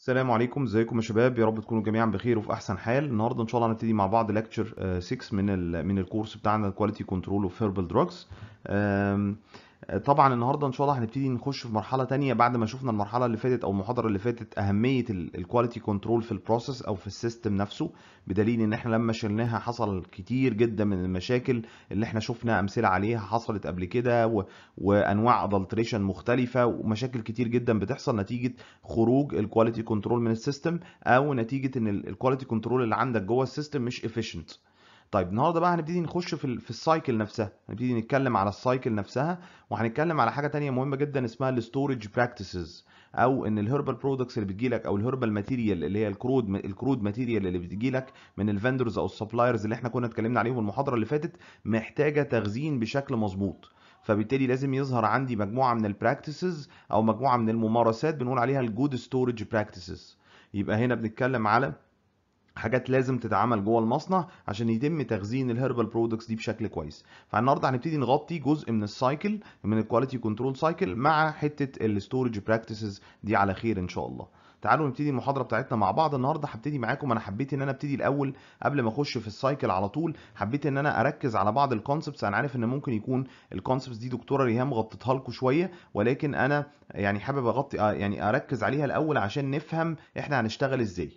السلام عليكم ازيكم يا شباب يا رب تكونوا جميعا بخير وفي احسن حال النهارده ان شاء الله هنبتدي مع بعض ليكتشر 6 من ال من الكورس بتاعنا كواليتي كنترول اوف هيربال دراجز طبعا النهارده ان شاء الله هنبتدي نخش في مرحله تانية بعد ما شفنا المرحله اللي فاتت او المحاضره اللي فاتت اهميه الكواليتي كنترول في البروسيس او في السيستم نفسه بدليل ان احنا لما شلناها حصل كتير جدا من المشاكل اللي احنا شفنا امثله عليها حصلت قبل كده و... وانواع ادلتريشن مختلفه ومشاكل كتير جدا بتحصل نتيجه خروج الكواليتي كنترول من السيستم او نتيجه ان الكواليتي كنترول اللي عندك جوه السيستم مش افيشنت طيب النهارده بقى هنبتدي نخش في ال في السايكل نفسها هنبتدي نتكلم على السايكل نفسها وهنتكلم على حاجه تانية مهمه جدا اسمها الستورج براكتسز او ان الهربال برودكتس اللي بتجيلك او الهربال ماتيريال اللي هي الكرود الكرود ماتيريال اللي بتجيلك من الفندرز او السبلايرز اللي احنا كنا اتكلمنا عليهم المحاضره اللي فاتت محتاجه تخزين بشكل مظبوط فبالتالي لازم يظهر عندي مجموعه من البراكتسز او مجموعه من الممارسات بنقول عليها الجود ستورج براكتسز يبقى هنا بنتكلم على حاجات لازم تتعمل جوه المصنع عشان يتم تخزين الهربال برودكتس دي بشكل كويس فالنهارده هنبتدي نغطي جزء من السايكل من الكواليتي كنترول سايكل مع حته الستورج براكتسز دي على خير ان شاء الله تعالوا نبتدي المحاضره بتاعتنا مع بعض النهارده هبتدي معاكم انا حبيت ان انا ابتدي الاول قبل ما اخش في السايكل على طول حبيت ان انا اركز على بعض الكونسبتس انا عارف ان ممكن يكون الكونسبتس دي دكتوره ريهام غطتها لكم شويه ولكن انا يعني حابب اغطي يعني اركز عليها الاول عشان نفهم احنا هنشتغل ازاي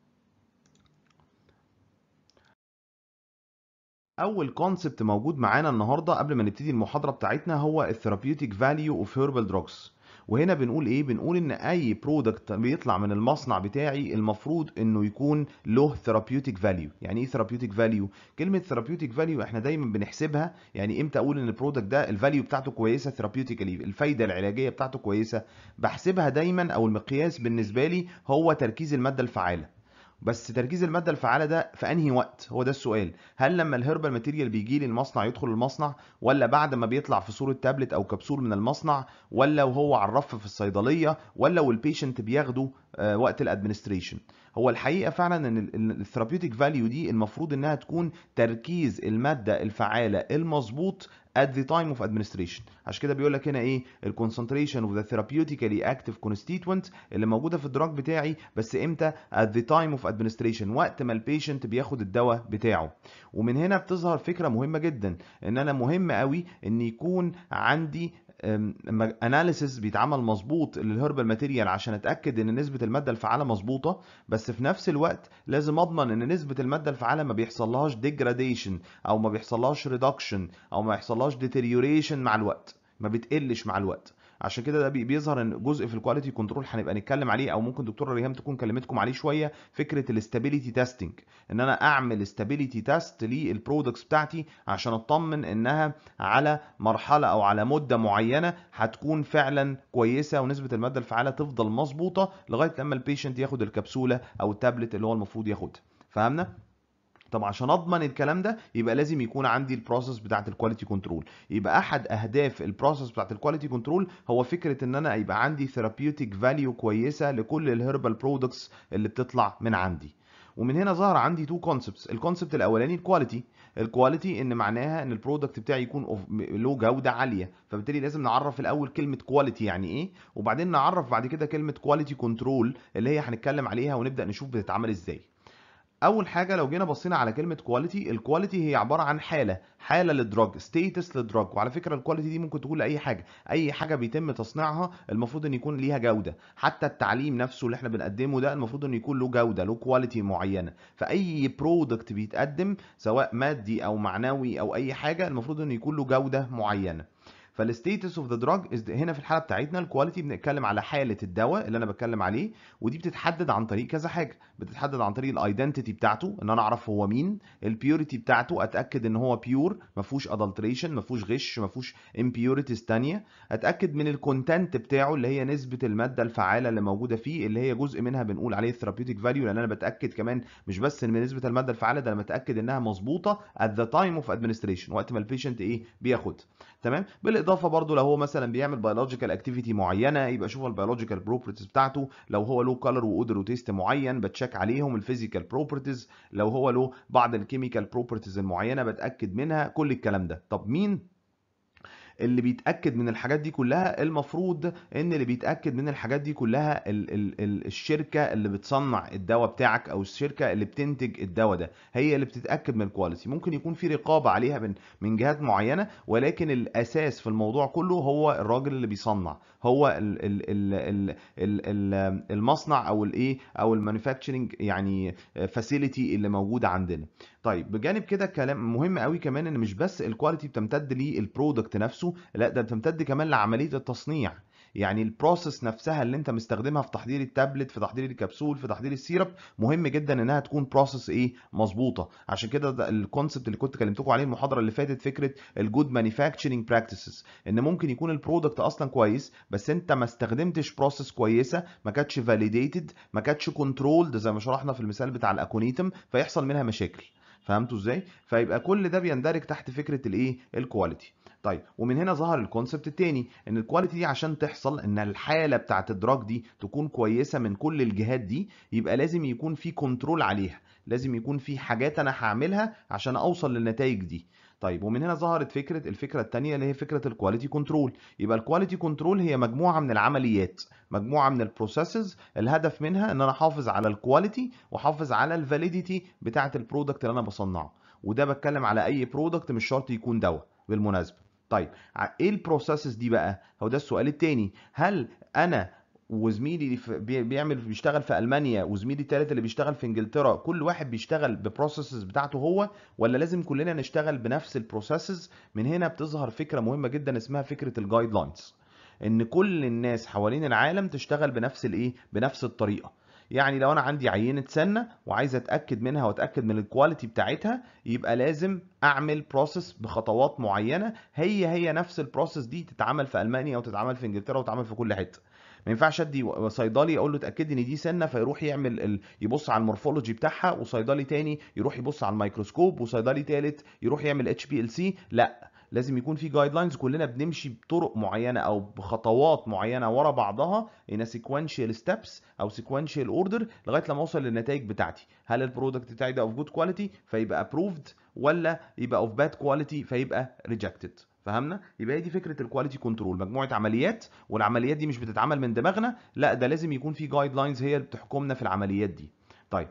اول كونسبت موجود معانا النهارده قبل ما نبتدي المحاضره بتاعتنا هو الثيرابيوتيك فاليو اوف هيربال دراجز وهنا بنقول ايه بنقول ان اي برودكت بيطلع من المصنع بتاعي المفروض انه يكون له ثيرابيوتيك فاليو يعني ايه ثيرابيوتيك فاليو كلمه ثيرابيوتيك فاليو احنا دايما بنحسبها يعني امتى اقول ان البرودكت ده الفاليو بتاعته كويسه ثيرابيوتيكالي الفايده العلاجيه بتاعته كويسه بحسبها دايما او المقياس بالنسبه لي هو تركيز الماده الفعاله بس تركيز الماده الفعاله ده في انهي وقت هو ده السؤال هل لما الهربال ماتيريال بيجي لي المصنع يدخل المصنع ولا بعد ما بيطلع في صوره تابلت او كبسول من المصنع ولا وهو على الرف في الصيدليه ولا والبيشنت بياخده وقت الادمنستريشن هو الحقيقه فعلا ان الثيرابيوتيك فاليو دي المفروض انها تكون تركيز الماده الفعاله المظبوط at the time of administration عشان كده بيقول لك هنا ايه الكونسنتريشن of the therapeutically active constituent اللي موجوده في الدراج بتاعي بس امتى at the time of administration وقت ما البيشنت بياخد الدواء بتاعه ومن هنا بتظهر فكره مهمه جدا ان انا مهم قوي ان يكون عندي اناليسيس بيتعمل مظبوط للهربال ماتيريال عشان اتاكد ان نسبه الماده الفعاله مظبوطه بس في نفس الوقت لازم اضمن ان نسبه الماده الفعاله ما بيحصلهاش ديجراديشن او ما بيحصلهاش ريدكشن او ما يحصلهاش ديتيريوريشن مع الوقت ما بتقلش مع الوقت عشان كده ده بيظهر ان جزء في الكواليتي كنترول هنبقى نتكلم عليه او ممكن دكتوره ريهام تكون كلمتكم عليه شويه فكره الاستابيليتي تيستنج ان انا اعمل استابيليتي تيست للبرودكتس بتاعتي عشان اطمن انها على مرحله او على مده معينه هتكون فعلا كويسه ونسبه الماده الفعاله تفضل مظبوطه لغايه لما البيشنت ياخد الكبسوله او التابلت اللي هو المفروض ياخدها فهمنا طب عشان اضمن الكلام ده يبقى لازم يكون عندي البروسيس بتاعه الكواليتي كنترول يبقى احد اهداف البروسيس بتاعه الكواليتي كنترول هو فكره ان انا يبقى عندي ثيرابيوتيك فاليو كويسه لكل الهربال برودكتس اللي بتطلع من عندي ومن هنا ظهر عندي تو كونسبتس الكونسبت الاولاني الكواليتي الكواليتي ان معناها ان البرودكت بتاعي يكون له جوده عاليه فبالتالي لازم نعرف الاول كلمه كواليتي يعني ايه وبعدين نعرف بعد كده كلمه كواليتي كنترول اللي هي هنتكلم عليها ونبدا نشوف بتتعمل ازاي اول حاجه لو جينا بصينا على كلمه كواليتي الكواليتي هي عباره عن حاله حاله للدراج ستيتس للدراج وعلى فكره الكواليتي دي ممكن تقول لاي حاجه اي حاجه بيتم تصنيعها المفروض ان يكون ليها جوده حتى التعليم نفسه اللي احنا بنقدمه ده المفروض ان يكون له جوده له كواليتي معينه فاي برودكت بيتقدم سواء مادي او معنوي او اي حاجه المفروض ان يكون له جوده معينه فالستيتس اوف ذا دراج هنا في الحاله بتاعتنا الكواليتي بنتكلم على حاله الدواء اللي انا بتكلم عليه ودي بتتحدد عن طريق كذا حاجه بتتحدد عن طريق الايدنتيتي بتاعته ان انا اعرف هو مين البيوريتي بتاعته اتاكد ان هو بيور ما فيهوش ادلتريشن ما فيهوش غش ما فيهوش امبيوريتيز ثانيه اتاكد من الكونتنت بتاعه اللي هي نسبه الماده الفعاله اللي موجوده فيه اللي هي جزء منها بنقول عليه الثيرابيوتيك فاليو لان انا بتاكد كمان مش بس من نسبه الماده الفعاله ده انا بتاكد انها مظبوطه at the time of administration وقت ما البيشنت ايه بياخد تمام بالاضافه برضو لو هو مثلا بيعمل بيولوجيكال اكتيفيتي معينه يبقى اشوف البيولوجيكال بروبرتيز بتاعته لو هو له كلر واودر وتيست معين بتشيك عليهم الفيزيكال بروبرتيز لو هو له بعض الكيميكال بروبرتيز المعينه بتاكد منها كل الكلام ده طب مين اللي بيتاكد من الحاجات دي كلها المفروض ان اللي بيتاكد من الحاجات دي كلها ال ال ال الشركه اللي بتصنع الدواء بتاعك او الشركه اللي بتنتج الدواء ده هي اللي بتتاكد من الكواليتي ممكن يكون في رقابه عليها من من جهات معينه ولكن الاساس في الموضوع كله هو الراجل اللي بيصنع هو ال ال ال ال ال ال المصنع او الايه او المانيفاكتشرنج يعني فاسيلتي اللي موجوده عندنا طيب بجانب كده كلام مهم قوي كمان ان مش بس الكواليتي بتمتد للبرودكت نفسه لا ده بتمتد كمان لعمليه التصنيع يعني البروسيس نفسها اللي انت مستخدمها في تحضير التابلت في تحضير الكبسول في تحضير السيرب مهم جدا انها تكون بروسيس ايه مظبوطه عشان كده ده الكونسبت اللي كنت كلمتكم عليه المحاضره اللي فاتت فكره الجود مانيفاكتشرنج براكتسز ان ممكن يكون البرودكت اصلا كويس بس انت ما استخدمتش بروسيس كويسه ما كانتش فاليديتد ما كانتش كنترولد زي ما شرحنا في المثال بتاع الاكونيتم فيحصل منها مشاكل فهمتوا ازاي فيبقى كل ده بيندرج تحت فكره الايه الكواليتي طيب ومن هنا ظهر الكونسبت التاني ان الكواليتي دي عشان تحصل ان الحاله بتاعت الدراج دي تكون كويسه من كل الجهات دي يبقى لازم يكون في كنترول عليها لازم يكون في حاجات انا هعملها عشان اوصل للنتائج دي طيب ومن هنا ظهرت فكره الفكره الثانيه اللي هي فكره الكواليتي كنترول يبقى الكواليتي كنترول هي مجموعه من العمليات مجموعه من البروسيسز الهدف منها ان انا احافظ على الكواليتي واحافظ على الفاليديتي بتاعه البرودكت اللي انا بصنعه وده بتكلم على اي برودكت مش شرط يكون دواء بالمناسبه طيب ايه البروسيسز دي بقى هو ده السؤال التاني هل انا وزميلي بيعمل بيشتغل في المانيا وزميلي التالت اللي بيشتغل في انجلترا كل واحد بيشتغل ببروسيسز بتاعته هو ولا لازم كلنا نشتغل بنفس البروسيسز من هنا بتظهر فكره مهمه جدا اسمها فكره الجايد لاينز ان كل الناس حوالين العالم تشتغل بنفس الايه بنفس الطريقه يعني لو انا عندي عينه سنه وعايز اتاكد منها واتاكد من الكواليتي بتاعتها يبقى لازم اعمل بروسيس بخطوات معينه هي هي نفس البروسيس دي تتعمل في المانيا وتتعمل في انجلترا وتتعمل في كل حته ما ينفعش ادي صيدلي اقول له اتاكد ان دي سنه فيروح يعمل ال... يبص على المورفولوجي بتاعها وصيدلي تاني يروح يبص على الميكروسكوب وصيدلي تالت يروح يعمل اتش بي ال سي لا لازم يكون في جايد لاينز كلنا بنمشي بطرق معينه او بخطوات معينه ورا بعضها in a sequential steps او sequential order لغايه لما اوصل للنتائج بتاعتي هل البرودكت بتاعي ده اوف جود كواليتي فيبقى approved ولا يبقى اوف باد كواليتي فيبقى rejected فهمنا يبقى هي دي فكره الكواليتي كنترول مجموعه عمليات والعمليات دي مش بتتعمل من دماغنا لا ده لازم يكون في جايد لاينز هي اللي بتحكمنا في العمليات دي طيب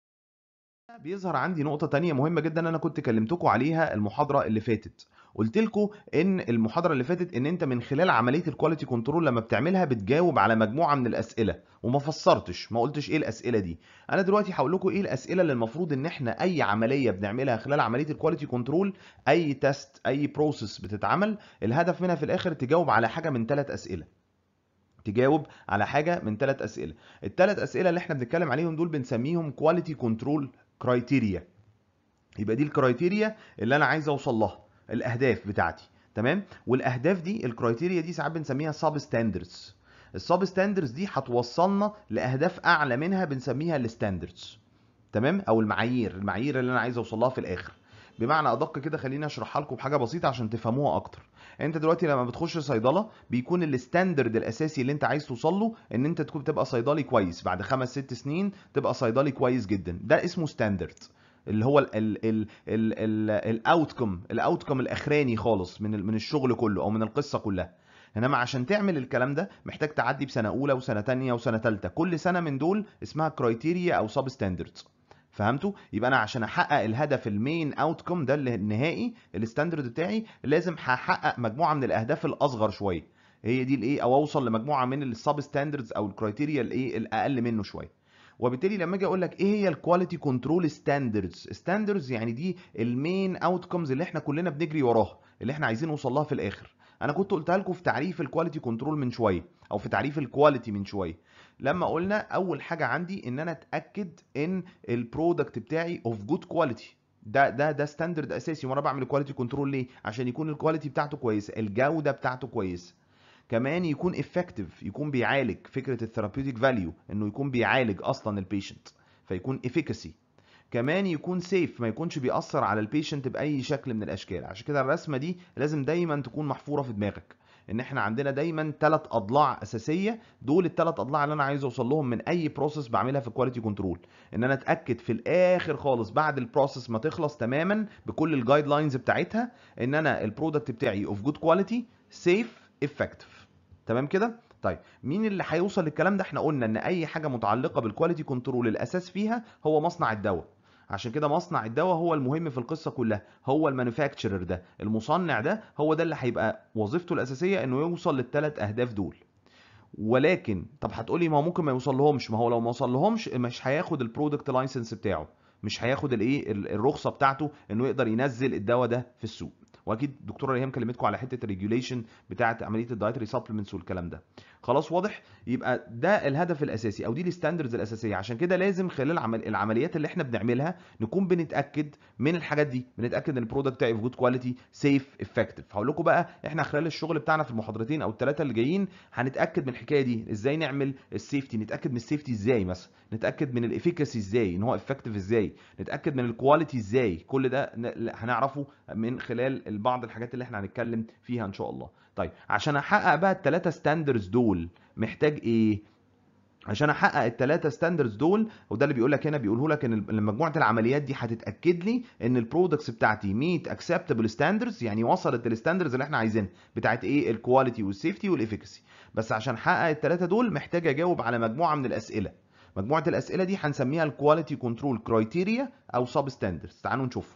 بيظهر عندي نقطه تانية مهمه جدا انا كنت كلمتكم عليها المحاضره اللي فاتت قلت لكم ان المحاضره اللي فاتت ان انت من خلال عمليه الكواليتي كنترول لما بتعملها بتجاوب على مجموعه من الاسئله وما فسرتش ما قلتش ايه الاسئله دي انا دلوقتي هقول لكم ايه الاسئله اللي المفروض ان احنا اي عمليه بنعملها خلال عمليه الكواليتي كنترول اي تيست اي بروسيس بتتعمل الهدف منها في الاخر تجاوب على حاجه من ثلاث اسئله تجاوب على حاجه من ثلاث اسئله الثلاث اسئله اللي احنا بنتكلم عليهم دول بنسميهم كواليتي كنترول كرايتيريا يبقى دي الكرايتيريا اللي انا عايز اوصل لها الاهداف بتاعتي تمام والاهداف دي الكرايتيريا دي ساعات بنسميها سب ستاندردز السب ستاندردز دي هتوصلنا لاهداف اعلى منها بنسميها الستاندردز تمام او المعايير المعايير اللي انا عايز اوصل لها في الاخر بمعنى ادق كده خليني اشرحها لكم بحاجه بسيطه عشان تفهموها اكتر انت دلوقتي لما بتخش صيدله بيكون الستاندرد الاساسي اللي انت عايز توصل له ان انت تكون تبقى صيدلي كويس بعد خمس ست سنين تبقى صيدلي كويس جدا ده اسمه ستاندرد اللي هو الاوتكم الاوتكم الاخراني خالص من من الشغل كله او من القصه كلها انما عشان تعمل الكلام ده محتاج تعدي بسنه اولى وسنه ثانيه وسنه ثالثه كل سنه من دول اسمها كرايتيريا او سب ستاندردز فهمتوا يبقى انا عشان احقق الهدف المين اوتكم ده اللي النهائي الستاندرد بتاعي لازم هحقق مجموعه من الاهداف الاصغر شويه هي دي الايه او اوصل لمجموعه من السب ستاندردز او الكرايتيريا الايه الاقل منه شويه وبالتالي لما اجي اقول لك ايه هي الكواليتي كنترول ستاندردز ستاندردز يعني دي المين اوتكمز اللي احنا كلنا بنجري وراها اللي احنا عايزين نوصل لها في الاخر انا كنت قلتها لكم في تعريف الكواليتي كنترول من شويه او في تعريف الكواليتي من شويه لما قلنا اول حاجه عندي ان انا اتاكد ان البرودكت بتاعي اوف جود كواليتي ده ده ده ستاندرد اساسي وانا بعمل كواليتي كنترول ليه عشان يكون الكواليتي بتاعته كويسه الجوده بتاعته كويسه كمان يكون افكتيف يكون بيعالج فكره الثيرابيوتيك فاليو انه يكون بيعالج اصلا البيشنت فيكون افيكاسي كمان يكون سيف ما يكونش بيأثر على البيشنت باي شكل من الاشكال عشان كده الرسمه دي لازم دايما تكون محفوره في دماغك ان احنا عندنا دايما ثلاث اضلاع اساسيه دول الثلاث اضلاع اللي انا عايز اوصل لهم من اي بروسيس بعملها في الكواليتي كنترول ان انا اتاكد في الاخر خالص بعد البروسيس ما تخلص تماما بكل الجايد لاينز بتاعتها ان انا البرودكت بتاعي اوف جود كواليتي سيف افكتيف تمام كده طيب مين اللي هيوصل للكلام ده احنا قلنا ان اي حاجه متعلقه بالكواليتي كنترول الاساس فيها هو مصنع الدواء عشان كده مصنع الدواء هو المهم في القصه كلها هو المانيفاكتشرر ده المصنع ده هو ده اللي هيبقى وظيفته الاساسيه انه يوصل للثلاث اهداف دول ولكن طب هتقولي ما هو ممكن ما يوصل لهمش ما هو لو ما وصل لهمش مش هياخد البرودكت لايسنس بتاعه مش هياخد الايه الرخصه بتاعته انه يقدر ينزل الدواء ده في السوق واكيد الدكتوره ريهام كلمتكم على حته الريجوليشن بتاعه عمليه الدايتري سبلمنتس والكلام ده خلاص واضح يبقى ده الهدف الاساسي او دي الستاندردز الاساسيه عشان كده لازم خلال العمل العمليات اللي احنا بنعملها نكون بنتاكد من الحاجات دي بنتاكد ان البرودكت بتاعي في جود كواليتي سيف افكتيف هقول لكم بقى احنا خلال الشغل بتاعنا في المحاضرتين او الثلاثه اللي جايين هنتاكد من الحكايه دي ازاي نعمل السيفتي نتاكد من السيفتي ازاي مثلا نتاكد من الافيكاسي ازاي ان هو افكتيف ازاي نتاكد من الكواليتي ازاي كل ده هنعرفه من خلال بعض الحاجات اللي احنا هنتكلم فيها ان شاء الله طيب عشان احقق بقى الثلاثه ستاندردز دول محتاج ايه عشان احقق الثلاثه ستاندردز دول وده اللي بيقول لك هنا بيقوله لك ان مجموعه العمليات دي هتتاكد لي ان البرودكتس بتاعتي ميت اكسبتبل ستاندردز يعني وصلت للستاندردز اللي احنا عايزينها بتاعت ايه الكواليتي والسيفتي والافيكاسي بس عشان احقق الثلاثه دول محتاج اجاوب على مجموعه من الاسئله مجموعه الاسئله دي هنسميها الكواليتي كنترول كرايتيريا او سب ستاندردز تعالوا نشوف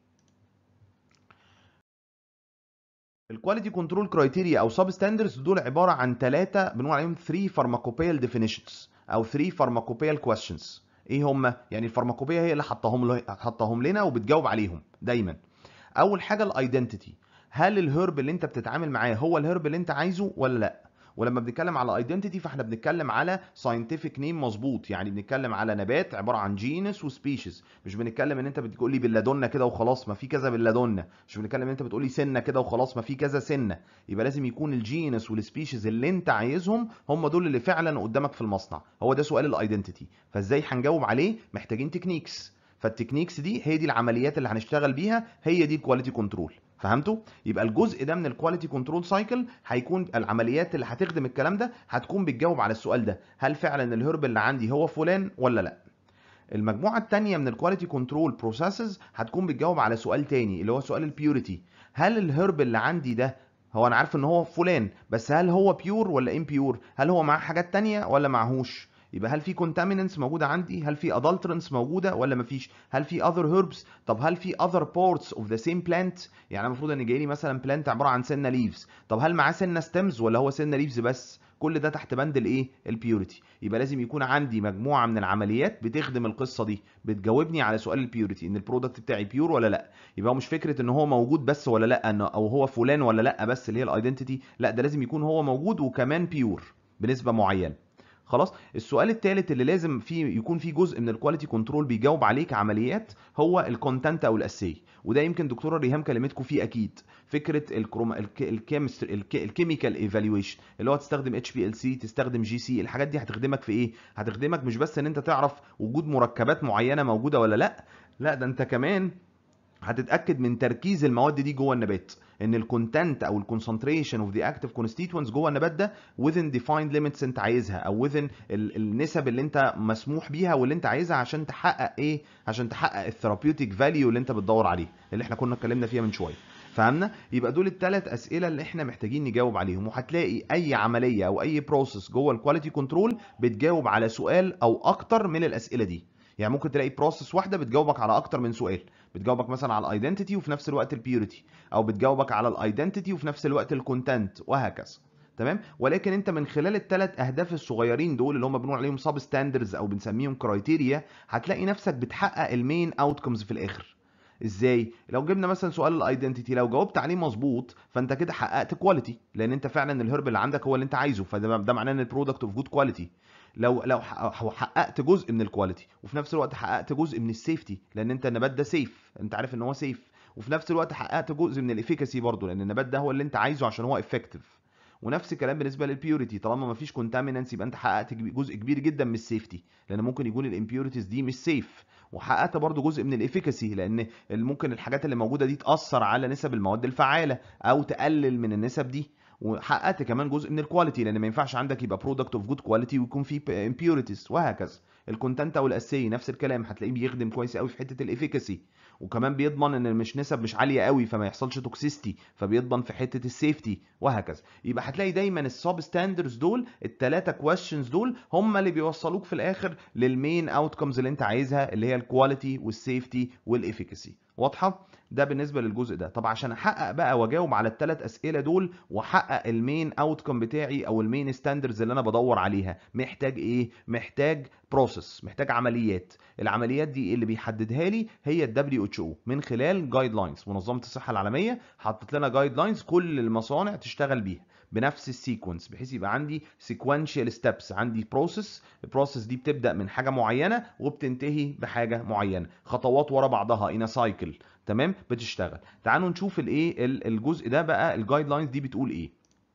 الكواليتي كنترول كرايتيريا او سب ستاندردز دول عباره عن ثلاثه بنقول عليهم 3 فارماكوبيال ديفينيشنز او 3 فارماكوبيال كويستشنز ايه هم يعني الفارماكوبيا هي اللي حطاهم حطاهم لنا وبتجاوب عليهم دايما اول حاجه الايدنتيتي هل الهرب اللي انت بتتعامل معاه هو الهرب اللي انت عايزه ولا لا ولما بنتكلم على ايدنتيتي فاحنا بنتكلم على ساينتفك نيم مظبوط يعني بنتكلم على نبات عباره عن جينس وسبيشيز مش بنتكلم ان انت بتقول لي بلادونا كده وخلاص ما في كذا بلادونا مش بنتكلم ان انت بتقول لي سنه كده وخلاص ما في كذا سنه يبقى لازم يكون الجينس والسبيشيز اللي انت عايزهم هم دول اللي فعلا قدامك في المصنع هو ده سؤال الايدنتيتي فازاي هنجاوب عليه محتاجين تكنيكس فالتكنيكس دي هي دي العمليات اللي هنشتغل بيها هي دي الكواليتي كنترول فهمتوا يبقى الجزء ده من الكواليتي كنترول سايكل هيكون العمليات اللي هتخدم الكلام ده هتكون بتجاوب على السؤال ده هل فعلا الهرب اللي عندي هو فلان ولا لا المجموعه الثانيه من الكواليتي كنترول بروسيسز هتكون بتجاوب على سؤال تاني اللي هو سؤال البيوريتي هل الهرب اللي عندي ده هو انا عارف ان هو فلان بس هل هو بيور ولا امبيور هل هو معاه حاجات تانية ولا معهوش يبقى هل في contaminants موجوده عندي هل في adulterants موجوده ولا مفيش هل في other herbs طب هل في other parts of the same plant يعني المفروض ان جاي لي مثلا plant عباره عن سنه leaves طب هل معاه سنه stems ولا هو سنه leaves بس كل ده تحت بند الايه البيوريتي يبقى لازم يكون عندي مجموعه من العمليات بتخدم القصه دي بتجاوبني على سؤال البيوريتي ان البرودكت بتاعي بيور ولا لا يبقى هو مش فكره ان هو موجود بس ولا لا انه او هو فلان ولا لا بس اللي هي الايدنتيتي لا ده لازم يكون هو موجود وكمان بيور بنسبه معينه خلاص السؤال الثالث اللي لازم فيه يكون فيه جزء من الكواليتي كنترول بيجاوب عليه كعمليات هو الكونتنت او الاسي وده يمكن دكتوره ريهام كلمتكم فيه اكيد فكره الكروما الكيمستري الكيميكال ايفالويشن اللي هو تستخدم اتش بي ال سي تستخدم جي سي الحاجات دي هتخدمك في ايه هتخدمك مش بس ان انت تعرف وجود مركبات معينه موجوده ولا لا لا ده انت كمان هتتاكد من تركيز المواد دي جوه النبات ان الكونتنت او الكونسنتريشن اوف ذا اكتيف كونستيتوينتس جوه النبات ده within defined limits انت عايزها او within النسب اللي انت مسموح بيها واللي انت عايزها عشان تحقق ايه عشان تحقق الثيرابيوتيك فاليو اللي انت بتدور عليه اللي احنا كنا اتكلمنا فيها من شويه فهمنا يبقى دول الثلاث اسئله اللي احنا محتاجين نجاوب عليهم وهتلاقي اي عمليه او اي بروسيس جوه الكواليتي كنترول بتجاوب على سؤال او اكتر من الاسئله دي يعني ممكن تلاقي بروسيس واحده بتجاوبك على اكتر من سؤال بتجاوبك مثلا على الايدنتيتي وفي نفس الوقت البيوريتي او بتجاوبك على الايدنتيتي وفي نفس الوقت الكونتنت وهكذا تمام ولكن انت من خلال الثلاث اهداف الصغيرين دول اللي هم بنقول عليهم سب ستاندردز او بنسميهم كرايتيريا هتلاقي نفسك بتحقق المين اوتكمز في الاخر ازاي لو جبنا مثلا سؤال الايدنتيتي لو جاوبت عليه مظبوط فانت كده حققت كواليتي لان انت فعلا الهرب اللي عندك هو اللي انت عايزه فده ده معناه ان البرودكت اوف جود كواليتي لو لو حققت جزء من الكواليتي وفي نفس الوقت حققت جزء من السيفتي لان انت النبات ده سيف انت عارف ان هو سيف وفي نفس الوقت حققت جزء من الافيكاسي برضه لان النبات ده هو اللي انت عايزه عشان هو افكتيف ونفس الكلام بالنسبه للبيوريتي طالما ما فيش كونتامينانس يبقى انت حققت جزء كبير جدا من السيفتي لان ممكن يكون الامبيوريتيز دي مش سيف وحققت برضو جزء من الافيكاسي لان ممكن الحاجات اللي موجوده دي تاثر على نسب المواد الفعاله او تقلل من النسب دي وحققت كمان جزء من الكواليتي لان ما ينفعش عندك يبقى برودكت اوف جود كواليتي ويكون فيه امبيوريتيز وهكذا الكونتنتا والاسي نفس الكلام هتلاقيه بيخدم كويس قوي في حته الافيكاسي وكمان بيضمن ان مش نسب مش عاليه قوي فما يحصلش توكسيستي فبيضمن في حته السيفتي وهكذا يبقى هتلاقي دايما السب ستاندرز دول الثلاثه كويشنز دول هم اللي بيوصلوك في الاخر للمين اوتكمز اللي انت عايزها اللي هي الكواليتي والسيفتي والافيكاسي واضحه ده بالنسبه للجزء ده طب عشان احقق بقى واجاوب على الثلاث اسئله دول واحقق المين اوتكم بتاعي او المين ستاندرز اللي انا بدور عليها محتاج ايه محتاج بروسيس محتاج عمليات العمليات دي اللي بيحددها لي هي الدبليو اتش او من خلال جايد لاينز منظمه الصحه العالميه حطت لنا جايد لاينز كل المصانع تشتغل بيها بنفس السيكونس بحيث يبقى عندي سيكوينشال ستيبس عندي بروسيس البروسيس دي بتبدا من حاجه معينه وبتنتهي بحاجه معينه خطوات ورا بعضها ان سايكل تمام بتشتغل تعالوا نشوف الايه الجزء ده بقى الجايد لاينز دي بتقول ايه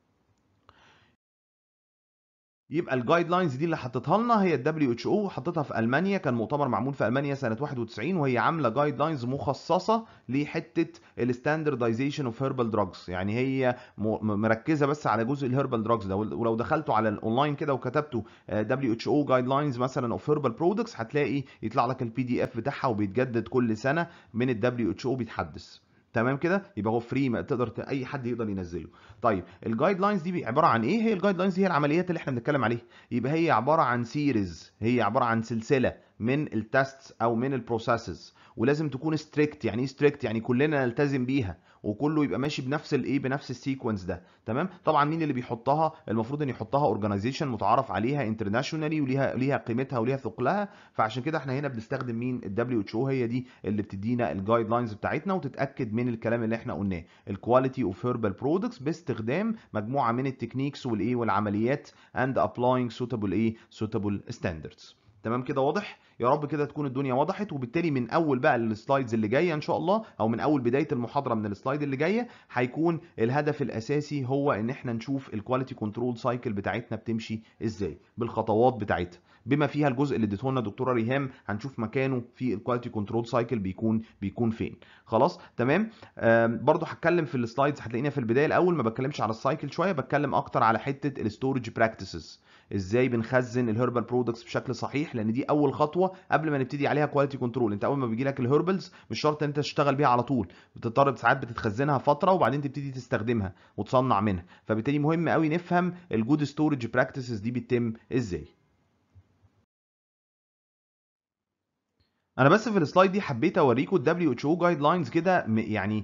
يبقى الجايد لاينز دي اللي حطيتها لنا هي الدبليو اتش او حطيتها في المانيا كان مؤتمر معمول في المانيا سنه 91 وهي عامله جايد لاينز مخصصه لحته الستاندردايزيشن اوف هيربال دراجز يعني هي مركزه بس على جزء الهيربال دراجز ده ولو دخلتوا على الاونلاين كده وكتبتوا دبليو اتش او جايد لاينز مثلا اوف هيربال برودكتس هتلاقي يطلع لك البي دي اف بتاعها وبيتجدد كل سنه من الدبليو اتش او بيتحدث تمام كده يبقى هو فري ما تقدر ت... اي حد يقدر ينزله طيب الجايد لاينز دي عباره عن ايه هي الجايد لاينز هي العمليات اللي احنا بنتكلم عليها يبقى هي عباره عن سيريز هي عباره عن سلسله من التستس او من البروسيسز ولازم تكون ستريكت يعني ايه ستريكت يعني كلنا نلتزم بيها وكله يبقى ماشي بنفس الايه بنفس السيكونس ده تمام طبعا مين اللي بيحطها المفروض ان يحطها اورجانيزيشن متعارف عليها انترناشونالي وليها ليها قيمتها وليها ثقلها فعشان كده احنا هنا بنستخدم مين الدبليو اتش او هي دي اللي بتدينا الجايد لاينز بتاعتنا وتتاكد من الكلام اللي احنا قلناه الكواليتي اوف هيربال برودكتس باستخدام مجموعه من التكنيكس والايه والعمليات اند ابلاينج سوتابل ايه سوتابل ستاندردز تمام كده واضح يا رب كده تكون الدنيا وضحت وبالتالي من اول بقى السلايدز اللي جايه ان شاء الله او من اول بدايه المحاضره من السلايد اللي جايه هيكون الهدف الاساسي هو ان احنا نشوف الكواليتي كنترول سايكل بتاعتنا بتمشي ازاي بالخطوات بتاعتها بما فيها الجزء اللي اديته لنا دكتوره ريهام هنشوف مكانه في الكواليتي كنترول سايكل بيكون بيكون فين خلاص تمام برضو هتكلم في السلايدز هتلاقينا في البدايه الاول ما بتكلمش على السايكل شويه بتكلم اكتر على حته الستورج براكتسز ازاي بنخزن الهيربال برودكتس بشكل صحيح لان دي اول خطوه قبل ما نبتدي عليها كواليتي كنترول انت اول ما بيجي لك الهيربلز مش شرط ان انت تشتغل بيها على طول بتضطر ساعات بتتخزنها فتره وبعدين تبتدي تستخدمها وتصنع منها فبالتالي مهم قوي نفهم الجود ستورج براكتسز دي بتتم ازاي انا بس في السلايد دي حبيت اوريكم الدبليو اتش او جايد لاينز كده يعني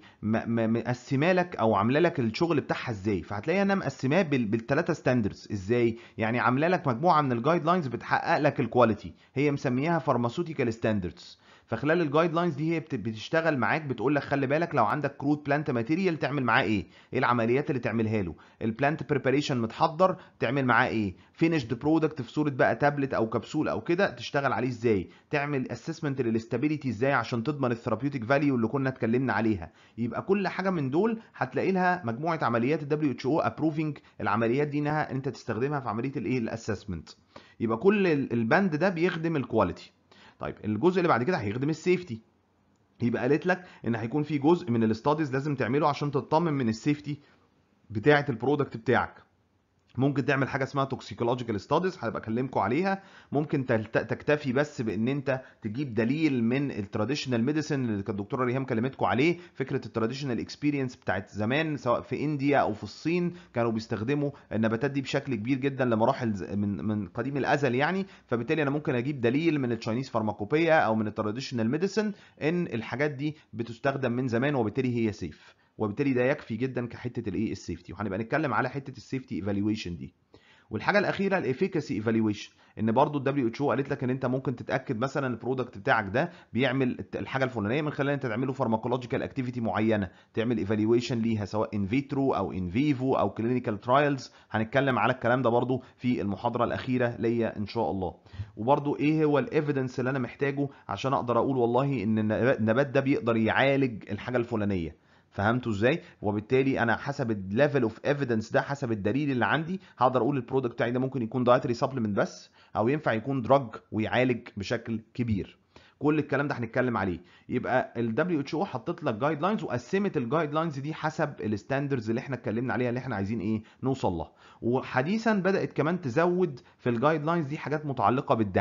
مقسمه لك او عامله لك الشغل بتاعها ازاي فهتلاقي انا مقسماه بالثلاثه ستاندردز ازاي يعني عامله لك مجموعه من الجايد لاينز بتحقق لك الكواليتي هي مسمياها فارماسيوتيكال ستاندردز فخلال الجايد لاينز دي هي بتشتغل معاك بتقول لك خلي بالك لو عندك كرود بلانت ماتيريال تعمل معاه ايه ايه العمليات اللي تعملها له البلانت بريباريشن متحضر تعمل معاه ايه فينيشد برودكت في صوره بقى تابلت او كبسول او كده تشتغل عليه ازاي تعمل اسسمنت للاستابيليتي ازاي عشان تضمن الثيرابيوتيك فاليو اللي كنا اتكلمنا عليها يبقى كل حاجه من دول هتلاقي لها مجموعه عمليات الدبليو اتش او ابروفنج العمليات دي انها انت تستخدمها في عمليه الايه الاسسمنت يبقى كل البند ده بيخدم الكواليتي طيب الجزء اللي بعد كده هيخدم السيفتي يبقى قالت لك ان هيكون في جزء من الاستاديز لازم تعمله عشان تطمن من السيفتي بتاعه البرودكت بتاعك ممكن تعمل حاجه اسمها توكسيكولوجيكال ستاديز هبقى اكلمكم عليها ممكن تكتفي بس بان انت تجيب دليل من التراديشنال ميديسن اللي كانت الدكتوره ريهام كلمتكم عليه فكره التراديشنال اكسبيرينس بتاعت زمان سواء في انديا او في الصين كانوا بيستخدموا النباتات دي بشكل كبير جدا لمراحل من من قديم الازل يعني فبالتالي انا ممكن اجيب دليل من التشاينيز فارماكوبيا او من التراديشنال ميديسن ان الحاجات دي بتستخدم من زمان وبالتالي هي سيف وبالتالي ده يكفي جدا كحته الايه السيفتي وهنبقى نتكلم على حته السيفتي ايفالويشن دي والحاجه الاخيره الافيكاسي ايفالويشن ان برضو الدبليو اتش او قالت لك ان انت ممكن تتاكد مثلا البرودكت بتاعك ده بيعمل الحاجه الفلانيه من خلال انت تعمله فارماكولوجيكال اكتيفيتي معينه تعمل ايفالويشن ليها سواء ان فيترو او ان فيفو او كلينيكال ترايلز هنتكلم على الكلام ده برضو في المحاضره الاخيره ليا ان شاء الله وبرضو ايه هو الايفيدنس اللي انا محتاجه عشان اقدر اقول والله ان النبات ده بيقدر يعالج الحاجه الفلانيه فهمتوا ازاي وبالتالي انا حسب الليفل اوف ايفيدنس ده حسب الدليل اللي عندي هقدر اقول البرودكت بتاعي ده ممكن يكون دايتري سبلمنت بس او ينفع يكون دراج ويعالج بشكل كبير كل الكلام ده هنتكلم عليه يبقى ال WHO حطت لك جايد لاينز وقسمت الجايد لاينز دي حسب الستاندردز اللي احنا اتكلمنا عليها اللي احنا عايزين ايه نوصل لها وحديثا بدات كمان تزود في الجايد لاينز دي حاجات متعلقه بالدعايه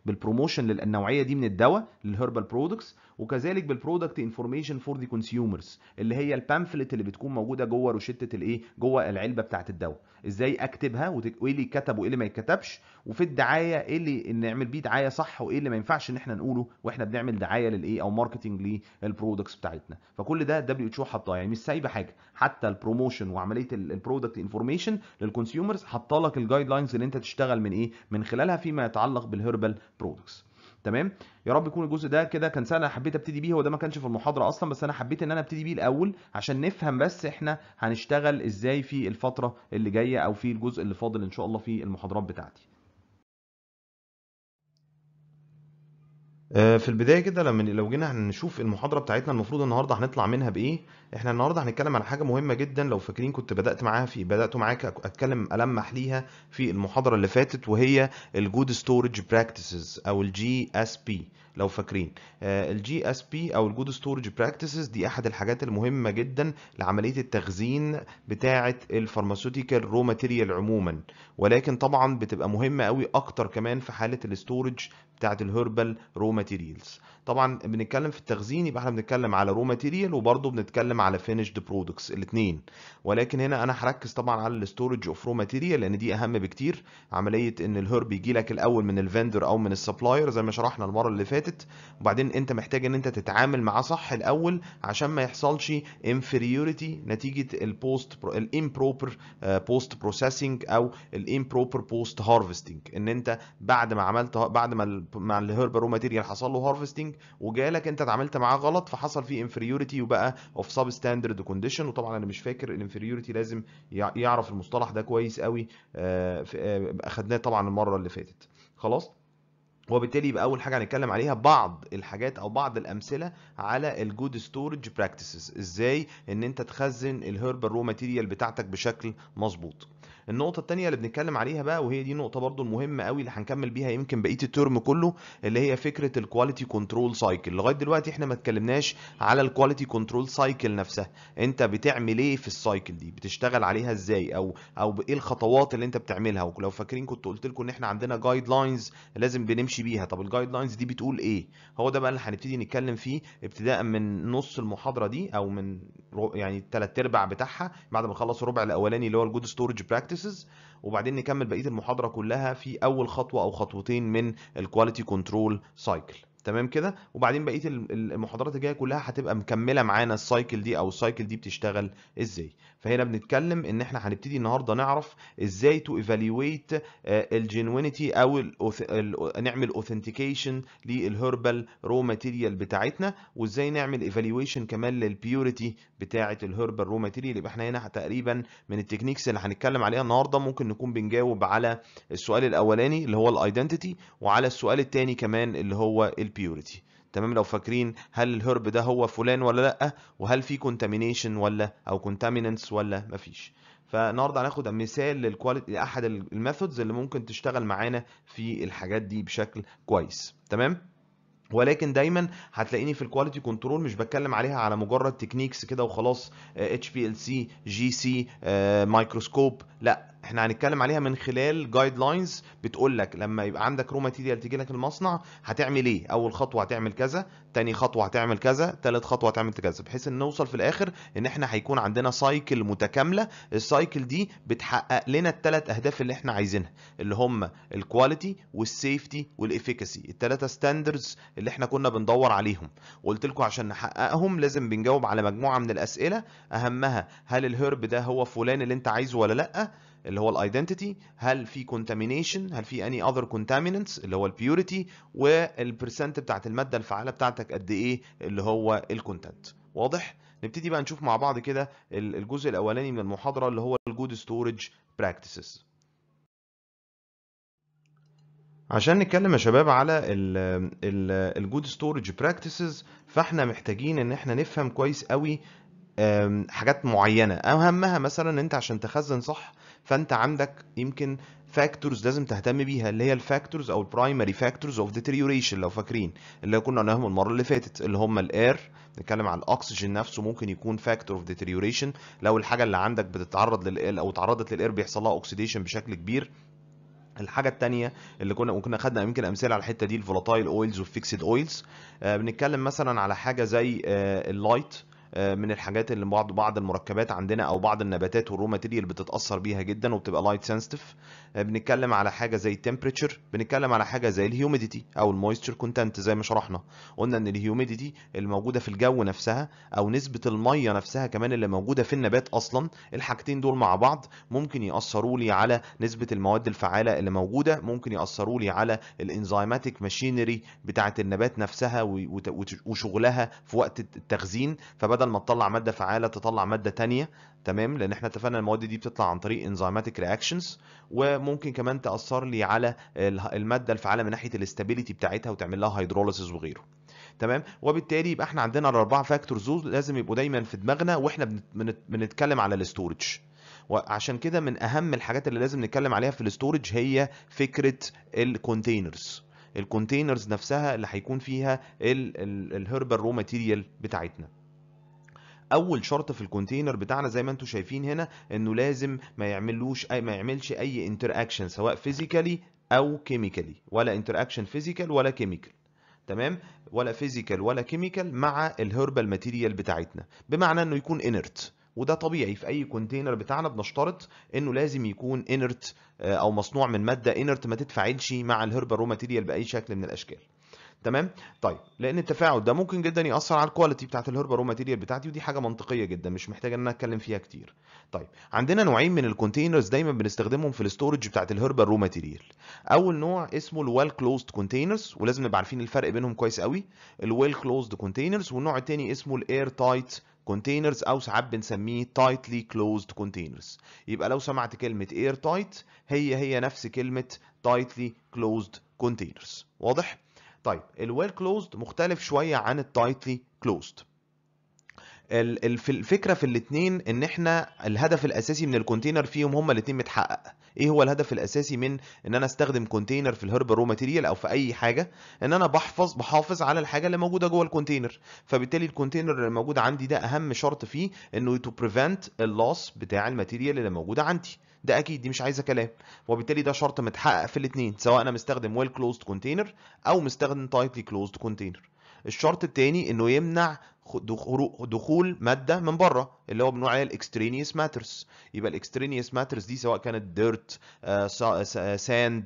بالبروموشن للنوعيه دي من الدواء للهربال برودكتس وكذلك بالبرودكت انفورميشن فور ذا كونسيومرز اللي هي البامفلت اللي بتكون موجوده جوه روشته الايه جوه العلبه بتاعه الدواء ازاي اكتبها وايه اللي يتكتب وايه اللي ما يتكتبش وفي الدعايه ايه اللي نعمل بيه دعايه صح وايه اللي ما ينفعش ان احنا نقوله واحنا بنعمل دعايه للايه او ماركتنج للبرودكتس بتاعتنا فكل ده دبليو اتش او حطاه يعني مش سايبه حاجه حتى البروموشن وعمليه البرودكت انفورميشن للكونسيومرز حاطه لك الجايد لاينز اللي انت تشتغل من ايه من خلالها فيما يتعلق بالهربال برودكتس تمام يا رب يكون الجزء ده كده كان سهل انا حبيت ابتدي بيه هو ده ما كانش في المحاضره اصلا بس انا حبيت ان انا ابتدي بيه الاول عشان نفهم بس احنا هنشتغل ازاي في الفتره اللي جايه او في الجزء اللي فاضل ان شاء الله في المحاضرات بتاعتي في البدايه كده لما لو جينا هنشوف المحاضره بتاعتنا المفروض النهارده هنطلع منها بايه احنا النهارده هنتكلم على حاجه مهمه جدا لو فاكرين كنت بدات معاها في بدات معاك اتكلم المح ليها في المحاضره اللي فاتت وهي الجود ستورج براكتسز او الجي اس بي لو فاكرين الجي اس بي او الجود ستورج براكتسز دي احد الحاجات المهمه جدا لعمليه التخزين بتاعه الفارماسيوتيكال رو ماتيريال عموما ولكن طبعا بتبقى مهمه قوي اكتر كمان في حاله الاستورج بتاعه الهربال رو ماتيريالز طبعا بنتكلم في التخزين يبقى احنا بنتكلم على رو ماتيريال وبرضه بنتكلم على فينيشد برودكتس الاثنين ولكن هنا انا هركز طبعا على الاستورج اوف رو ماتيريال لان دي اهم بكتير عمليه ان الهرب يجي لك الاول من الفندر او من السبلاير زي ما شرحنا المره اللي فاتت وبعدين انت محتاج ان انت تتعامل معاه صح الاول عشان ما يحصلش انفيريوريتي نتيجه البوست الامبروبر بوست بروسيسنج او الامبروبر بوست هارفستنج ان انت بعد ما عملت بعد ما مع الهرب رو ماتيريال حصل له هارفستنج وجالك انت اتعاملت معاه غلط فحصل فيه انفيريوريتي وبقى اوف سب ستاندرد كونديشن وطبعا انا مش فاكر الانفيريوريتي لازم يعرف المصطلح ده كويس قوي اخدناه طبعا المره اللي فاتت خلاص وبالتالي يبقى اول حاجه هنتكلم عليها بعض الحاجات او بعض الامثله على الجود ستورج براكتسز ازاي ان انت تخزن الهربال رو ماتيريال بتاعتك بشكل مظبوط النقطة التانية اللي بنتكلم عليها بقى وهي دي نقطة برضو المهمة قوي اللي هنكمل بيها يمكن بقية الترم كله اللي هي فكرة الكواليتي كنترول سايكل لغاية دلوقتي احنا ما اتكلمناش على الكواليتي كنترول سايكل نفسها انت بتعمل ايه في السايكل دي بتشتغل عليها ازاي او او ايه الخطوات اللي انت بتعملها ولو فاكرين كنت قلت لكم ان احنا عندنا جايد لاينز لازم بنمشي بيها طب الجايد لاينز دي بتقول ايه هو ده بقى اللي هنبتدي نتكلم فيه ابتداء من نص المحاضرة دي او من يعني الثلاث ارباع بتاعها بعد ما نخلص الربع الاولاني اللي هو الجود ستورج براكتسز وبعدين نكمل بقيه المحاضره كلها في اول خطوه او خطوتين من الكواليتي كنترول سايكل تمام كده وبعدين بقيه المحاضرات الجايه كلها هتبقى مكمله معانا السايكل دي او السايكل دي بتشتغل ازاي فهنا بنتكلم ان احنا هنبتدي النهارده نعرف ازاي تو ايفالويت الجينوينيتي او ال نعمل اوثنتيكيشن للهربال رو ماتيريال بتاعتنا وازاي نعمل ايفالويشن كمان للبيوريتي بتاعه الهربال رو ماتيريال يبقى احنا هنا تقريبا من التكنيكس اللي هنتكلم عليها النهارده ممكن نكون بنجاوب على السؤال الاولاني اللي هو الايدنتيتي وعلى السؤال الثاني كمان اللي هو البيوريتي تمام لو فاكرين هل الهرب ده هو فلان ولا لا وهل في كونتامينيشن ولا او كونتاميننس ولا مفيش فالنهارده هناخد مثال للكواليتي لاحد الميثودز اللي ممكن تشتغل معانا في الحاجات دي بشكل كويس تمام ولكن دايما هتلاقيني في الكواليتي كنترول مش بتكلم عليها على مجرد تكنيكس كده وخلاص اتش بي ال سي جي سي مايكروسكوب لا احنا هنتكلم عليها من خلال جايد لاينز بتقول لك لما يبقى عندك رو ماتيريال تيجي لك المصنع هتعمل ايه اول خطوه هتعمل كذا تاني خطوه هتعمل كذا تالت خطوه هتعمل كذا بحيث ان نوصل في الاخر ان احنا هيكون عندنا سايكل متكامله السايكل دي بتحقق لنا الثلاث اهداف اللي احنا عايزينها اللي هم الكواليتي والسيفتي والافيكاسي الثلاثه ستاندردز اللي احنا كنا بندور عليهم وقلت لكم عشان نحققهم لازم بنجاوب على مجموعه من الاسئله اهمها هل الهرب ده هو فلان اللي انت عايزه ولا لا اللي هو الايدنتيتي هل في كونتامينيشن هل في اني اذر كونتاميننتس اللي هو البيوريتي والبرسنت بتاعت الماده الفعاله بتاعتك قد ايه اللي هو الكونتنت واضح نبتدي بقى نشوف مع بعض كده الجزء الاولاني من المحاضره اللي هو الجود ستورج براكتسز عشان نتكلم يا شباب على الجود ستورج براكتسز فاحنا محتاجين ان احنا نفهم كويس قوي حاجات معينه اهمها مثلا ان انت عشان تخزن صح فانت عندك يمكن فاكتورز لازم تهتم بيها اللي هي الفاكتورز او البرايمري فاكتورز اوف ديتريوريشن لو فاكرين اللي كنا قلناهم المره اللي فاتت اللي هم الاير نتكلم على الاكسجين نفسه ممكن يكون فاكتور اوف ديتريوريشن لو الحاجه اللي عندك بتتعرض للاير او تعرضت للاير بيحصل لها اوكسيديشن بشكل كبير الحاجة التانية اللي كنا وكنا خدنا يمكن أمثلة على الحتة دي الفولاتايل اويلز والفيكسد اويلز بنتكلم مثلا على حاجة زي آه، اللايت آه، من الحاجات اللي بعض بعض المركبات عندنا او بعض النباتات والرو ماتيريال بتتاثر بيها جدا وبتبقى لايت سنسيتيف بنتكلم على حاجه زي التمبريتشر بنتكلم على حاجه زي الهيوميديتي او المويستشر كونتنت زي ما شرحنا قلنا ان الهيوميديتي الموجوده في الجو نفسها او نسبه الميه نفسها كمان اللي موجوده في النبات اصلا الحاجتين دول مع بعض ممكن ياثروا لي على نسبه المواد الفعاله اللي موجوده ممكن ياثروا لي على الانزيماتيك ماشينري بتاعه النبات نفسها و- وت- وشغلها في وقت التخزين فبدل ما تطلع ماده فعاله تطلع ماده تانية تمام لان احنا اتفقنا المواد دي بتطلع عن طريق انزيماتيك رياكشنز وممكن كمان تاثر لي على ال- الماده الفعاله من ناحيه الاستابيليتي بتاعتها وتعمل لها هيدروليسيس وغيره تمام وبالتالي يبقى احنا عندنا الاربعه فاكتورز دول لازم يبقوا دايما في دماغنا واحنا بنت- بنت- بنتكلم على الاستورج وعشان كده من اهم الحاجات اللي لازم نتكلم عليها في الاستورج هي فكره الكونتينرز الكونتينرز نفسها اللي هيكون فيها الهربال رو ماتيريال بتاعتنا اول شرط في الكونتينر بتاعنا زي ما انتم شايفين هنا انه لازم ما يعملوش اي ما يعملش اي انتر اكشن سواء فيزيكالي او كيميكالي ولا انتر اكشن فيزيكال ولا كيميكال تمام ولا فيزيكال ولا كيميكال مع الهربال ماتيريال بتاعتنا بمعنى انه يكون انرت وده طبيعي في اي كونتينر بتاعنا بنشترط انه لازم يكون انرت او مصنوع من ماده انرت ما تتفاعلش مع الهربال رو ماتيريال باي شكل من الاشكال تمام طيب لان التفاعل ده ممكن جدا ياثر على الكواليتي بتاعت الهربا رو ماتيريال بتاعتي ودي حاجه منطقيه جدا مش محتاج ان انا اتكلم فيها كتير طيب عندنا نوعين من الكونتينرز دايما بنستخدمهم في الاستورج بتاعت الهربا رو ماتيريال اول نوع اسمه الويل كلوزد كونتينرز ولازم نبقى عارفين الفرق بينهم كويس قوي الويل كلوزد كونتينرز والنوع الثاني اسمه الاير تايت كونتينرز او ساعات بنسميه تايتلي كلوزد كونتينرز يبقى لو سمعت كلمه اير تايت هي هي نفس كلمه تايتلي كلوزد كونتينرز واضح طيب الويل كلوزد مختلف شويه عن التايتلي كلوزد الفكره في الاثنين ان احنا الهدف الاساسي من الكونتينر فيهم هما الاثنين متحقق ايه هو الهدف الاساسي من ان انا استخدم كونتينر في الهرب رو ماتيريال او في اي حاجه ان انا بحفظ بحافظ على الحاجه اللي موجوده جوه الكونتينر فبالتالي الكونتينر اللي موجود عندي ده اهم شرط فيه انه تو بريفنت اللوس بتاع الماتيريال اللي موجوده عندي ده اكيد دي مش عايزه كلام وبالتالي ده شرط متحقق في الاثنين سواء انا مستخدم ويل كلوزد كونتينر او مستخدم تايتلي كلوزد كونتينر الشرط الثاني انه يمنع دخول ماده من بره اللي هو بنقول عليها الاكسترينيوس ماترز يبقى الاكسترينيوس ماترز دي سواء كانت ديرت ساند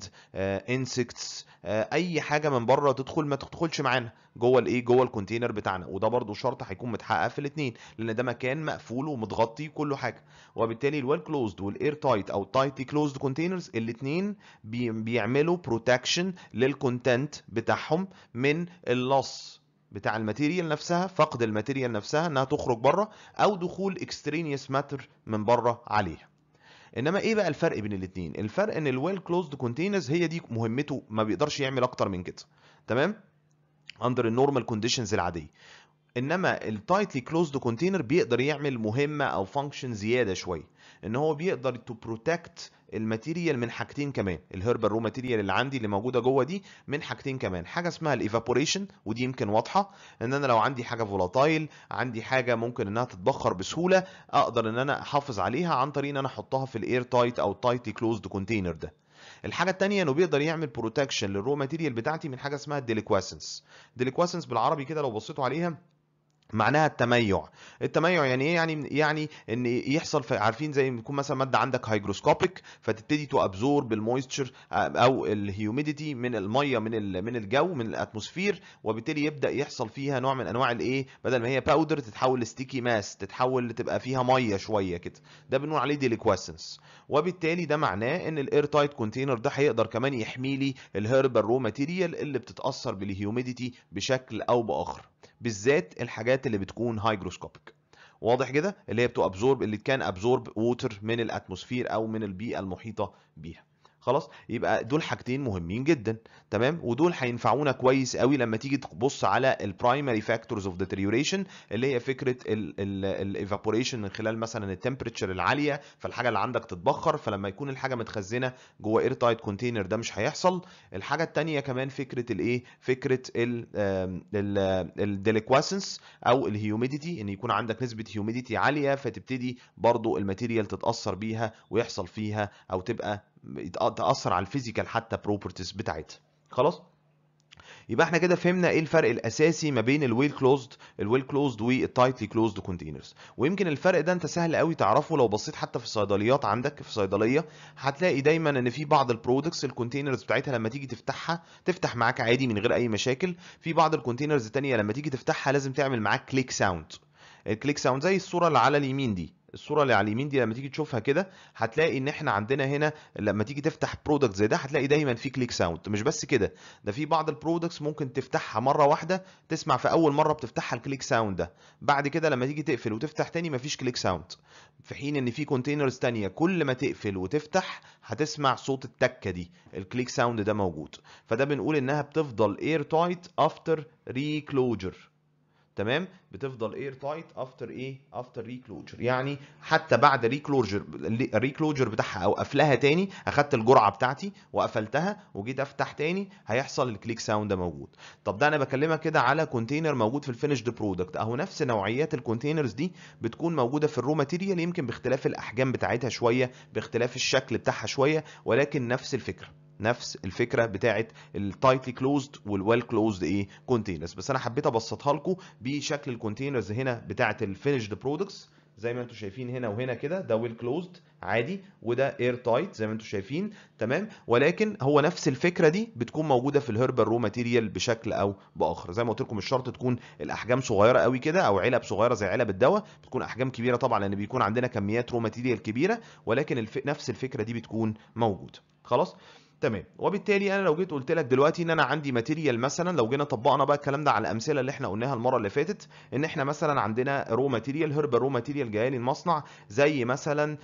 انسكتس اي حاجه من بره تدخل ما تدخلش معانا جوه الايه جوه الكونتينر بتاعنا وده برضو شرط هيكون متحقق في الاثنين لان ده مكان مقفول ومتغطي كله حاجه وبالتالي الويل كلوزد والاير تايت او تايتلي كلوزد كونتينرز الاثنين بيعملوا بروتكشن للكونتنت بتاعهم من اللص بتاع الماتيريال نفسها فقد الماتيريال نفسها انها تخرج بره او دخول اكسترينيوس ماتر من بره عليها انما ايه بقى الفرق بين الاثنين الفرق ان الويل كلوزد كونتينرز هي دي مهمته ما بيقدرش يعمل اكتر من كده تمام اندر النورمال كونديشنز العاديه انما التايتلي كلوزد كونتينر بيقدر يعمل مهمه او فانكشن زياده شويه ان هو بيقدر تو بروتكت الماتيريال من حاجتين كمان الهربال رو ماتيريال اللي عندي اللي موجوده جوه دي من حاجتين كمان حاجه اسمها الايفابوريشن ودي يمكن واضحه ان انا لو عندي حاجه فولاتايل عندي حاجه ممكن انها تتبخر بسهوله اقدر ان انا احافظ عليها عن طريق ان انا احطها في الاير تايت او تايتلي كلوزد كونتينر ده الحاجه الثانيه انه بيقدر يعمل بروتكشن للرو ماتيريال بتاعتي من حاجه اسمها الديليكواسنس ديليكواسنس بالعربي كده لو بصيتوا عليها معناها التميع التميع يعني ايه يعني يعني ان يحصل في عارفين زي ما يكون مثلا ماده عندك هيجروسكوبيك فتبتدي تو ابزورب المويستشر او الهيوميديتي من الميه من من الجو من الاتموسفير وبالتالي يبدا يحصل فيها نوع من انواع الايه بدل ما هي باودر تتحول لستيكي ماس تتحول تبقى فيها ميه شويه كده ده بنقول عليه ديليكواسنس وبالتالي ده معناه ان الاير تايت كونتينر ده هيقدر كمان يحمي لي الهربال رو ماتيريال اللي بتتاثر بالهيوميديتي بشكل او باخر بالذات الحاجات اللي بتكون هايجروسكوبيك واضح كده اللي هي بتابزورب اللي كان ابزورب ووتر من الاتموسفير او من البيئه المحيطه بيها خلاص يبقى دول حاجتين مهمين جدا تمام ودول هينفعونا كويس قوي لما تيجي تبص على البرايمري فاكتورز اوف ديتريوريشن اللي هي فكره الايفابوريشن من خلال مثلا التمبريتشر العاليه فالحاجه اللي عندك تتبخر فلما يكون الحاجه متخزنه جوه اير تايت كونتينر ده مش هيحصل الحاجه الثانيه كمان فكره الايه فكره الديليكواسنس او الهيوميديتي ان يكون عندك نسبه هيوميديتي عاليه فتبتدي برضو الماتيريال تتاثر بيها ويحصل فيها او تبقى تاثر على الفيزيكال حتى بروبرتيز بتاعتها خلاص يبقى احنا كده فهمنا ايه الفرق الاساسي ما بين الويل كلوزد الويل كلوزد والتايتلي كلوزد كونتينرز ويمكن الفرق ده انت سهل قوي تعرفه لو بصيت حتى في الصيدليات عندك في صيدليه هتلاقي دايما ان في بعض البرودكتس الكونتينرز بتاعتها لما تيجي تفتحها تفتح معاك عادي من غير اي مشاكل في بعض الكونتينرز التانية لما تيجي تفتحها لازم تعمل معاك كليك ساوند الكليك ساوند زي الصوره اللي على اليمين دي الصوره اللي على اليمين دي لما تيجي تشوفها كده هتلاقي ان احنا عندنا هنا لما تيجي تفتح برودكت زي ده هتلاقي دايما في كليك ساوند مش بس كده ده في بعض البرودكتس ممكن تفتحها مره واحده تسمع في اول مره بتفتحها الكليك ساوند ده بعد كده لما تيجي تقفل وتفتح تاني مفيش كليك ساوند في حين ان في كونتينرز تانية كل ما تقفل وتفتح هتسمع صوت التكه دي الكليك ساوند ده موجود فده بنقول انها بتفضل اير تايت افتر ريكلوجر تمام بتفضل اير تايت افتر ايه افتر ريكلوجر يعني حتى بعد ريكلوجر الريكلوجر بتاعها او قفلها تاني اخدت الجرعه بتاعتي وقفلتها وجيت افتح تاني هيحصل الكليك ساوند ده موجود طب ده انا بكلمك كده على كونتينر موجود في الفينيشد برودكت اهو نفس نوعيات الكونتينرز دي بتكون موجوده في الرو ماتيريال يمكن باختلاف الاحجام بتاعتها شويه باختلاف الشكل بتاعها شويه ولكن نفس الفكره نفس الفكره بتاعه التايتلي كلوزد والويل كلوزد ايه كونتينرز بس انا حبيت ابسطها لكم بشكل الكونتينرز هنا بتاعه الفينيشد برودكتس زي ما انتم شايفين هنا وهنا كده ده ويل كلوزد عادي وده اير تايت زي ما انتم شايفين تمام ولكن هو نفس الفكره دي بتكون موجوده في الهربال رو ماتيريال بشكل او باخر زي ما قلت لكم مش شرط تكون الاحجام صغيره قوي كده او علب صغيره زي علب الدواء بتكون احجام كبيره طبعا لان بيكون عندنا كميات رو ماتيريال كبيره ولكن الف... نفس الفكره دي بتكون موجوده خلاص تمام وبالتالي انا لو جيت قلت لك دلوقتي ان انا عندي ماتيريال مثلا لو جينا طبقنا بقى الكلام ده على الامثله اللي احنا قلناها المره اللي فاتت ان احنا مثلا عندنا رو ماتيريال هرب رو ماتيريال جايه لي المصنع زي مثلا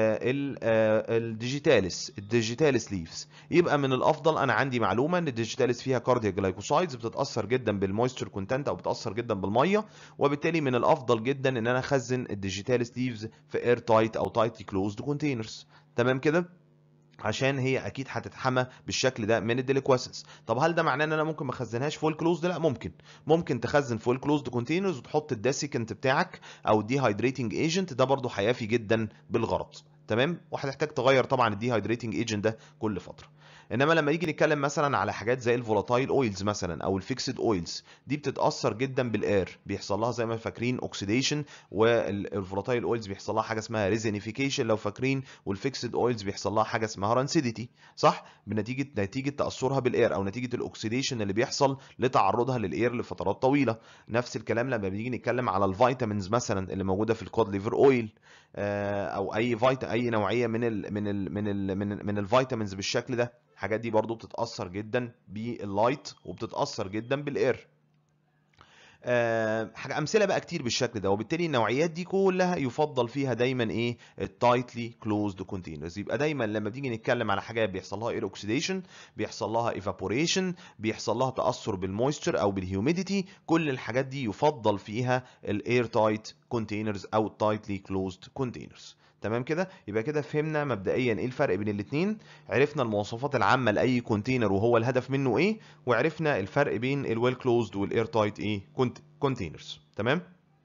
الديجيتاليس الديجيتاليس ليفز يبقى من الافضل انا عندي معلومه ان الديجيتاليس فيها كارديا جلايكوسايدز بتتاثر جدا بالمويستر كونتنت او بتاثر جدا بالميه وبالتالي من الافضل جدا ان انا اخزن الديجيتاليس ليفز في اير تايت او تايتلي كلوزد كونتينرز تمام كده عشان هي اكيد هتتحمى بالشكل ده من الديليكواسنس طب هل ده معناه ان انا ممكن ما اخزنهاش فول كلوزد لا ممكن ممكن تخزن فول كلوزد كونتينرز وتحط الديسيكنت بتاعك او الديهايدريتنج ايجنت ده برضو هيافي جدا بالغرض تمام وهتحتاج تغير طبعا الديهايدريتنج ايجنت ده كل فتره انما لما نيجي نتكلم مثلا على حاجات زي الفولاتايل اويلز مثلا او الفيكسد اويلز دي بتتاثر جدا بالاير بيحصل لها زي ما فاكرين اوكسيديشن والفولاتايل اويلز بيحصل لها حاجه اسمها ريزينيفيكيشن لو فاكرين والفيكسد اويلز بيحصل لها حاجه اسمها رانسيديتي صح بنتيجه نتيجه تاثرها بالاير او نتيجه الاكسيديشن اللي بيحصل لتعرضها للاير لفترات طويله نفس الكلام لما بنيجي نتكلم على الفيتامينز مثلا اللي موجوده في الكود ليفر اويل او اي فيتا اي نوعيه من ال من ال من ال من, من الفيتامينز بالشكل ده الحاجات دي برضو بتتاثر جدا باللايت وبتتاثر جدا بالاير أه حاجه امثله بقى كتير بالشكل ده وبالتالي النوعيات دي كلها يفضل فيها دايما ايه التايتلي كلوزد كونتينرز يبقى دايما لما بنيجي نتكلم على حاجات بيحصل لها اير اوكسيديشن بيحصل لها ايفابوريشن بيحصل لها تاثر بالمويستشر او بالهيوميديتي كل الحاجات دي يفضل فيها الاير تايت كونتينرز او التايتلي كلوزد كونتينرز تمام كده يبقى كده فهمنا مبدئيا ايه الفرق بين الاثنين عرفنا المواصفات العامه لاي كونتينر وهو الهدف منه ايه وعرفنا الفرق بين الويل كلوزد والاير تايت ايه كونتينرز تمام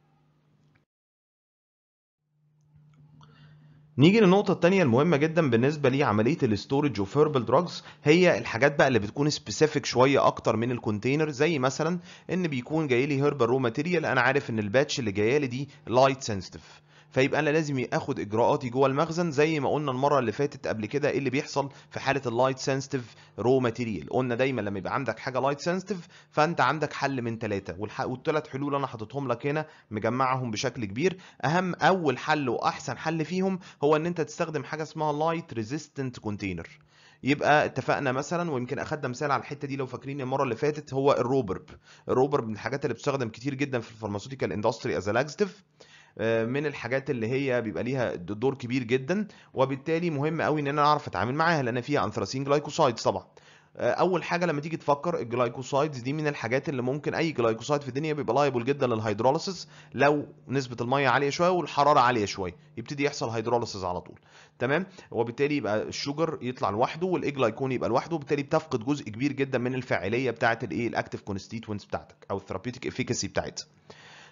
نيجي للنقطة التانية المهمة جدا بالنسبة لعملية الاستورج اوف هيربال دراجز هي الحاجات بقى اللي بتكون سبيسيفيك شوية أكتر من الكونتينر زي مثلا إن بيكون جاي لي هيربال رو ماتيريال أنا عارف إن الباتش اللي جاية لي دي لايت سنسيتيف فيبقى انا لازم اخد اجراءاتي جوه المخزن زي ما قلنا المره اللي فاتت قبل كده ايه اللي بيحصل في حاله اللايت سنسيتيف رو ماتيريال قلنا دايما لما يبقى عندك حاجه لايت سنسيتيف فانت عندك حل من ثلاثه والثلاث حلول انا حاططهم لك هنا مجمعهم بشكل كبير اهم اول حل واحسن حل فيهم هو ان انت تستخدم حاجه اسمها لايت ريزيستنت كونتينر يبقى اتفقنا مثلا ويمكن اخدنا مثال على الحته دي لو فاكرين المره اللي فاتت هو الروبرب الروبرب من الحاجات اللي بتستخدم كتير جدا في الفارماسيوتيكال اندستري از لاكستيف من الحاجات اللي هي بيبقى ليها دور كبير جدا وبالتالي مهم قوي ان انا اعرف اتعامل معاها لان فيها انثراسين جلايكوسايدز طبعا اول حاجه لما تيجي تفكر الجلايكوسايدز دي من الحاجات اللي ممكن اي جلايكوسايد في الدنيا بيبقى لايبل جدا للهيدروليسيس لو نسبه الميه عاليه شويه والحراره عاليه شويه يبتدي يحصل هيدروليسيس على طول تمام وبالتالي يبقى الشوجر يطلع لوحده والاجلايكون يبقى لوحده وبالتالي بتفقد جزء كبير جدا من الفاعليه بتاعه الايه الاكتيف كونستيتوينتس بتاعتك او الثيرابيوتيك افيكاسي بتاعتها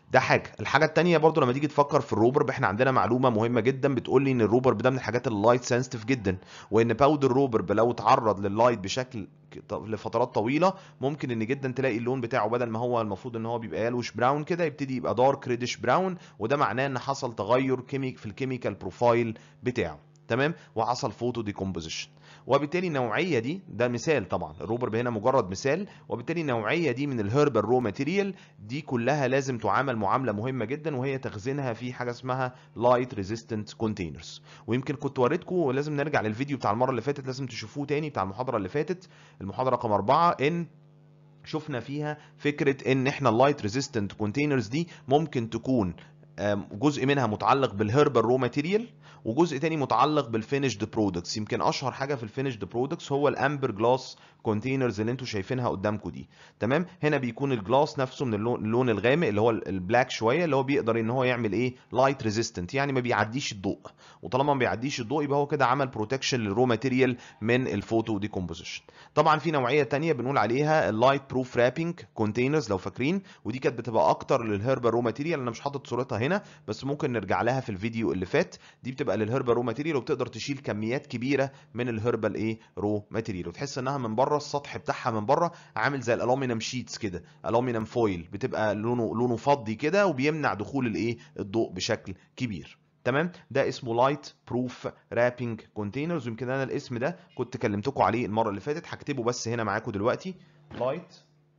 ده حاجه الحاجه التانية برضو لما تيجي تفكر في الروبر احنا عندنا معلومه مهمه جدا بتقول لي ان الروبر ده من الحاجات اللايت سنسيتيف جدا وان باودر روبر لو اتعرض لللايت بشكل ك- لفترات طويله ممكن ان جدا تلاقي اللون بتاعه بدل ما هو المفروض ان هو بيبقى يلوش براون كده يبتدي يبقى دارك ريدش براون وده معناه ان حصل تغير كيميك في الكيميكال بروفايل بتاعه تمام وحصل فوتو ديكومبوزيشن وبالتالي النوعيه دي ده مثال طبعا الروبر هنا مجرد مثال وبالتالي النوعيه دي من الهيربال رو ماتيريال دي كلها لازم تعامل معامله مهمه جدا وهي تخزينها في حاجه اسمها لايت ريزيستنت كونتينرز ويمكن كنت وريتكم ولازم نرجع للفيديو بتاع المره اللي فاتت لازم تشوفوه تاني بتاع المحاضره اللي فاتت المحاضره رقم أربعة ان شفنا فيها فكره ان احنا اللايت ريزيستنت كونتينرز دي ممكن تكون آم، جزء منها متعلق بالهيربال رو ماتيريال وجزء تاني متعلق بالفينيشد برودكتس يمكن اشهر حاجه في الفينيشد برودكتس هو الامبر جلاس كونتينرز اللي انتم شايفينها قدامكم دي تمام هنا بيكون الجلاس نفسه من اللون, اللون الغامق اللي هو ال- البلاك شويه اللي هو بيقدر ان هو يعمل ايه لايت ريزيستنت يعني ما بيعديش الضوء وطالما ما بيعديش الضوء يبقى هو كده عمل بروتكشن للرو ماتيريال من الفوتو ديكومبوزيشن طبعا في نوعيه تانية بنقول عليها اللايت بروف رابينج كونتينرز لو فاكرين ودي كانت بتبقى اكتر للهيربال رو ماتيريال انا مش حاطط صورتها هنا بس ممكن نرجع لها في الفيديو اللي فات دي بتبقى للهيربال رو ماتيريال وبتقدر تشيل كميات كبيره من الهيربال ايه رو ماتيريال وتحس انها من بره السطح بتاعها من بره عامل زي الالومنيوم شيتس كده الومنيوم فويل بتبقى لونه لونه فضي كده وبيمنع دخول الايه الضوء بشكل كبير تمام ده اسمه لايت بروف رابينج كونتينرز ويمكن انا الاسم ده كنت كلمتكم عليه المره اللي فاتت هكتبه بس هنا معاكم دلوقتي لايت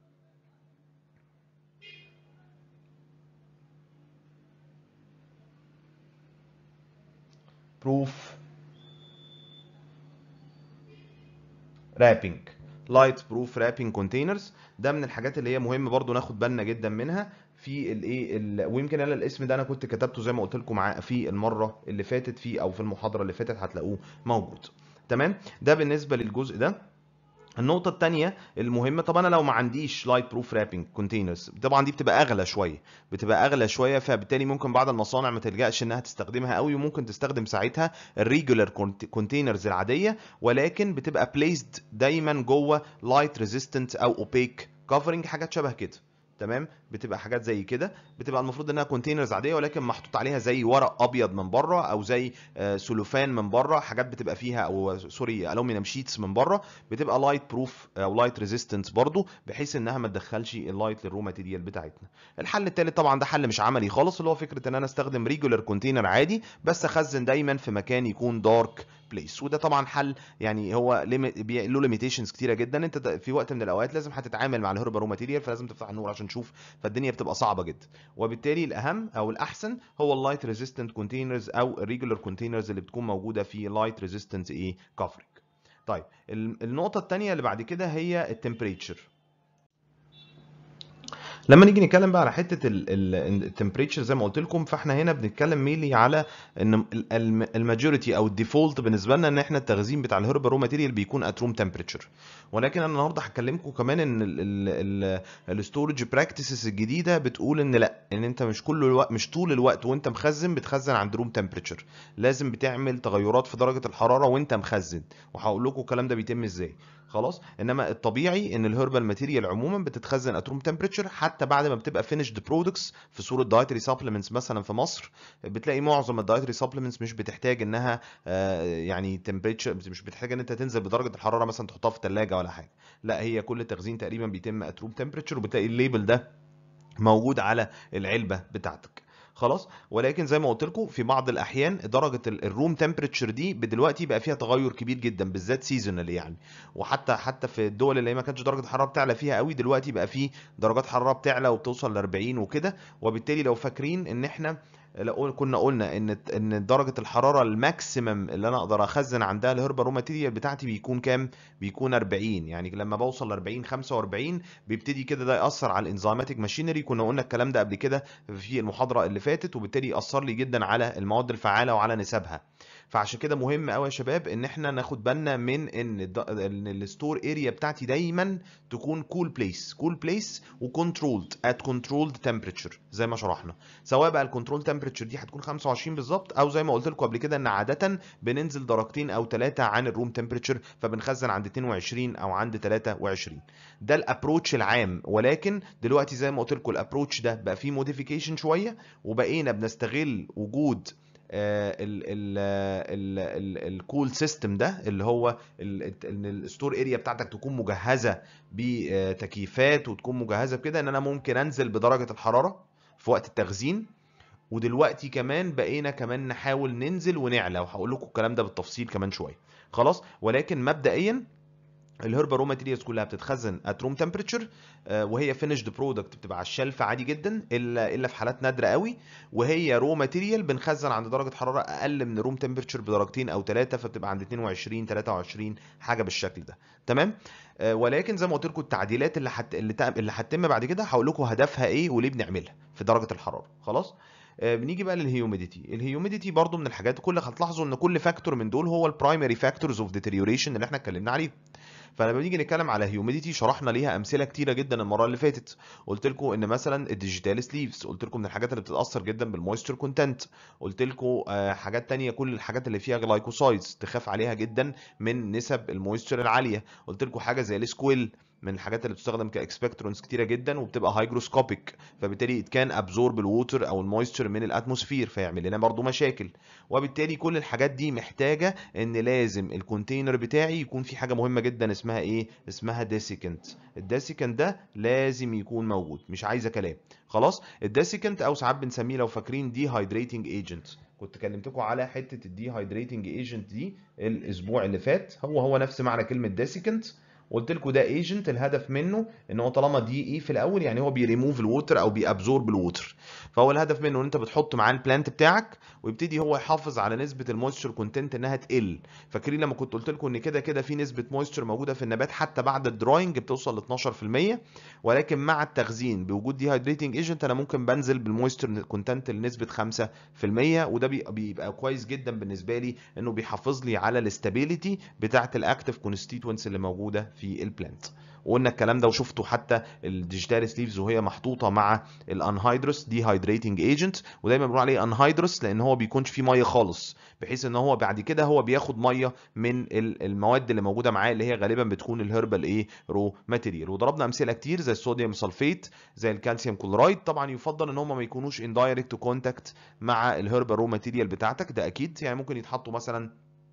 بروف رابينج لايت بروف رابينج كونتينرز ده من الحاجات اللي هي مهم برضو ناخد بالنا جدا منها في الايه ال- ويمكن انا الاسم ده انا كنت كتبته زي ما قلت لكم مع في المره اللي فاتت فيه او في المحاضره اللي فاتت هتلاقوه موجود تمام ده بالنسبه للجزء ده النقطة التانية المهمة طب أنا لو ما عنديش لايت بروف رابينج كونتينرز طبعا دي بتبقى أغلى شوية بتبقى أغلى شوية فبالتالي ممكن بعض المصانع ما تلجأش إنها تستخدمها قوي وممكن تستخدم ساعتها الريجولار كونتينرز العادية ولكن بتبقى بليسد دايما جوه لايت ريزيستنت أو اوبيك كفرنج حاجات شبه كده تمام بتبقى حاجات زي كده بتبقى المفروض انها كونتينرز عاديه ولكن محطوط عليها زي ورق ابيض من بره او زي آه، سلوفان من بره حاجات بتبقى فيها او سوري الومنيوم شيتس من بره بتبقى لايت بروف او لايت ريزيستنت برضو بحيث انها ما تدخلش اللايت للرو ماتيريال بتاعتنا الحل الثالث طبعا ده حل مش عملي خالص اللي هو فكره ان انا استخدم ريجولار كونتينر عادي بس اخزن دايما في مكان يكون دارك بليس وده طبعا حل يعني هو limit- بي- له ليميتيشنز كتيره جدا انت د- في وقت من الاوقات لازم هتتعامل مع الهربا رو ماتيريال فلازم تفتح النور عشان تشوف فالدنيا بتبقى صعبه جدا وبالتالي الاهم او الاحسن هو اللايت ريزيستنت كونتينرز او الريجولار كونتينرز اللي بتكون موجوده في لايت ريزيستنت ايه كفرنج طيب ال- النقطه الثانيه اللي بعد كده هي التمبريتشر لما نيجي نتكلم بقى على حته التمبريتشر زي ما قلت لكم فاحنا هنا بنتكلم ميلي على ان الماجوريتي او الديفولت بالنسبه لنا ان احنا التخزين بتاع الهربا رو ماتيريال بيكون ات روم تمبريتشر ولكن انا النهارده هكلمكم كمان ان الستورج براكتسز الجديده بتقول ان لا ان انت مش كل الوقت مش طول الوقت وانت مخزن بتخزن عند روم تمبريتشر لازم بتعمل تغيرات في درجه الحراره وانت مخزن وهقول لكم الكلام ده بيتم ازاي خلاص انما الطبيعي ان الهربال ماتيريال عموما بتتخزن ات روم تمبريتشر حتى بعد ما بتبقى فينيشد برودكتس في صوره دايتري سبلمنتس مثلا في مصر بتلاقي معظم الدايتري سبلمنتس مش بتحتاج انها آه، يعني تمبريتشر مش بتحتاج ان انت تنزل بدرجه الحراره مثلا تحطها في ثلاجه ولا حاجه لا هي كل التخزين تقريبا بيتم ات روم تمبريتشر وبتلاقي الليبل ده موجود على العلبه بتاعتك خلاص ولكن زي ما قلت لكم في بعض الاحيان درجه ال- الروم تمبريتشر دي دلوقتي بقى فيها تغير كبير جدا بالذات سيزونال يعني وحتى حتى في الدول اللي هي ما كانتش درجه الحراره بتعلى فيها قوي دلوقتي بقى في درجات حراره بتعلى وبتوصل ل 40 وكده وبالتالي لو فاكرين ان احنا لو كنا قلنا ان ان درجه الحراره الماكسيمم اللي انا اقدر اخزن عندها الهربا رو ماتيريال بتاعتي بيكون كام بيكون 40 يعني لما بوصل ل 40 45 بيبتدي كده ده ياثر على الانزيماتيك ماشينري كنا قلنا الكلام ده قبل كده في المحاضره اللي فاتت وبالتالي ياثر لي جدا على المواد الفعاله وعلى نسبها فعشان كده مهم قوي يا شباب ان احنا ناخد بالنا من ان ان الستور اريا بتاعتي دايما تكون كول بليس كول بليس وكنترولد ات كنترولد تمبريتشر زي ما شرحنا سواء بقى الكنترول تمبريتشر دي هتكون 25 بالظبط او زي ما قلت لكم قبل كده ان عاده بننزل درجتين او ثلاثه عن الروم تمبريتشر فبنخزن عند 22 او عند 23 ده الابروتش العام ولكن دلوقتي زي ما قلت لكم الابروتش ده بقى فيه موديفيكيشن شويه وبقينا بنستغل وجود الكول سيستم ده اللي هو ان الستور اريا بتاعتك تكون مجهزه بتكييفات وتكون مجهزه بكده ان انا ممكن انزل بدرجه الحراره في وقت التخزين ودلوقتي كمان بقينا كمان نحاول ننزل ونعلى وهقول لكم الكلام ده بالتفصيل كمان شويه خلاص ولكن مبدئيا الهربا رو ماتيريالز كلها بتتخزن ات روم تمبريتشر وهي فينيشد برودكت بتبقى على الشلف عادي جدا الا الا في حالات نادره قوي وهي رو ماتيريال بنخزن عند درجه حراره اقل من الروم تمبريتشر بدرجتين او ثلاثه فبتبقى عند 22 23 حاجه بالشكل ده تمام آه ولكن زي ما قلت لكم التعديلات اللي حت... اللي, ت... اللي هتتم بعد كده هقول لكم هدفها ايه وليه بنعملها في درجه الحراره خلاص بنيجي بقى للهيوميديتي الهيوميديتي برضو من الحاجات كل هتلاحظوا ان كل فاكتور من دول هو البرايمري فاكتورز اوف ديتيريوريشن اللي احنا اتكلمنا عليه فلما بنيجي نتكلم على هيوميديتي شرحنا ليها امثله كتيره جدا المره اللي فاتت قلت لكم ان مثلا الديجيتال سليفز قلت لكم من الحاجات اللي بتتاثر جدا بالمويستر كونتنت قلت لكم حاجات تانية كل الحاجات اللي فيها جلايكوسايدز تخاف عليها جدا من نسب المويستر العاليه قلت لكم حاجه زي السكويل من الحاجات اللي بتستخدم كاكسبكترونز كتيره جدا وبتبقى هايجروسكوبيك فبالتالي ات كان ابزورب الووتر او المويستر من الاتموسفير فيعمل لنا برضو مشاكل وبالتالي كل الحاجات دي محتاجه ان لازم الكونتينر بتاعي يكون في حاجه مهمه جدا اسمها ايه اسمها ديسيكنت الديسيكنت ده لازم يكون موجود مش عايزه كلام خلاص الديسيكنت او ساعات بنسميه لو فاكرين دي هايدريتنج ايجنت كنت كلمتكم على حته الدي هايدريتنج ايجنت دي الاسبوع اللي فات هو هو نفس معنى كلمه ديسيكنت قلت لكم ده ايجنت الهدف منه ان هو طالما دي اي في الاول يعني هو بيريموف الووتر او بيابزورب الووتر فهو الهدف منه ان انت بتحط معاه البلانت بتاعك ويبتدي هو يحافظ على نسبه المويستشر كونتنت انها تقل فاكرين لما كنت قلت لكم ان كده كده في نسبه مويستشر موجوده في النبات حتى بعد الدراينج بتوصل ل 12% ولكن مع التخزين بوجود دي هايدريتنج ايجنت انا ممكن بنزل بالمويستشر كونتنت لنسبه 5% وده بيبقى كويس جدا بالنسبه لي انه بيحافظ لي على الاستابيليتي بتاعه الاكتف كونستيتوينتس اللي موجوده في البلانت وقلنا الكلام ده وشفتوا حتى الديجيتال سليفز وهي محطوطه مع الانهيدرس دي هايدريتنج ايجنت ودايما بنقول عليه انهيدرس لان هو بيكونش فيه ميه خالص بحيث ان هو بعد كده هو بياخد ميه من المواد اللي موجوده معاه اللي هي غالبا بتكون الهربال ايه رو ماتيريال وضربنا امثله كتير زي الصوديوم سلفيت زي الكالسيوم كلورايد طبعا يفضل ان هم ما يكونوش ان دايركت كونتاكت مع الهربال رو ماتيريال بتاعتك ده اكيد يعني ممكن يتحطوا مثلا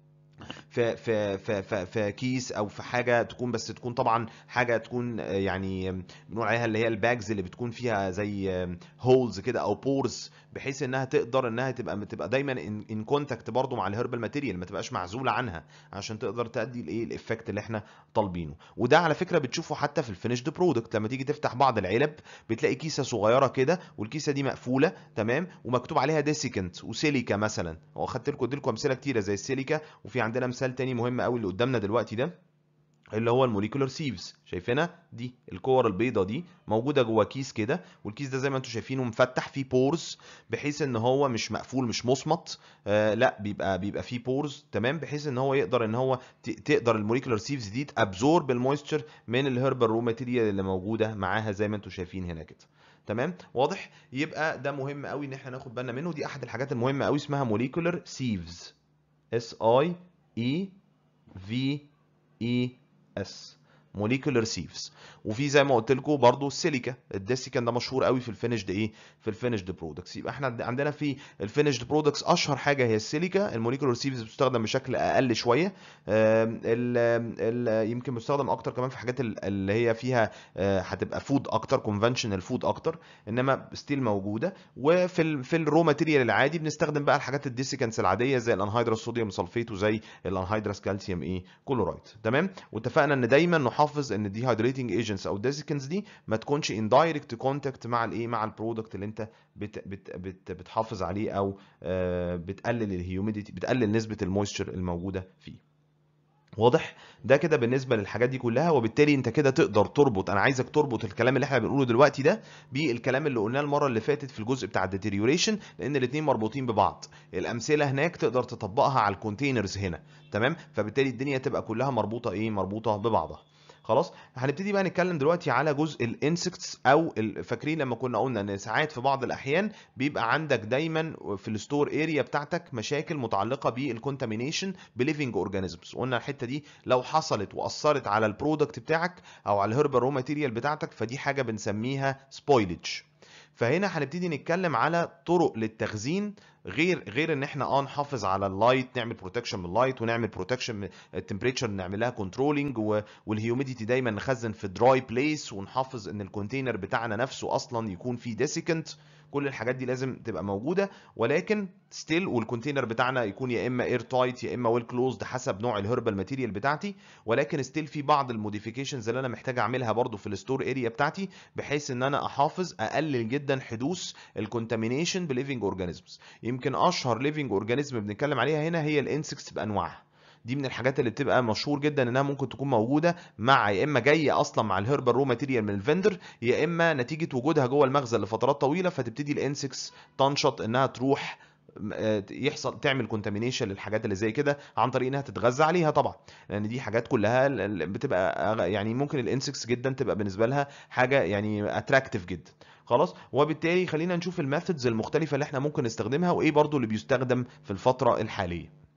في في في في, في كيس او في حاجه تكون بس تكون طبعا حاجه تكون يعني بنقول عليها اللي هي الباجز اللي بتكون فيها زي هولز كده او بورز بحيث انها تقدر انها تبقى تبقى دايما ان كونتاكت برضو مع الهربال ماتيريال ما تبقاش معزوله عنها عشان تقدر تادي الايه الايفكت اللي احنا طالبينه وده على فكره بتشوفه حتى في الفينيشد برودكت لما تيجي تفتح بعض العلب بتلاقي كيسه صغيره كده والكيسه دي مقفوله تمام ومكتوب عليها ديسيكنت وسيليكا مثلا واخدت لكم اديلكم امثله كتيره زي السيليكا وفي عندنا مثال تاني مهم قوي اللي قدامنا دلوقتي ده اللي هو الموليكولر سيفز شايفينها دي الكور البيضه دي موجوده جوه كيس كده والكيس ده زي ما انتم شايفينه مفتح فيه بورز بحيث ان هو مش مقفول مش مصمت آه لا بيبقى بيبقى فيه بورز تمام بحيث ان هو يقدر ان هو تقدر الموليكولر سيفز دي تابزورب المويستشر من الهربال رو ماتيريال اللي موجوده معاها زي ما انتم شايفين هنا كده تمام واضح يبقى ده مهم قوي ان احنا ناخد بالنا منه دي احد الحاجات المهمه قوي اسمها موليكولر سيفز اس اي اي في اي اس موليكولر سيفز وفي زي ما قلت لكم برضو السيليكا الديسيكان ده مشهور قوي في الفينيشد ايه في الفينيشد برودكتس يبقى احنا عندنا في الفينيشد برودكتس اشهر حاجه هي السيليكا الموليكولر سيفز بتستخدم بشكل اقل شويه ال ال يمكن بتستخدم اكتر كمان في حاجات اللي هي فيها هتبقى فود اكتر كونفنشنال فود اكتر انما ستيل موجوده وفي ال في الرو ماتيريال العادي بنستخدم بقى الحاجات الديسيكانس العاديه زي الانهيدرس صوديوم سلفيت وزي الانهيدرس كالسيوم ايه كلورايد تمام واتفقنا ان دايما نحافظ ان الدي هايدريتنج ايجنتس او الديسيكنز دي ما تكونش ان دايركت كونتاكت مع الايه مع البرودكت اللي انت بت بت بت بتحافظ عليه او بتقلل الهيوميديتي بتقلل نسبه المويستشر الموجوده فيه واضح ده كده بالنسبه للحاجات دي كلها وبالتالي انت كده تقدر تربط انا عايزك تربط الكلام اللي احنا بنقوله دلوقتي ده بالكلام اللي قلناه المره اللي فاتت في الجزء بتاع الديتيريوريشن لان الاثنين مربوطين ببعض الامثله هناك تقدر تطبقها على الكونتينرز هنا تمام فبالتالي الدنيا تبقى كلها مربوطه ايه مربوطه ببعضها خلاص هنبتدي بقى نتكلم دلوقتي على جزء الانسكتس او فاكرين لما كنا قلنا ان ساعات في بعض الاحيان بيبقى عندك دايما في الستور اريا بتاعتك مشاكل متعلقه بالكونتامينيشن بليفنج اورجانيزمز قلنا الحته دي لو حصلت واثرت على البرودكت بتاعك او على الهربال رو ماتيريال بتاعتك فدي حاجه بنسميها سبويلج فهنا هنبتدي نتكلم على طرق للتخزين غير غير ان احنا اه نحافظ على اللايت نعمل بروتكشن من اللايت ونعمل بروتكشن من التمبريتشر نعملها كنترولنج والهيوميديتي دايما نخزن في دراي بليس ونحافظ ان الكونتينر بتاعنا نفسه اصلا يكون فيه ديسيكنت كل الحاجات دي لازم تبقى موجوده ولكن ستيل والكونتينر بتاعنا يكون يا اما اير تايت يا اما ويل كلوزد حسب نوع الهربال ماتيريال بتاعتي ولكن ستيل في بعض الموديفيكيشنز اللي انا محتاج اعملها برضو في الستور اريا بتاعتي بحيث ان انا احافظ اقلل جدا حدوث الكونتامينيشن بليفنج اورجانيزمز يمكن اشهر ليفنج اورجانيزم بنتكلم عليها هنا هي الانسكتس بانواعها دي من الحاجات اللي بتبقى مشهور جدا انها ممكن تكون موجوده مع يا اما جايه اصلا مع الهربال رو ماتيريال من الفندر يا اما نتيجه وجودها جوه المخزن لفترات طويله فتبتدي الانسكس تنشط انها تروح يحصل تعمل كونتامينيشن للحاجات اللي زي كده عن طريق انها تتغذى عليها طبعا لان دي حاجات كلها بتبقى يعني ممكن الانسكس جدا تبقى بالنسبه لها حاجه يعني اتراكتيف جدا خلاص وبالتالي خلينا نشوف الميثودز المختلفه اللي احنا ممكن نستخدمها وايه برضو اللي بيستخدم في الفتره الحاليه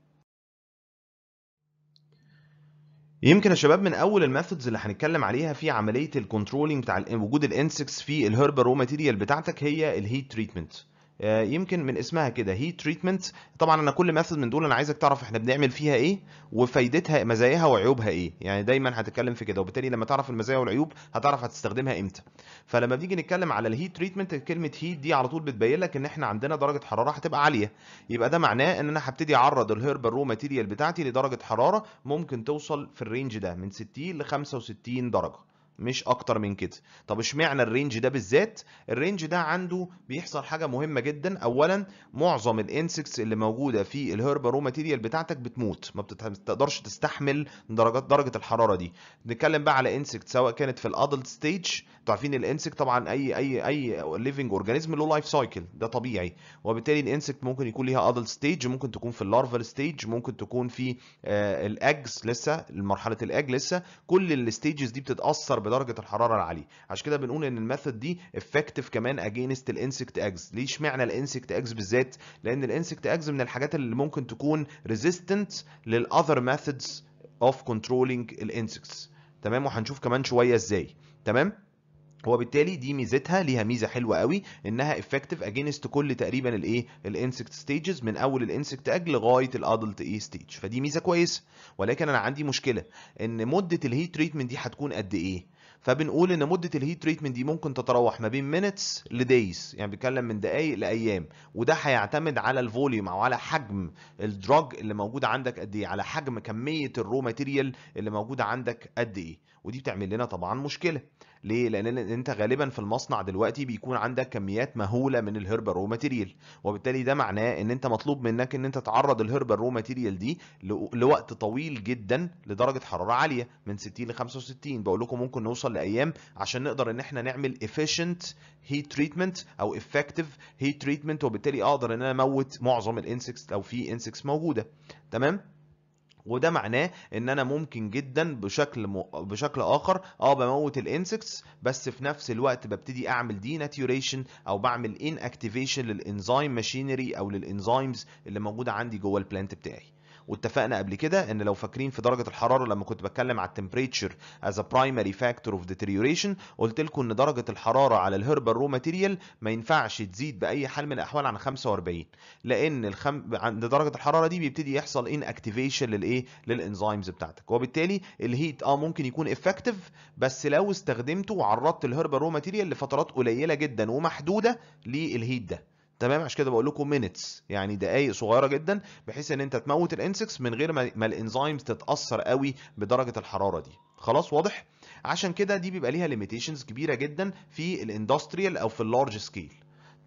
يمكن يا شباب من اول الميثودز اللي هنتكلم عليها في عمليه الكنترولينج بتاع وجود الانسكس في الهربال رو ماتيريال بتاعتك هي الهيت تريتمنت يمكن من اسمها كده هيت تريتمنت طبعا انا كل ميثود من دول انا عايزك تعرف احنا بنعمل فيها ايه وفايدتها مزاياها وعيوبها ايه يعني دايما هتتكلم في كده وبالتالي لما تعرف المزايا والعيوب هتعرف هتستخدمها امتى فلما بنيجي نتكلم على الهيت تريتمنت كلمه هيت دي على طول بتبين لك ان احنا عندنا درجه حراره هتبقى عاليه يبقى ده معناه ان انا هبتدي اعرض الهربال رو ماتيريال بتاعتي لدرجه حراره ممكن توصل في الرينج ده من 60 ل 65 درجه مش اكتر من كده طب اشمعنى الرينج ده بالذات الرينج ده عنده بيحصل حاجه مهمه جدا اولا معظم الانسكتس اللي موجوده في الهربال رو ماتيريال بتاعتك بتموت ما بتقدرش تستحمل درجات درجه الحراره دي نتكلم بقى على انسكت سواء كانت في الادلت ستيج انتوا عارفين الانسكت طبعا اي اي اي ليفنج اورجانيزم له لايف سايكل ده طبيعي وبالتالي الانسكت ممكن يكون ليها ادلت ستيج ممكن تكون في اللارفال ستيج ممكن تكون في آه الاجز لسه مرحله الاج لسه كل الستيجز دي بتتاثر بدرجه الحراره العاليه عشان كده بنقول ان الميثود دي افكتيف كمان اجينست الانسكت اجز ليش معنى الانسكت اجز بالذات لان الانسكت اجز من الحاجات اللي ممكن تكون ريزيستنت للاذر ميثودز اوف كنترولينج الانسكتس تمام وهنشوف كمان شويه ازاي تمام وبالتالي دي ميزتها ليها ميزه حلوه قوي انها افكتيف اجينست كل تقريبا الايه الانسكت ستيجز من اول الانسكت اج لغايه الادلت ايه ستيج فدي ميزه كويسه ولكن انا عندي مشكله ان مده الهيت تريتمنت دي هتكون قد ايه فبنقول ان مده الهيت تريتمنت دي ممكن تتراوح ما بين مينتس لدايز يعني بيتكلم من دقائق لايام وده هيعتمد على الفوليوم او على حجم الدراج اللي موجود عندك قد ايه على حجم كميه الرو ماتيريال اللي موجوده عندك قد ايه ودي بتعمل لنا طبعا مشكله ليه؟ لان انت غالبا في المصنع دلوقتي بيكون عندك كميات مهوله من الهربال رو ماتيريال وبالتالي ده معناه ان انت مطلوب منك ان انت تعرض الهربال رو ماتيريال دي لوقت طويل جدا لدرجه حراره عاليه من 60 ل 65 بقول لكم ممكن نوصل لايام عشان نقدر ان احنا نعمل efficient heat treatment او effective heat treatment وبالتالي اقدر ان انا اموت معظم الانسكس لو في انسكس موجوده تمام وده معناه ان انا ممكن جدا بشكل م... بشكل اخر اه بموت الانسكتس بس في نفس الوقت ببتدي اعمل دي ناتيوريشن او بعمل ان اكتيفيشن للانزيم ماشينري او للانزيمز اللي موجوده عندي جوه البلانت بتاعي واتفقنا قبل كده ان لو فاكرين في درجه الحراره لما كنت بتكلم على التمبريتشر از ا برايمري فاكتور اوف deterioration قلت لكم ان درجه الحراره على الهربال رو ماتيريال ما ينفعش تزيد باي حال من الاحوال عن 45 لان الخم... عند درجه الحراره دي بيبتدي يحصل ان اكتيفيشن للايه للانزيمز بتاعتك وبالتالي الهيت اه ممكن يكون افكتيف بس لو استخدمته وعرضت الهربال رو ماتيريال لفترات قليله جدا ومحدوده للهيت ده تمام عشان كده بقول لكم مينتس يعني دقائق صغيره جدا بحيث ان انت تموت الانسكس من غير ما الانزيمز تتاثر قوي بدرجه الحراره دي خلاص واضح عشان كده دي بيبقى ليها ليميتيشنز كبيره جدا في الاندستريال او في اللارج سكيل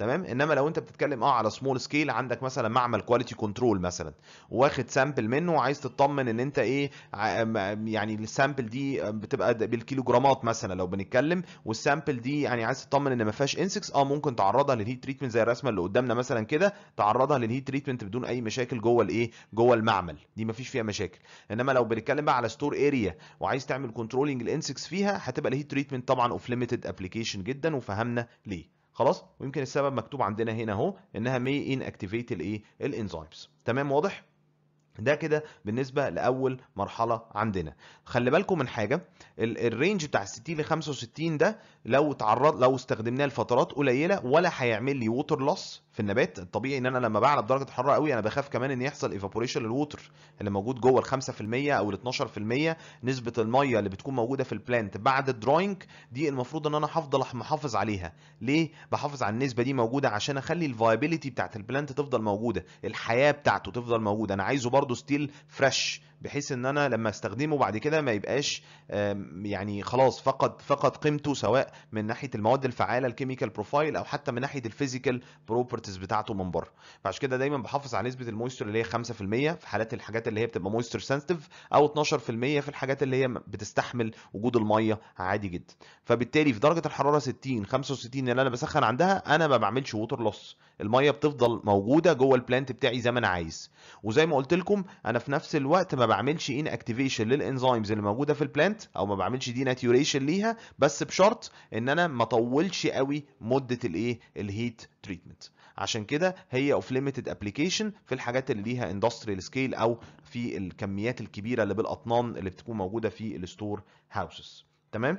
تمام انما لو انت بتتكلم اه على سمول سكيل عندك مثلا معمل كواليتي كنترول مثلا واخد سامبل منه وعايز تطمن ان انت ايه ع- م- يعني السامبل دي بتبقى د- بالكيلوجرامات مثلا لو بنتكلم والسامبل دي يعني عايز تطمن ان ما فيهاش انسكس اه ممكن تعرضها للهيت تريتمنت زي الرسمه اللي قدامنا مثلا كده تعرضها للهيت تريتمنت بدون اي مشاكل جوه الايه جوه المعمل دي ما فيش فيها مشاكل انما لو بنتكلم بقى على ستور اريا وعايز تعمل كنترولنج الانسكس فيها هتبقى الهيت تريتمنت طبعا اوف ليميتد ابلكيشن جدا وفهمنا ليه خلاص ويمكن السبب مكتوب عندنا هنا اهو انها may inactivate الايه الانزيمز تمام واضح ده كده بالنسبه لاول مرحله عندنا خلي بالكم من حاجه ال- الرينج بتاع 60 ل 65 ده لو تعرض لو استخدمناه لفترات قليله ولا هيعمل لي ووتر لوس في النبات الطبيعي ان انا لما بعلى بدرجه الحراره قوي انا بخاف كمان ان يحصل ايفابوريشن للووتر اللي موجود جوه ال 5% او ال 12% نسبه الميه اللي بتكون موجوده في البلانت بعد الدراينج دي المفروض ان انا هفضل محافظ عليها ليه بحافظ على النسبه دي موجوده عشان اخلي الفايبيليتي بتاعت البلانت تفضل موجوده الحياه بتاعته تفضل موجوده انا عايزه برضو ستيل فريش بحيث ان انا لما استخدمه بعد كده ما يبقاش آم، يعني خلاص فقد فقد قيمته سواء من ناحيه المواد الفعاله الكيميكال بروفايل او حتى من ناحيه الفيزيكال بروبرتيز بتاعته من بره فعشان كده دايما بحافظ على نسبه المويستر اللي هي 5% في حالات الحاجات اللي هي بتبقى مويستر سنسيتيف او 12% في الحاجات اللي هي بتستحمل وجود الميه عادي جدا فبالتالي في درجه الحراره 60 65 اللي انا بسخن عندها انا ما بعملش ووتر لوس الميه بتفضل موجوده جوه البلانت بتاعي زي ما انا عايز وزي ما قلت لكم انا في نفس الوقت ما بعملش ان اكتيفيشن للانزيمز اللي موجوده في البلانت او ما بعملش دي ناتيوريشن ليها بس بشرط ان انا ما اطولش قوي مده الايه الهيت تريتمنت عشان كده هي اوف ليميتد ابلكيشن في الحاجات اللي ليها اندستريال سكيل او في الكميات الكبيره اللي بالاطنان اللي بتكون موجوده في الستور هاوسز تمام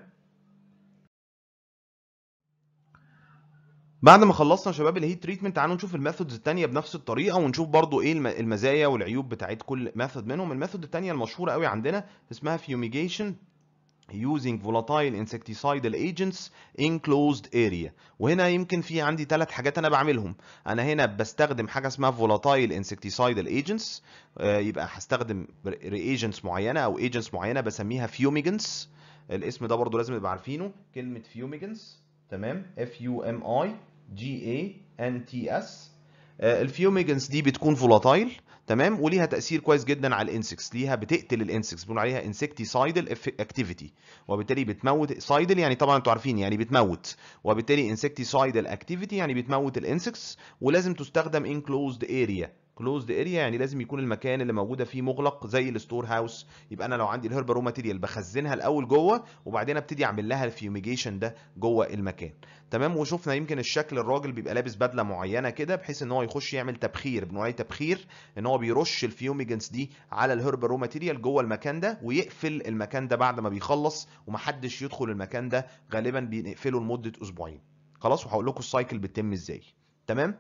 بعد ما خلصنا شباب الهيت تريتمنت تعالوا نشوف الميثودز التانية بنفس الطريقة ونشوف برضو ايه الم- المزايا والعيوب بتاعت كل ميثود منهم الميثود التانية المشهورة قوي عندنا اسمها fumigation using volatile insecticidal agents in closed area وهنا يمكن في عندي ثلاث حاجات انا بعملهم انا هنا بستخدم حاجه اسمها volatile insecticidal agents آه، يبقى هستخدم reagents معينه او agents معينه بسميها fumigants الاسم ده برضو لازم نبقى عارفينه كلمه fumigants تمام F U M I G A N T S الفيوميجنز دي بتكون فولاتايل تمام وليها تاثير كويس جدا على الانسكس ليها بتقتل الانسكس بنقول عليها انسكتيسايدل اكتيفيتي وبالتالي بتموت سايدل يعني طبعا انتوا عارفين يعني بتموت وبالتالي انسكتيسايدل اكتيفيتي يعني بتموت الانسكس ولازم تستخدم ان كلوزد اريا كلوزد اريا يعني لازم يكون المكان اللي موجوده فيه مغلق زي الستور هاوس يبقى انا لو عندي الهرب رو ماتيريال بخزنها الاول جوه وبعدين ابتدي اعمل لها الفيوميجيشن ده جوه المكان تمام وشفنا يمكن الشكل الراجل بيبقى لابس بدله معينه كده بحيث ان هو يخش يعمل تبخير بنقول عليه تبخير ان هو بيرش الفيوميجنس دي على الهرب رو ماتيريال جوه المكان ده ويقفل المكان ده بعد ما بيخلص ومحدش يدخل المكان ده غالبا بنقفله لمده اسبوعين خلاص وهقول لكم السايكل بتتم ازاي تمام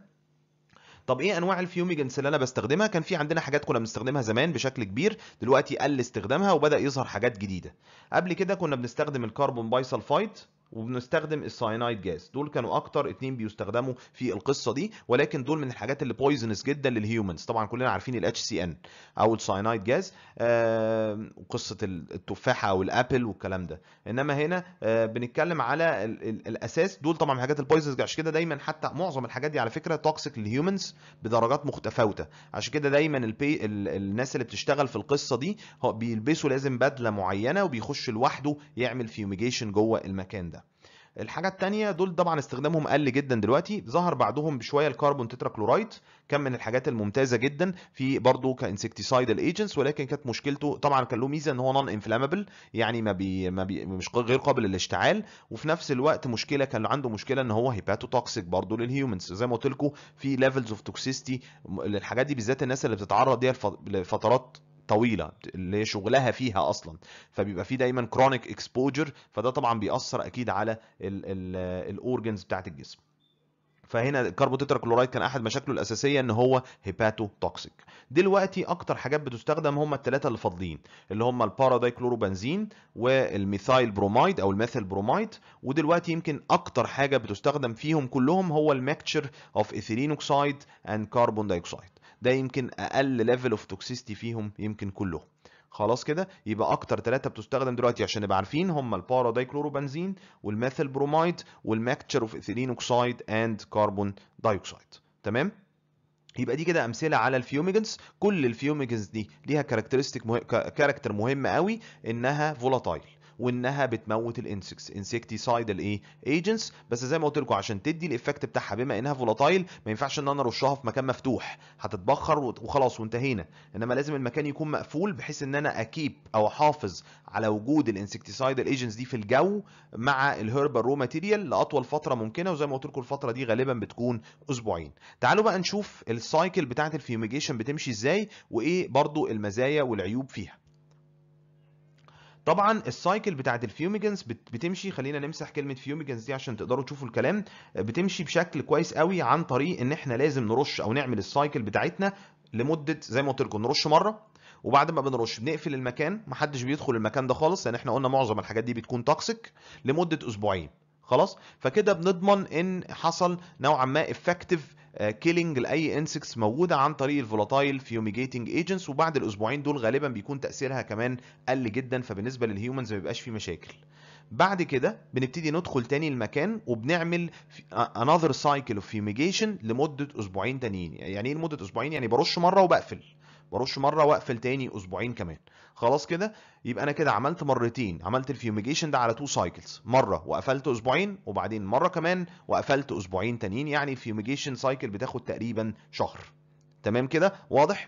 طب ايه انواع الفيوميجنس اللي انا بستخدمها كان في عندنا حاجات كنا بنستخدمها زمان بشكل كبير دلوقتي قل استخدامها وبدا يظهر حاجات جديده قبل كده كنا بنستخدم الكربون باي سلفايد وبنستخدم الساينايد جاز دول كانوا اكتر اتنين بيستخدموا في القصه دي ولكن دول من الحاجات اللي بويزنس جدا للهيومنز طبعا كلنا عارفين الاتش سي ان او الساينايد جاز آه وقصه التفاحه او الابل والكلام ده انما هنا آه بنتكلم على ال ال الاساس دول طبعا من الحاجات البويزنس عشان كده دايما حتى معظم الحاجات دي على فكره توكسيك للهيومنز بدرجات متفاوته عشان كده دايما البي ال الناس اللي بتشتغل في القصه دي هو بيلبسوا لازم بدله معينه وبيخش لوحده يعمل فيوميجيشن جوه المكان ده الحاجة التانية دول طبعا استخدامهم قل جدا دلوقتي ظهر بعدهم بشوية الكربون تتراكلورايد كان من الحاجات الممتازة جدا في برضه كانسكتيسايدال ايجنتس ولكن كانت مشكلته طبعا كان له ميزة ان هو نون انفلامبل يعني ما بي ما بي مش غير قابل للاشتعال وفي نفس الوقت مشكلة كان عنده مشكلة ان هو هيباتوتوكسيك برضه للهيومنز زي ما قلت لكم في ليفلز اوف توكسيستي للحاجات دي بالذات الناس اللي بتتعرض ليها لفترات طويله اللي هي شغلها فيها اصلا فبيبقى في دايما كرونيك اكسبوجر فده طبعا بيأثر اكيد على الاورجنز بتاعت الجسم فهنا الكربون تتراكلورايد كان احد مشاكله الاساسيه ان هو هيباتو توكسيك دلوقتي اكتر حاجات بتستخدم هم الثلاثه اللي فاضلين اللي هم البارادايكلوروبنزين والميثايل برومايد او الميثيل برومايد ودلوقتي يمكن اكتر حاجه بتستخدم فيهم كلهم هو الميكتشر اوف ايثيلين اوكسايد اند كربون دايوكسيد ده يمكن اقل ليفل اوف توكسيستي فيهم يمكن كلهم خلاص كده يبقى اكتر ثلاثه بتستخدم دلوقتي عشان نبقى عارفين هم البارا دايكلوروبنزين والميثيل برومايد والماكتشر اوف ايثيلين اوكسايد اند كربون دايوكسيد تمام يبقى دي كده امثله على الفيوميجنز كل الفيوميجنز دي ليها كاركترستيك مه... كاركتر مهم قوي انها فولاتايل وانها بتموت الانسكتس انسكتيسايدال ايه ايجنتس بس زي ما قلت لكم عشان تدي الايفكت بتاعها بما انها فولاتايل ما ينفعش ان انا ارشها في مكان مفتوح هتتبخر وخلاص وانتهينا انما لازم المكان يكون مقفول بحيث ان انا اكيب او احافظ على وجود الانسكتيسايدال ايجنتس دي في الجو مع الهيربال رو ماتيريال لاطول فتره ممكنه وزي ما قلت لكم الفتره دي غالبا بتكون اسبوعين تعالوا بقى نشوف السايكل بتاعه الفيوميجيشن بتمشي ازاي وايه برضو المزايا والعيوب فيها طبعا السايكل بتاعت الفيوميجنز بتمشي خلينا نمسح كلمه فيوميجنز دي عشان تقدروا تشوفوا الكلام بتمشي بشكل كويس قوي عن طريق ان احنا لازم نرش او نعمل السايكل بتاعتنا لمده زي ما قلت لكم نرش مره وبعد ما بنرش بنقفل المكان محدش بيدخل المكان ده خالص لان احنا قلنا معظم الحاجات دي بتكون توكسيك لمده اسبوعين خلاص فكده بنضمن ان حصل نوعا ما افكتيف كيلينج لاي انسكتس موجوده عن طريق الفولاتايل فيوميجيتنج ايجنتس وبعد الاسبوعين دول غالبا بيكون تاثيرها كمان قل جدا فبالنسبه للهيومنز ما بيبقاش في مشاكل بعد كده بنبتدي ندخل تاني المكان وبنعمل another cycle of fumigation لمده اسبوعين تانيين يعني ايه لمده اسبوعين يعني برش مره وبقفل برش مره واقفل تاني اسبوعين كمان خلاص كده يبقى انا كده عملت مرتين عملت الفيوميجيشن ده على تو سايكلز مره وقفلت اسبوعين وبعدين مره كمان وقفلت اسبوعين تانيين يعني الفيوميجيشن سايكل بتاخد تقريبا شهر تمام كده واضح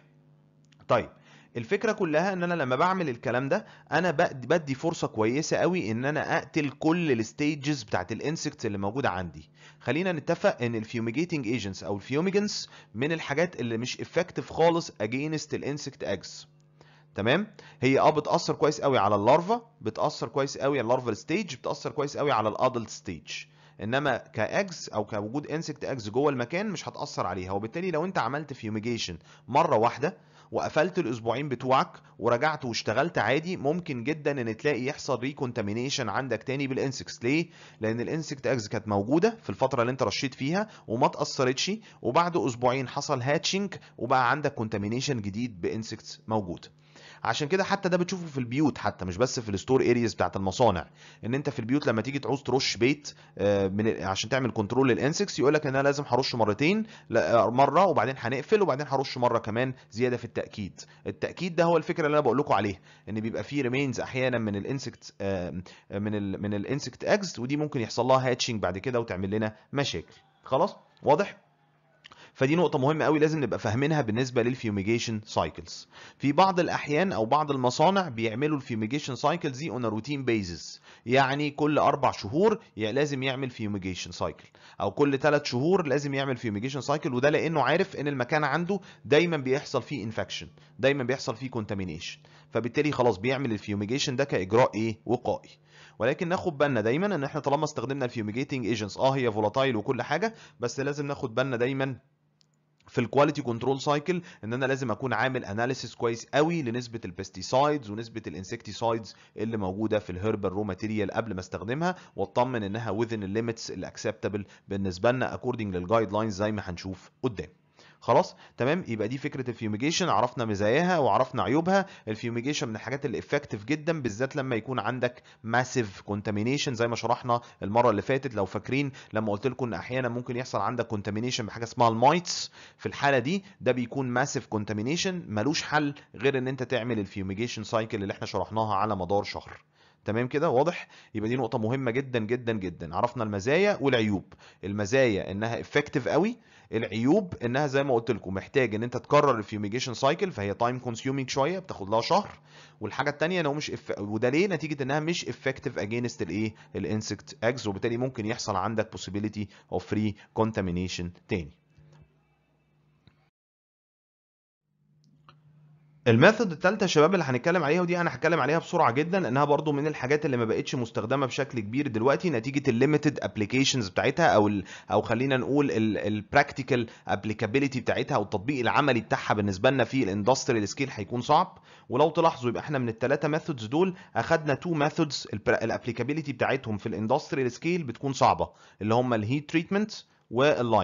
طيب الفكره كلها ان انا لما بعمل الكلام ده انا بدي فرصه كويسه قوي ان انا اقتل كل الستيجز بتاعت الانسكتس اللي موجوده عندي خلينا نتفق ان الفيوميجيتنج ايجنتس او الفيوميجنس من الحاجات اللي مش افكتيف خالص اجينست الانسكت اجز تمام هي اه بتاثر كويس قوي على اللارفا بتاثر كويس قوي على اللارفال ستيج بتاثر كويس قوي على الادلت ستيج انما كاجز او كوجود انسكت اجز جوه المكان مش هتاثر عليها وبالتالي لو انت عملت فيوميجيشن مره واحده وقفلت الاسبوعين بتوعك ورجعت واشتغلت عادي ممكن جدا ان تلاقي يحصل ريكونتامينيشن عندك تاني بالانسكتس ليه لان الانسكت اجز كانت موجوده في الفتره اللي انت رشيت فيها وما اتاثرتش وبعد اسبوعين حصل هاتشنج وبقى عندك كونتامينيشن جديد بانسكتس موجوده عشان كده حتى ده بتشوفه في البيوت حتى مش بس في الستور ارياز بتاعت المصانع ان انت في البيوت لما تيجي تعوز ترش بيت من عشان تعمل كنترول للانسكس يقول لك ان انا لازم هرش مرتين مره وبعدين هنقفل وبعدين هرش مره كمان زياده في التاكيد التاكيد ده هو الفكره اللي انا بقول لكم عليها ان بيبقى فيه ريمينز احيانا من الانسكت من ال من الانسكت اجز ودي ممكن يحصل لها هاتشنج بعد كده وتعمل لنا مشاكل خلاص واضح فدي نقطة مهمة قوي لازم نبقى فاهمينها بالنسبة للفيوميجيشن سايكلز. في بعض الأحيان أو بعض المصانع بيعملوا الفيوميجيشن سايكلز دي اون روتين بيزس، يعني كل أربع شهور لازم يعمل فيوميجيشن سايكل، أو كل ثلاث شهور لازم يعمل فيوميجيشن سايكل وده لأنه عارف إن المكان عنده دايما بيحصل فيه انفكشن، دايما بيحصل فيه كونتامينيشن، فبالتالي خلاص بيعمل الفيوميجيشن ده كإجراء إيه؟ وقائي. ولكن ناخد بالنا دايما ان احنا طالما استخدمنا الفيوميجيتنج ايجنتس اه هي فولاتايل وكل حاجه بس لازم ناخد بالنا دايما في الكواليتي كنترول سايكل ان انا لازم اكون عامل اناليسيس كويس قوي لنسبه البستيسايدز ونسبه الانسكتيسايدز اللي موجوده في الهيربال رو ماتيريال قبل ما استخدمها واطمن انها within الليميتس الاكسبتابل بالنسبه لنا اكوردنج للجايد لاينز زي ما هنشوف قدام خلاص تمام يبقى دي فكره الفيوميجيشن عرفنا مزاياها وعرفنا عيوبها الفيوميجيشن من الحاجات اللي افكتيف جدا بالذات لما يكون عندك ماسيف كونتامينيشن زي ما شرحنا المره اللي فاتت لو فاكرين لما قلت لكم ان احيانا ممكن يحصل عندك كونتامينيشن بحاجه اسمها المايتس في الحاله دي ده بيكون ماسيف كونتامينيشن ملوش حل غير ان انت تعمل الفيوميجيشن سايكل اللي احنا شرحناها على مدار شهر تمام كده واضح يبقى دي نقطه مهمه جدا جدا جدا عرفنا المزايا والعيوب المزايا انها افكتيف قوي العيوب انها زي ما قلت لكم محتاج ان انت تكرر الفيوميجيشن سايكل فهي تايم كونسيومينج شويه بتاخد لها شهر والحاجه الثانيه ان هو مش إف... وده ليه نتيجه انها مش افكتيف اجينست الايه الانسكت اجز وبالتالي ممكن يحصل عندك possibility of free contamination تاني الميثود الثالثه يا شباب اللي هنتكلم عليها ودي انا هتكلم عليها بسرعه جدا لانها برضو من الحاجات اللي ما بقتش مستخدمه بشكل كبير دلوقتي نتيجه الليميتد ابلكيشنز بتاعتها او ال او خلينا نقول البراكتيكال ابليكابيلتي بتاعتها او التطبيق العملي بتاعها بالنسبه لنا في الاندستريال سكيل هيكون صعب ولو تلاحظوا يبقى احنا من الثلاثه ميثودز دول اخدنا تو ميثودز الابليكابيلتي بتاعتهم في الاندستريال سكيل بتكون صعبه اللي هم الهيت تريتمنت واللايمنج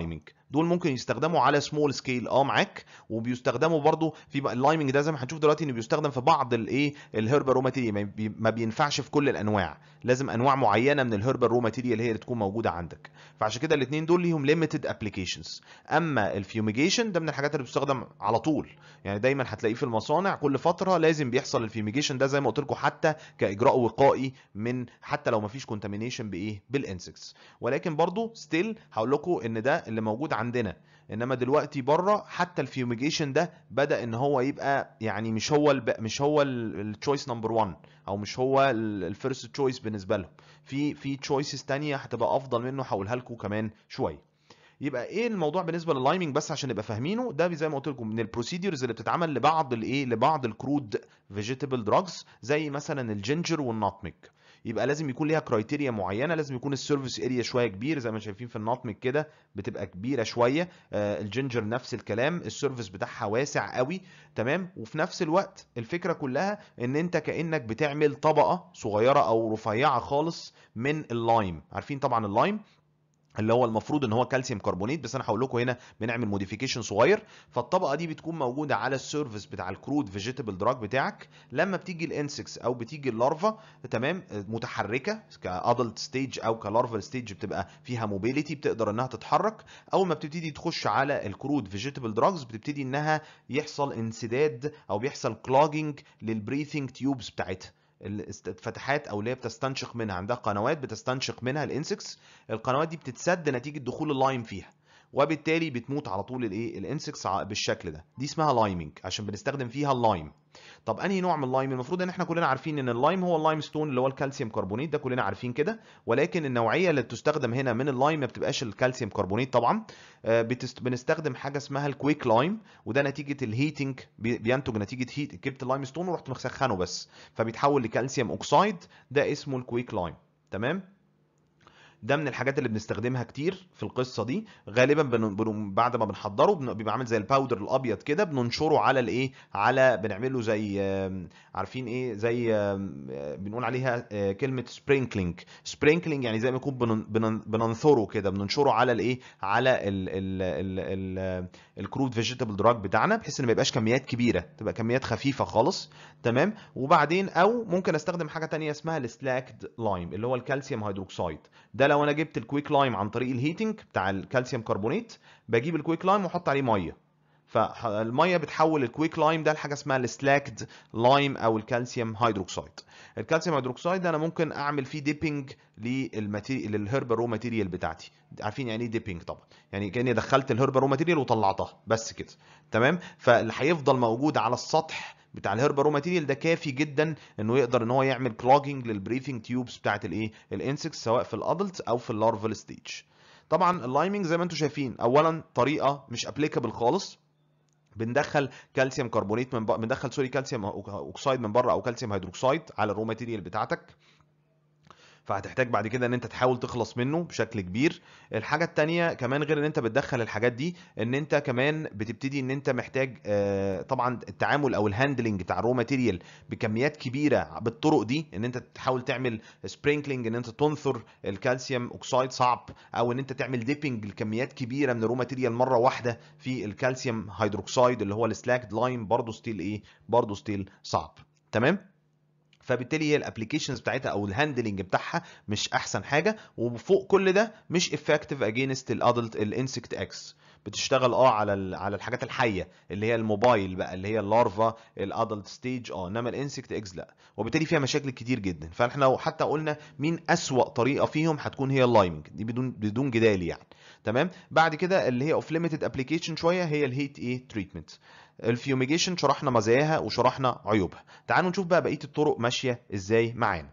دول ممكن يستخدموا على سمول سكيل اه معاك وبيستخدموا برضو في بقى- اللايمنج ده زي ما هنشوف دلوقتي انه بيستخدم في بعض الايه الهيربال رو ماتيريال ما بي- ما بينفعش في كل الانواع لازم انواع معينه من الهيربال رو ماتيريال هي اللي تكون موجوده عندك فعشان كده الاثنين دول ليهم ليميتد ابلكيشنز اما الفيوميجيشن ده من الحاجات اللي بتستخدم على طول يعني دايما هتلاقيه في المصانع كل فتره لازم بيحصل الفيوميجيشن ده زي ما قلت لكم حتى كاجراء وقائي من حتى لو ما فيش كونتامينيشن بايه بالانسكتس ولكن برضو ستيل هقول لكم ان ده اللي موجود عندنا انما دلوقتي بره حتى الفيوميجيشن ده بدا ان هو يبقى يعني مش هو الب... مش هو التشويس نمبر 1 او مش هو الفيرست تشويس بالنسبه لهم في في تشويسز تانية هتبقى افضل منه هقولها لكم كمان شويه يبقى ايه الموضوع بالنسبه لللايمنج بس عشان نبقى فاهمينه ده زي ما قلت لكم من البروسيدورز اللي بتتعمل لبعض الايه لبعض الكرود فيجيتابل دراجز زي مثلا الجينجر والناتميك يبقى لازم يكون ليها كرايتيريا معينه لازم يكون السيرفيس اريا شويه كبير زي ما شايفين في الناتميك كده بتبقى كبيره شويه آه الجينجر نفس الكلام السيرفيس بتاعها واسع قوي تمام وفي نفس الوقت الفكره كلها ان انت كانك بتعمل طبقه صغيره او رفيعه خالص من اللايم عارفين طبعا اللايم اللي هو المفروض ان هو كالسيوم كربونيت بس انا هقول لكم هنا بنعمل موديفيكيشن صغير فالطبقه دي بتكون موجوده على السيرفيس بتاع الكرود فيجيتابل دراج بتاعك لما بتيجي الانسكس او بتيجي اللارفا تمام متحركه كادلت ستيج او كلارفال ستيج بتبقى فيها موبيليتي بتقدر انها تتحرك اول ما بتبتدي تخش على الكرود فيجيتابل دراجز بتبتدي انها يحصل انسداد او بيحصل كلوجينج للبريثنج تيوبز بتاعتها الفتحات او اللي هي بتستنشق منها عندها قنوات بتستنشق منها الانسكس القنوات دي بتتسد نتيجه دخول اللايم فيها وبالتالي بتموت على طول الايه الانسكس بالشكل ده دي اسمها لايمنج عشان بنستخدم فيها اللايم طب انهي نوع من اللايم المفروض ان احنا كلنا عارفين ان اللايم هو اللايم ستون اللي هو الكالسيوم كربونيت ده كلنا عارفين كده ولكن النوعيه اللي بتستخدم هنا من اللايم ما بتبقاش الكالسيوم كربونيت طبعا بتست... بنستخدم حاجه اسمها الكويك لايم وده نتيجه الهيتنج بينتج نتيجه هيت جبت اللايم ستون ورحت مسخنه بس فبيتحول لكالسيوم اوكسايد ده اسمه الكويك لايم تمام ده من الحاجات اللي بنستخدمها كتير في القصه دي غالبا بن... بن... بعد ما بنحضره بن... بيبقى عامل زي الباودر الابيض كده بننشره على الايه على بنعمله زي عارفين ايه زي بنقول عليها كلمه سبرينكلينج سبرينكلينج يعني زي ما يكون بن... بن... بننثره كده بننشره على الايه على ال... ال... ال... ال... الكرود فيجيتابل دراج بتاعنا بحيث ان ما يبقاش كميات كبيره تبقى كميات خفيفه خالص تمام وبعدين او ممكن استخدم حاجه تانية اسمها السلاكد لايم اللي هو الكالسيوم هيدروكسيد ده لو انا جبت الكويك لايم عن طريق الهيتنج بتاع الكالسيوم كربونيت بجيب الكويك لايم واحط عليه ميه فالميه بتحول الكويك لايم ده لحاجه اسمها السلاكد لايم او الكالسيوم هيدروكسيد الكالسيوم هيدروكسيد انا ممكن اعمل فيه ديبنج للماتيريال للهربال رو ماتيريال بتاعتي عارفين يعني ايه ديبنج طبعا يعني كاني دخلت الهربال رو ماتيريال وطلعتها بس كده تمام فاللي هيفضل موجود على السطح بتاع الهربا رو ماتيريال ده كافي جدا انه يقدر ان هو يعمل كلوجنج للبريثنج تيوبس بتاعت الايه الانسكس سواء في الادلت او في اللارفال ستيج طبعا اللايمنج زي ما انتم شايفين اولا طريقه مش ابليكابل خالص بندخل كالسيوم كربونيت من بندخل سوري كالسيوم اوكسايد من بره او كالسيوم هيدروكسايد على الرو ماتيريال بتاعتك فهتحتاج بعد كده ان انت تحاول تخلص منه بشكل كبير الحاجه التانية كمان غير ان انت بتدخل الحاجات دي ان انت كمان بتبتدي ان انت محتاج طبعا التعامل او الهاندلنج بتاع الرو ماتيريال بكميات كبيره بالطرق دي ان انت تحاول تعمل سبرينكلينج ان انت تنثر الكالسيوم اوكسايد صعب او ان انت تعمل ديبنج لكميات كبيره من الرو ماتيريال مره واحده في الكالسيوم هيدروكسايد اللي هو السلاكد لايم برضه ستيل ايه برضه ستيل صعب تمام فبالتالي هي الابلكيشنز بتاعتها او الهاندلنج بتاعها مش احسن حاجه وفوق كل ده مش افكتيف اجينست الادلت الانسكت اكس بتشتغل اه على على الحاجات الحيه اللي هي الموبايل بقى اللي هي اللارفا الادلت ستيج اه انما الانسكت اكس لا وبالتالي فيها مشاكل كتير جدا فاحنا حتى قلنا مين اسوا طريقه فيهم هتكون هي اللايمنج دي بدون بدون جدال يعني تمام بعد كده اللي هي اوف ليميتد ابلكيشن شويه هي الهيت ايه تريتمنت الفيوميجيشن شرحنا مزاياها وشرحنا عيوبها تعالوا نشوف بقى بقيه الطرق ماشيه ازاي معانا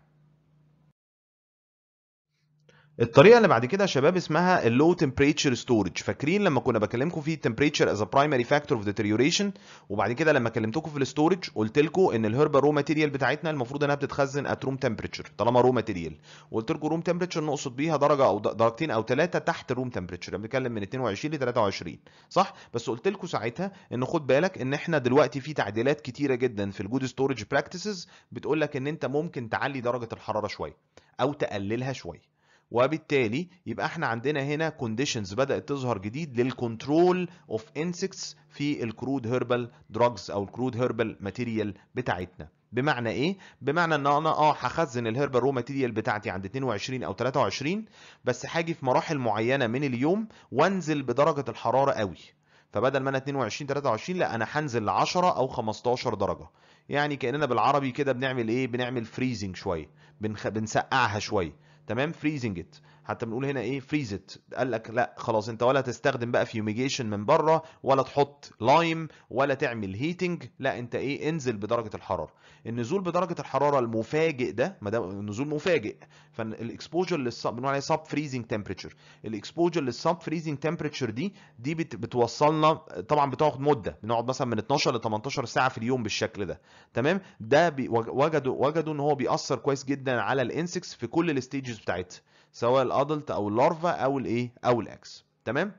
الطريقه اللي بعد كده يا شباب اسمها اللو تمبريتشر ستورج فاكرين لما كنا بكلمكم في التمبريتشر از برايمري فاكتور اوف ديتيريوريشن وبعد كده لما كلمتكم في الستورج قلت لكم ان الهربا رو ماتيريال بتاعتنا المفروض انها بتتخزن ات روم تمبريتشر طالما رو ماتيريال وقلت لكم روم تمبريتشر نقصد بيها درجه او درجتين او ثلاثه تحت الروم تمبريتشر بنتكلم من 22 ل 23 صح بس قلت لكم ساعتها ان خد بالك ان احنا دلوقتي في تعديلات كتيره جدا في الجود ستورج براكتسز بتقول لك ان انت ممكن تعلي درجه الحراره شويه او تقللها شويه وبالتالي يبقى احنا عندنا هنا كونديشنز بدات تظهر جديد للكنترول اوف انسكتس في الكرود هيربال دراجز او الكرود هيربال ماتيريال بتاعتنا بمعنى ايه بمعنى ان انا اه هخزن الهيربال رو ماتيريال بتاعتي عند 22 او 23 بس هاجي في مراحل معينه من اليوم وانزل بدرجه الحراره قوي فبدل ما انا 22 23 لا انا هنزل ل 10 او 15 درجه يعني كاننا بالعربي كده بنعمل ايه بنعمل فريزنج شويه بنخ... بنسقعها شويه تمام فريزنج ات حتى بنقول هنا ايه فريزت قال لك لا خلاص انت ولا تستخدم بقى فيوميجيشن من بره ولا تحط لايم ولا تعمل هيتنج لا انت ايه انزل بدرجه الحراره النزول بدرجه الحراره المفاجئ ده ما ده نزول مفاجئ فالاكسبوجر للصب بنقول عليه سب فريزنج تمبريتشر الاكسبوجر للسب فريزنج تمبريتشر دي دي بت بتوصلنا طبعا بتاخد مده بنقعد مثلا من 12 ل 18 ساعه في اليوم بالشكل ده تمام ده بي وجدوا وجدوا ان هو بيأثر كويس جدا على الانسكس في كل الستيجز بتاعتها سواء الادلت او اللارفا او الايه او الاكس تمام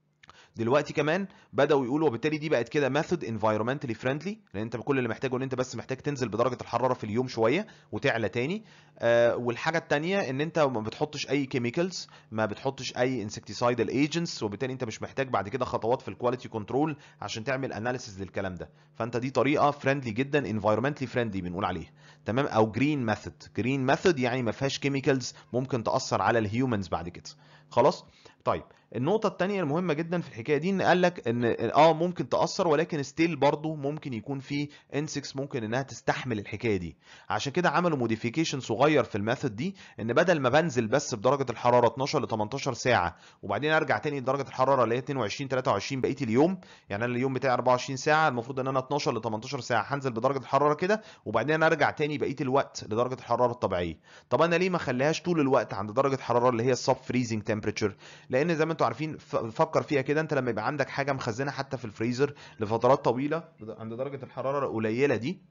دلوقتي كمان بداوا يقولوا وبالتالي دي بقت كده ميثود انفايرمنتالي فريندلي لان انت كل اللي محتاجه ان انت بس محتاج تنزل بدرجه الحراره في اليوم شويه وتعلى تاني آه والحاجه الثانيه ان انت ما بتحطش اي كيميكالز ما بتحطش اي انسكتيسايدال ايجنتس وبالتالي انت مش محتاج بعد كده خطوات في الكواليتي كنترول عشان تعمل اناليسيز للكلام ده فانت دي طريقه فريندلي جدا انفايرمنتالي فريندلي بنقول عليها تمام او جرين ميثود جرين ميثود يعني ما فيهاش كيميكالز ممكن تاثر على الهيومنز بعد كده خلاص طيب النقطة الثانية المهمة جدا في الحكاية دي ان قال لك ان اه ممكن تأثر ولكن ستيل برضه ممكن يكون في انسكس ممكن انها تستحمل الحكاية دي عشان كده عملوا موديفيكيشن صغير في الميثود دي ان بدل ما بنزل بس بدرجة الحرارة 12 ل 18 ساعة وبعدين ارجع تاني لدرجة الحرارة اللي هي 22 23 بقية اليوم يعني انا اليوم بتاعي 24 ساعة المفروض ان انا 12 ل 18 ساعة هنزل بدرجة الحرارة كده وبعدين ارجع تاني بقية الوقت لدرجة الحرارة الطبيعية طب انا ليه ما اخليهاش طول الوقت عند درجة الحرارة اللي هي السب فريزنج تمبريتشر لان زي ما انتم عارفين فكر فيها كده انت لما يبقى عندك حاجه مخزنه حتى في الفريزر لفترات طويله عند درجه الحراره القليله دي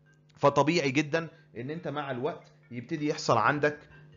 فطبيعي جدا ان انت مع الوقت يبتدي يحصل عندك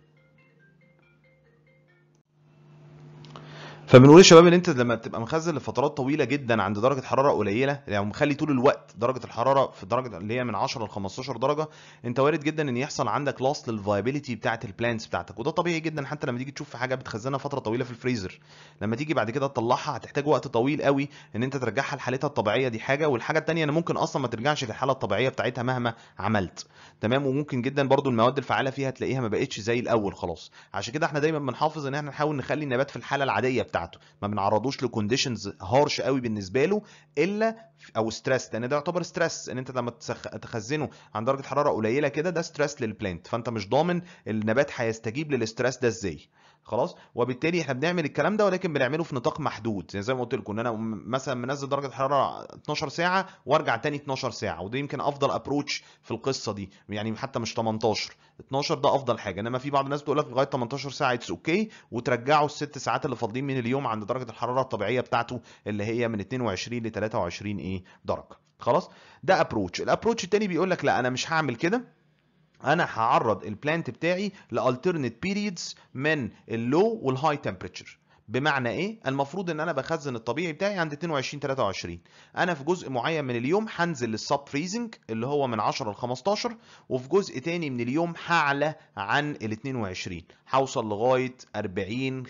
فبنقول يا شباب ان انت لما بتبقى مخزن لفترات طويله جدا عند درجه حراره قليله يعني مخلي طول الوقت درجه الحراره في درجه اللي هي من 10 ل 15 درجه انت وارد جدا ان يحصل عندك لاس للفايبيليتي بتاعه البلانتس بتاعتك وده طبيعي جدا حتى لما تيجي تشوف في حاجه بتخزنها فتره طويله في الفريزر لما تيجي بعد كده تطلعها هتحتاج وقت طويل قوي ان انت ترجعها لحالتها الطبيعيه دي حاجه والحاجه الثانيه ان ممكن اصلا ما ترجعش للحاله الطبيعيه بتاعتها مهما عملت تمام وممكن جدا برضو المواد الفعاله فيها تلاقيها ما بقتش زي الاول خلاص عشان كده احنا دايما بنحافظ ان احنا نحاول نخلي النبات في الحاله العاديه بتاعته ما بنعرضوش لكونديشنز هارش قوي بالنسبه له الا او ستريس لان ده يعتبر ستريس ان انت لما تخزنه عند درجه حراره قليله كده ده ستريس للبلانت فانت مش ضامن النبات هيستجيب للستريس ده ازاي خلاص وبالتالي احنا بنعمل الكلام ده ولكن بنعمله في نطاق محدود يعني زي ما قلت لكم ان انا مثلا منزل درجه الحراره 12 ساعه وارجع تاني 12 ساعه وده يمكن افضل ابروتش في القصه دي يعني حتى مش 18 12 ده افضل حاجه انما في بعض الناس بتقول لك لغايه 18 ساعه اتس اوكي okay وترجعوا الست ساعات اللي فاضلين من اليوم عند درجه الحراره الطبيعيه بتاعته اللي هي من 22 ل 23 ايه درجه خلاص ده ابروتش الابروتش التاني بيقول لك لا انا مش هعمل كده انا هعرض البلانت بتاعي لالترنت بيريدز من اللو والهاي تمبريتشر بمعنى ايه المفروض ان انا بخزن الطبيعي بتاعي عند 22 23 انا في جزء معين من اليوم هنزل للسب فريزنج اللي هو من 10 ل 15 وفي جزء تاني من اليوم هعلى عن ال 22 هوصل لغايه 40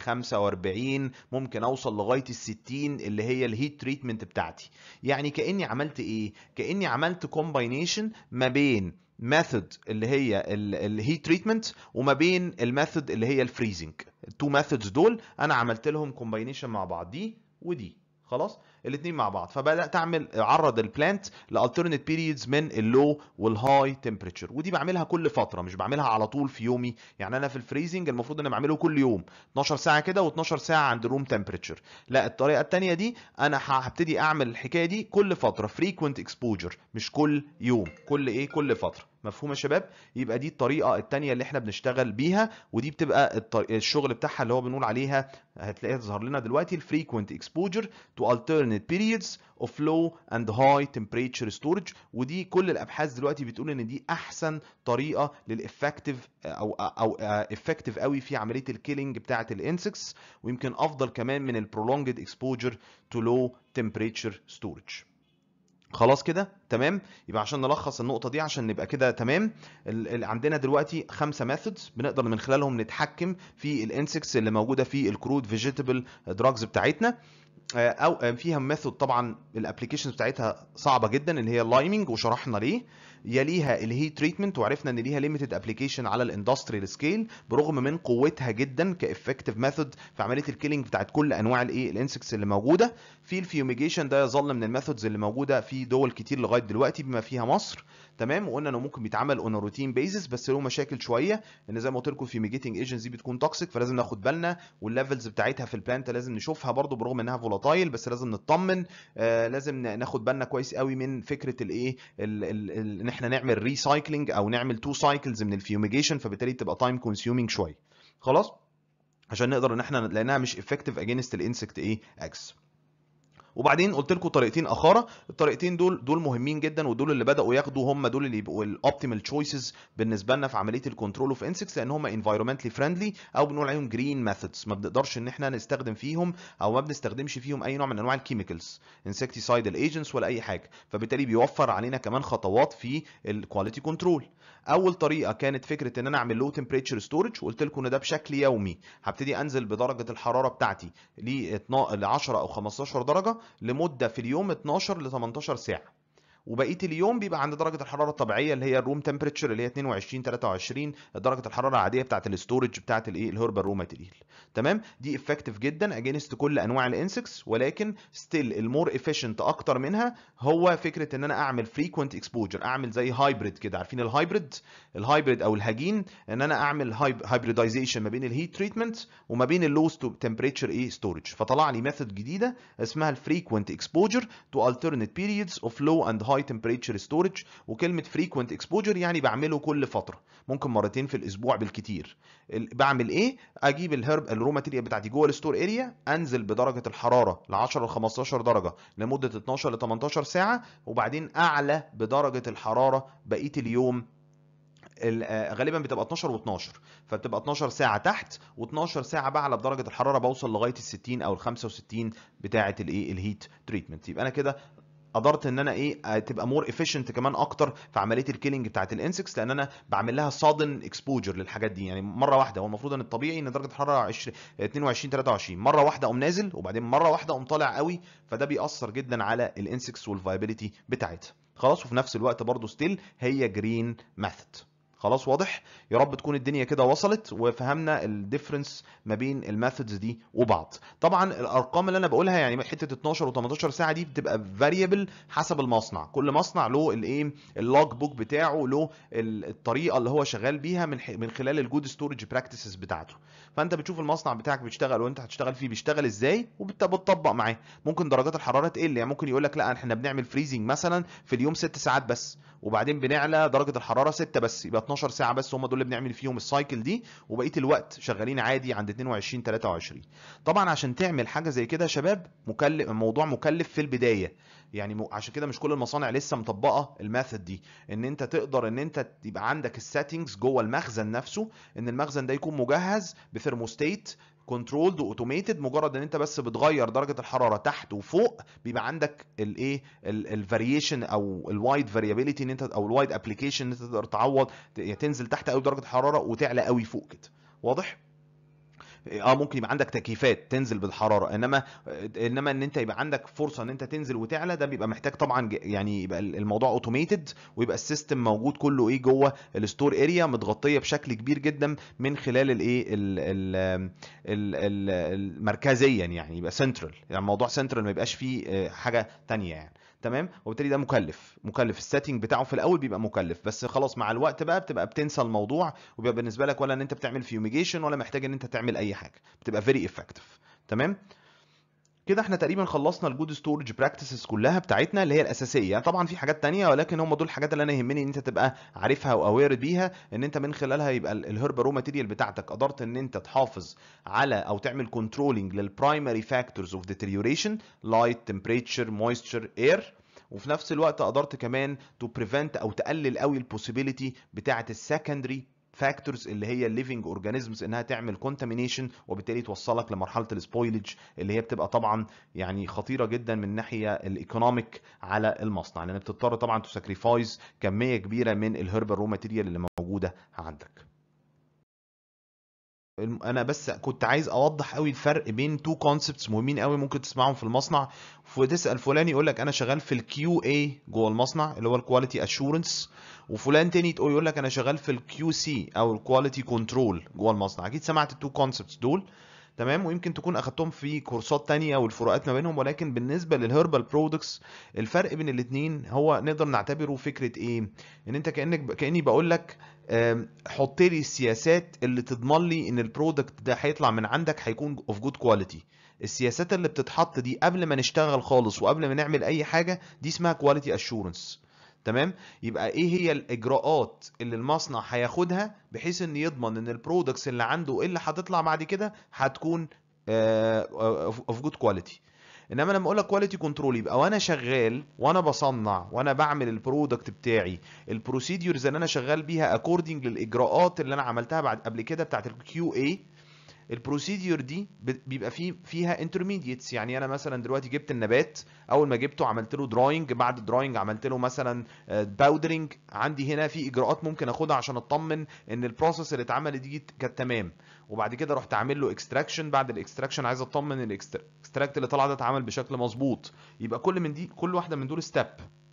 45 ممكن اوصل لغايه ال 60 اللي هي الهيت تريتمنت بتاعتي يعني كاني عملت ايه كاني عملت كومباينيشن ما بين ميثود اللي هي الهيت تريتمنت وما بين الميثود اللي هي الفريزنج التو ميثودز دول انا عملت لهم كومباينيشن مع بعض دي ودي خلاص الاثنين مع بعض فبدات اعمل اعرض البلانت لالترنت بيريدز من اللو والهاي تمبريتشر ودي بعملها كل فتره مش بعملها على طول في يومي يعني انا في الفريزنج المفروض ان بعمله كل يوم 12 ساعه كده و12 ساعه عند روم تمبريتشر لا الطريقه الثانيه دي انا هبتدي اعمل الحكايه دي كل فتره فريكوينت اكسبوجر مش كل يوم كل ايه كل فتره مفهوم يا شباب يبقى دي الطريقه الثانيه اللي احنا بنشتغل بيها ودي بتبقى الشغل بتاعها اللي هو بنقول عليها هتلاقيها تظهر لنا دلوقتي الفريكوينت اكسبوجر تو alternate periods of low and high temperature storage ودي كل الابحاث دلوقتي بتقول ان دي احسن طريقه للافكتيف او او افكتيف قوي في عمليه الكيلينج بتاعه الانسكتس ويمكن افضل كمان من البرولونجد exposure to low temperature storage خلاص كده تمام يبقى عشان نلخص النقطه دي عشان نبقى كده تمام ال ال عندنا دلوقتي خمسه ميثودز بنقدر من خلالهم نتحكم في الانسكتس اللي موجوده في الكرود فيجيتابل دراجز بتاعتنا او فيها ميثود طبعا الابلكيشنز بتاعتها صعبه جدا اللي هي اللايمنج وشرحنا ليه يليها الهيت تريتمنت وعرفنا ان ليها ليميتد ابلكيشن على الاندستريال سكيل برغم من قوتها جدا كافكتيف ميثود في عمليه الكيلينج بتاعت كل انواع الايه الانسكتس اللي موجوده في الفيوميجيشن ده يظل من الميثودز اللي موجوده في دول كتير لغايه دلوقتي بما فيها مصر تمام وقلنا انه ممكن بيتعمل اون روتين بيزس بس له مشاكل شويه ان زي ما قلت لكم الفيوميجيتنج ايجنتس دي بتكون توكسيك فلازم ناخد بالنا والليفلز بتاعتها في البلانت لازم نشوفها برضو برغم انها فولاتايل بس لازم نطمن آه لازم ناخد بالنا كويس قوي من فكره الايه ان احنا نعمل ريسايكلينج او نعمل تو سايكلز من الفيوميجيشن فبالتالي تبقى تايم كونسيومينج شويه خلاص عشان نقدر ان احنا لانها مش افكتيف اجينست الانسكت ايه اكس وبعدين قلت لكم طريقتين اخرى الطريقتين دول دول مهمين جدا ودول اللي بداوا ياخدوا هم دول اللي يبقوا الاوبتيمال تشويسز بالنسبه لنا في عمليه الكنترول اوف انسكتس لان هم انفايرمنتلي فريندلي او بنقول عليهم جرين ميثودز ما بنقدرش ان احنا نستخدم فيهم او ما بنستخدمش فيهم اي نوع من انواع الكيميكالز انسكتيسايدال ايجنتس ولا اي حاجه فبالتالي بيوفر علينا كمان خطوات في الكواليتي كنترول اول طريقه كانت فكره ان انا اعمل لو تمبريتشر ستورج وقلت لكم ان ده بشكل يومي هبتدي انزل بدرجه الحراره بتاعتي ل 10 او 15 درجه لمده في اليوم 12 ل 18 ساعه وبقيه اليوم بيبقى عند درجه الحراره الطبيعيه اللي هي الروم تمبريتشر اللي هي 22 23 درجه الحراره العاديه بتاعه الاستورج بتاعه الايه الهربال رو ماتيريال تمام دي افكتيف جدا اجينست كل انواع الانسكس ولكن ستيل المور افيشنت اكتر منها هو فكره ان انا اعمل فريكوينت اكسبوجر اعمل زي هايبريد كده عارفين الهايبريد الهايبريد او الهجين ان انا اعمل هايبريدايزيشن ما بين الهيت تريتمنت وما بين اللو تمبريتشر ايه ستورج فطلع لي ميثود جديده اسمها الفريكوينت اكسبوجر تو alternate periods of low and high temperature storage وكلمه frequent exposure يعني بعمله كل فتره ممكن مرتين في الاسبوع بالكتير بعمل ايه اجيب الهرب الرو ماتيريال بتاعتي جوه الستور اريا انزل بدرجه الحراره ل 10 ل 15 درجه لمده 12 ل 18 ساعه وبعدين اعلى بدرجه الحراره بقيه اليوم غالبا بتبقى 12 و12 فبتبقى 12 ساعه تحت و12 ساعه بعلى بدرجه الحراره بوصل لغايه ال 60 او ال 65 بتاعه الايه الهيت تريتمنت يبقى انا كده قدرت ان انا ايه تبقى مور افيشنت كمان اكتر في عمليه الكيلينج بتاعت الانسكس لان انا بعمل لها صادن اكسبوجر للحاجات دي يعني مره واحده هو المفروض ان الطبيعي ان درجه الحراره 20 22 23 مره واحده اقوم نازل وبعدين مره واحده اقوم طالع قوي فده بيأثر جدا على الانسكس والفايبيليتي بتاعتها خلاص وفي نفس الوقت برضو ستيل هي جرين ميثود خلاص واضح يا رب تكون الدنيا كده وصلت وفهمنا الديفرنس ما بين الميثودز دي وبعض طبعا الارقام اللي انا بقولها يعني حته 12 و18 ساعه دي بتبقى فاريبل حسب المصنع كل مصنع له الايه اللوج بوك بتاعه له الطريقه اللي هو شغال بيها من من خلال الجود ستورج براكتسز بتاعته فانت بتشوف المصنع بتاعك بيشتغل وانت هتشتغل فيه بيشتغل ازاي وبتطبق معاه ممكن درجات الحراره تقل يعني ممكن يقول لك لا احنا بنعمل فريزنج مثلا في اليوم 6 ساعات بس وبعدين بنعلى درجه الحراره 6 بس يبقى 12 ساعه بس هم دول اللي بنعمل فيهم السايكل دي وبقيه الوقت شغالين عادي عند 22 23 طبعا عشان تعمل حاجه زي كده يا شباب مكلف موضوع مكلف في البدايه يعني عشان كده مش كل المصانع لسه مطبقه الميثود دي ان انت تقدر ان انت يبقى عندك السيتنجز جوه المخزن نفسه ان المخزن ده يكون مجهز بثرموستيت كنترولد واوتوميتد مجرد ان انت بس بتغير درجه الحراره تحت وفوق بيبقى عندك الايه الفاريشن او الوايد فاريابيليتي ان انت او الوايد ابلكيشن ان انت تقدر تعوض تنزل تحت قوي درجه الحراره وتعلى قوي فوق كده واضح اه ممكن يبقى عندك تكييفات تنزل بالحراره انما انما ان انت يبقى عندك فرصه ان انت تنزل وتعلى ده بيبقى محتاج طبعا يعني يبقى الموضوع اوتوميتد ويبقى السيستم موجود كله ايه جوه الستور اريا متغطيه بشكل كبير جدا من خلال الايه المركزيا يعني يبقى سنترال يعني الموضوع سنترال ما يبقاش فيه حاجه ثانيه يعني تمام وبالتالي ده مكلف مكلف السيتنج بتاعه في الاول بيبقى مكلف بس خلاص مع الوقت بقى بتبقى بتنسى الموضوع وبيبقى بالنسبه لك ولا ان انت بتعمل فيوميجيشن ولا محتاج ان انت تعمل اي حاجه بتبقى فيري افكتيف تمام كده احنا تقريبا خلصنا الجود ستورج براكتسز كلها بتاعتنا اللي هي الاساسيه يعني طبعا في حاجات تانية ولكن هم دول الحاجات اللي انا يهمني ان انت تبقى عارفها واوير بيها ان انت من خلالها يبقى الهرب رو ماتيريال بتاعتك قدرت ان انت تحافظ على او تعمل كنترولنج للبرايمري فاكتورز اوف ديتيريوريشن لايت تمبريتشر مويستشر اير وفي نفس الوقت قدرت كمان تو بريفنت او تقلل قوي البوسيبيليتي بتاعه السكندري فاكتورز اللي هي الليفنج اورجانيزمز انها تعمل كونتامينيشن وبالتالي توصلك لمرحله السبويلج اللي هي بتبقى طبعا يعني خطيره جدا من الناحيه الايكونوميك على المصنع لان بتضطر طبعا تساكريفايز كميه كبيره من الهربال رو ماتيريال اللي موجوده عندك انا بس كنت عايز اوضح قوي الفرق بين تو كونسبتس مهمين قوي ممكن تسمعهم في المصنع وتسال فلان يقول لك انا شغال في الكيو اي جوه المصنع اللي هو الكواليتي اشورنس وفلان تاني تقول يقول لك انا شغال في الكيو سي او الكواليتي كنترول جوه المصنع اكيد سمعت التو كونسبتس دول تمام ويمكن تكون اخدتهم في كورسات تانية والفروقات ما بينهم ولكن بالنسبه للهربال برودكتس الفرق بين الاثنين هو نقدر نعتبره فكره ايه ان انت كانك كاني بقول لك حط لي السياسات اللي تضمن لي ان البرودكت ده هيطلع من عندك هيكون اوف جود كواليتي السياسات اللي بتتحط دي قبل ما نشتغل خالص وقبل ما نعمل اي حاجه دي اسمها كواليتي اشورنس تمام يبقى ايه هي الاجراءات اللي المصنع هياخدها بحيث ان يضمن ان البرودكتس اللي عنده اللي هتطلع بعد كده هتكون اوف جود كواليتي انما لما اقول لك كواليتي كنترول يبقى وانا شغال وانا بصنع وانا بعمل البرودكت بتاعي البروسيديورز اللي انا شغال بيها اكوردنج للاجراءات اللي انا عملتها بعد قبل كده بتاعت الكيو اي البروسيديور دي بيبقى فيه فيها انترميديتس يعني انا مثلا دلوقتي جبت النبات اول ما جبته عملت له دراينج بعد الدراينج عملت له مثلا باودرنج عندي هنا في اجراءات ممكن اخدها عشان اطمن ان البروسيس اللي اتعملت دي كانت تمام وبعد كده رحت عامل له اكستراكشن بعد الاكستراكشن عايز اطمن الاكستراكت اللي طلع ده اتعمل بشكل مظبوط يبقى كل من دي كل واحده من دول ستيب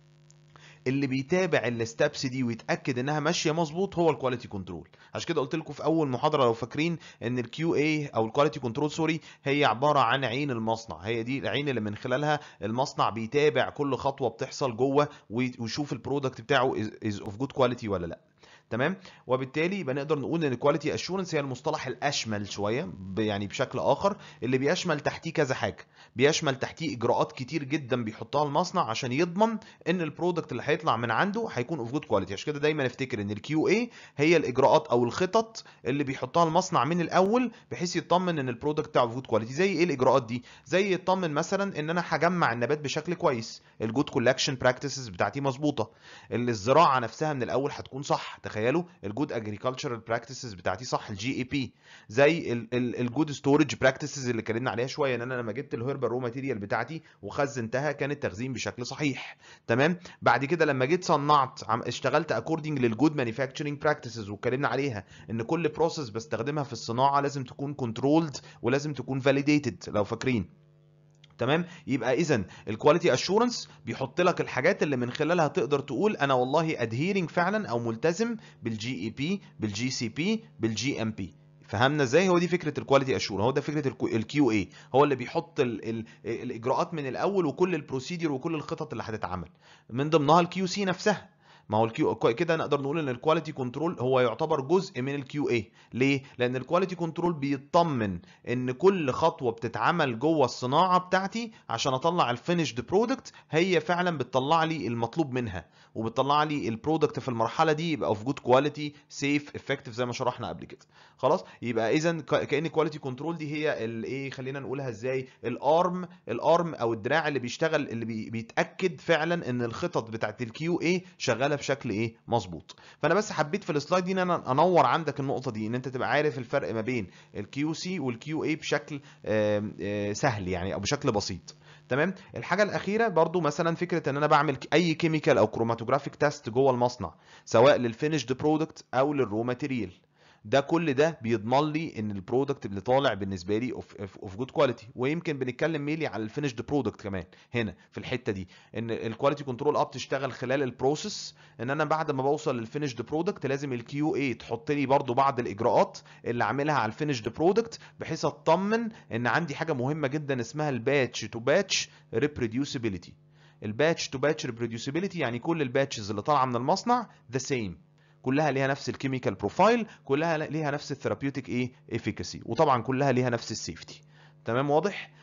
اللي بيتابع الستبس دي ويتاكد انها ماشيه مظبوط هو الكواليتي كنترول عشان كده قلت لكم في اول محاضره لو فاكرين ان الكيو اي او الكواليتي كنترول سوري هي عباره عن عين المصنع هي دي العين اللي من خلالها المصنع بيتابع كل خطوه بتحصل جوه ويشوف البرودكت بتاعه از اوف جود كواليتي ولا لا تمام وبالتالي يبقى نقدر نقول ان الكواليتي اشورنس هي المصطلح الاشمل شويه يعني بشكل اخر اللي بيشمل تحتيه كذا حاجه بيشمل تحتيه اجراءات كتير جدا بيحطها المصنع عشان يضمن ان البرودكت اللي هيطلع من عنده هيكون اوف جود كواليتي عشان كده دايما افتكر ان الكيو اي هي الاجراءات او الخطط اللي بيحطها المصنع من الاول بحيث يطمن ان البرودكت بتاعه اوف جود كواليتي زي ايه الاجراءات دي زي يطمن مثلا ان انا هجمع النبات بشكل كويس الجود كولكشن براكتسز بتاعتي مظبوطه الزراعه نفسها من الاول هتكون صح تخيلوا الجود اجريكلتشرال براكتسز بتاعتي صح الجي اي بي زي الجود ستورج براكتسز اللي اتكلمنا عليها شويه ان انا لما جبت الهيربال رو ماتيريال بتاعتي وخزنتها كان التخزين بشكل صحيح تمام بعد كده لما جيت صنعت اشتغلت اكوردنج للجود مانيفاكتشرنج براكتسز واتكلمنا عليها ان كل بروسيس بستخدمها في الصناعه لازم تكون كنترولد ولازم تكون فاليديتد لو فاكرين تمام يبقى اذا الكواليتي اشورنس بيحط لك الحاجات اللي من خلالها تقدر تقول انا والله ادهيرنج فعلا او ملتزم بالجي اي بي بالجي سي بي بالجي ام بي فهمنا ازاي هو دي فكره الكواليتي اشور هو ده فكره الكيو اي هو اللي بيحط ال ال الاجراءات من الاول وكل البروسيدير وكل الخطط اللي هتتعمل من ضمنها الكيو سي نفسها ما هو الكيو كده نقدر نقول ان الكواليتي كنترول هو يعتبر جزء من الكيو اي ليه لان الكواليتي كنترول بيطمن ان كل خطوه بتتعمل جوه الصناعه بتاعتي عشان اطلع الفينيشد برودكت هي فعلا بتطلع لي المطلوب منها وبتطلع لي البرودكت في المرحله دي يبقى اوف جود كواليتي سيف افكتيف زي ما شرحنا قبل كده خلاص يبقى اذا كان كواليتي كنترول دي هي الايه خلينا نقولها ازاي الارم الارم او الدراع اللي بيشتغل اللي بي بيتاكد فعلا ان الخطط بتاعت الكيو اي شغاله بشكل ايه مظبوط فانا بس حبيت في السلايد دي ان انا انور عندك النقطه دي ان انت تبقى عارف الفرق ما بين الكيو سي والكيو اي بشكل سهل يعني او بشكل بسيط تمام الحاجه الاخيره برضو مثلا فكره ان انا بعمل اي كيميكال او كروماتوجرافيك تيست جوه المصنع سواء للفينيشد برودكت او للرو ماتيريال ده كل ده بيضمن لي ان البرودكت اللي طالع بالنسبه لي اوف جود كواليتي ويمكن بنتكلم ميلي على الفينيشد برودكت كمان هنا في الحته دي ان الكواليتي كنترول اب تشتغل خلال البروسيس ان انا بعد ما بوصل للفينيشد برودكت لازم الكيو اي تحط لي برده بعض الاجراءات اللي عاملها على الفينيشد برودكت بحيث اطمن ان عندي حاجه مهمه جدا اسمها الباتش تو باتش ريبروديوسيبيليتي الباتش تو باتش ريبروديوسيبيليتي يعني كل الباتشز اللي طالعه من المصنع ذا سيم كلها ليها نفس الكيميكال بروفايل كلها ليها نفس الثيرابيوتيك ايه افيكاسي وطبعا كلها ليها نفس السيفتي تمام واضح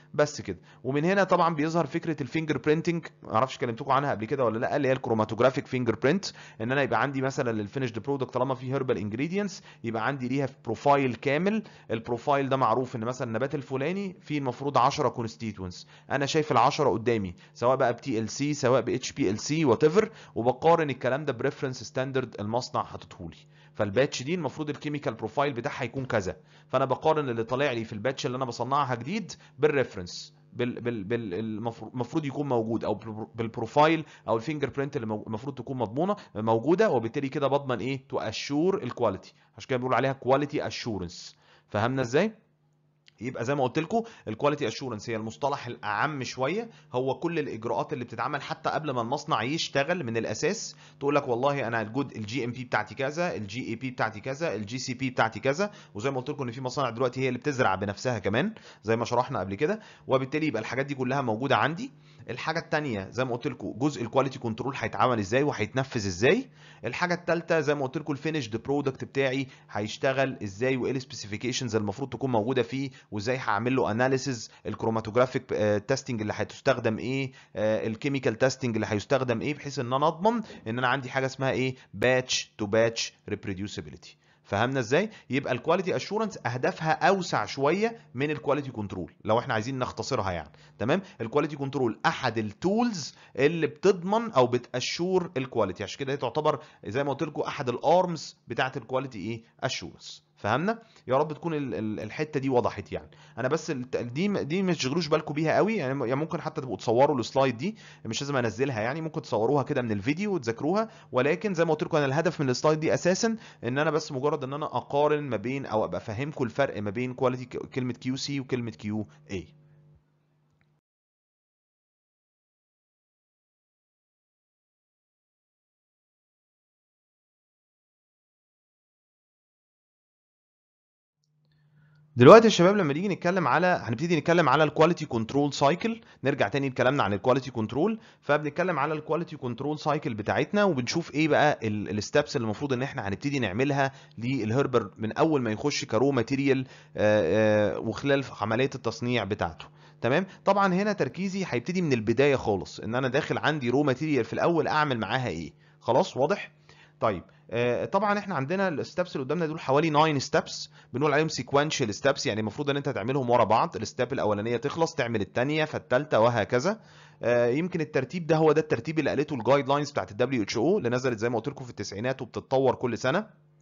بس كده ومن هنا طبعا بيظهر فكره الفينجر برينتنج ما اعرفش كلمتكم عنها قبل كده ولا لا اللي هي الكروماتوجرافيك فينجر برينت ان انا يبقى عندي مثلا للفينيشد برودكت طالما فيه هيربال انجريدينتس يبقى عندي ليها بروفايل كامل البروفايل ده معروف ان مثلا النبات الفلاني فيه المفروض 10 كونستيتوينتس انا شايف ال10 قدامي سواء بقى بتي ال سي سواء باتش بي ال سي وات ايفر وبقارن الكلام ده بريفرنس ستاندرد المصنع حاططهولي فالباتش دي المفروض الكيميكال بروفايل بتاعها يكون كذا فانا بقارن اللي طالع لي في الباتش اللي انا بصنعها جديد بالريفرنس بال بال بال المفروض يكون موجود او بالبروفايل او الفينجر برينت اللي المفروض تكون مضمونه موجوده وبالتالي كده بضمن ايه تو اشور الكواليتي عشان كده بيقولوا عليها كواليتي اشورنس فهمنا ازاي يبقى زي ما قلت لكم الكواليتي اشورنس هي المصطلح الاعم شويه هو كل الاجراءات اللي بتتعمل حتى قبل ما المصنع يشتغل من الاساس تقول لك والله انا الجود الجي ام بي بتاعتي كذا الجي اي بي بتاعتي كذا الجي سي بي بتاعتي كذا وزي ما قلت لكم ان في مصانع دلوقتي هي اللي بتزرع بنفسها كمان زي ما شرحنا قبل كده وبالتالي يبقى الحاجات دي كلها موجوده عندي الحاجه الثانيه زي ما قلت لكم جزء الكواليتي كنترول هيتعمل ازاي وهيتنفذ ازاي الحاجه الثالثه زي ما قلت لكم الفينيشد برودكت بتاعي هيشتغل ازاي وايه السبيسيفيكيشنز المفروض تكون موجوده فيه وازاي هعمل له اناليسيز الكروماتوجرافيك تيستنج اللي هتستخدم ايه الكيميكال تيستنج اللي هيستخدم ايه بحيث ان انا اضمن ان انا عندي حاجه اسمها ايه باتش تو باتش ريبروديوسيبيليتي فهمنا ازاي يبقى الكواليتي اشورنس اهدافها اوسع شويه من الكواليتي كنترول لو احنا عايزين نختصرها يعني تمام الكواليتي كنترول احد التولز اللي بتضمن او بتاشور الكواليتي عشان كده هي تعتبر زي ما قلت لكم احد الارمز بتاعه الكواليتي ايه اشورنس فهمنا يا رب تكون الحته دي وضحت يعني انا بس دي دي مش تشغلوش بالكم بيها قوي يعني ممكن حتى تبقوا تصوروا السلايد دي مش لازم انزلها يعني ممكن تصوروها كده من الفيديو وتذاكروها ولكن زي ما قلت لكم انا الهدف من السلايد دي اساسا ان انا بس مجرد ان انا اقارن ما بين او ابقى افهمكم الفرق ما بين كواليتي كلمه كيو سي وكلمه كيو اي دلوقتي يا شباب لما نيجي نتكلم على هنبتدي نتكلم على الكواليتي كنترول سايكل نرجع تاني اتكلمنا عن الكواليتي كنترول فبنتكلم على الكواليتي كنترول سايكل بتاعتنا وبنشوف ايه بقى الستبس اللي المفروض ان احنا هنبتدي نعملها للهربر من اول ما يخش كرو ماتيريال وخلال عمليه التصنيع بتاعته تمام طبعا هنا تركيزي هيبتدي من البدايه خالص ان انا داخل عندي رو ماتيريال في الاول اعمل معاها ايه خلاص واضح طيب آه طبعا احنا عندنا الستبس اللي قدامنا دول حوالي 9 ستبس بنقول عليهم سيكوينشال ستبس يعني المفروض ان انت تعملهم ورا بعض الستاب الاولانيه تخلص تعمل الثانيه فالثالثه وهكذا آه يمكن الترتيب ده هو ده الترتيب اللي قالته الجايد لاينز بتاعت الدبليو اتش او اللي نزلت زي ما قلت لكم في التسعينات وبتتطور كل سنه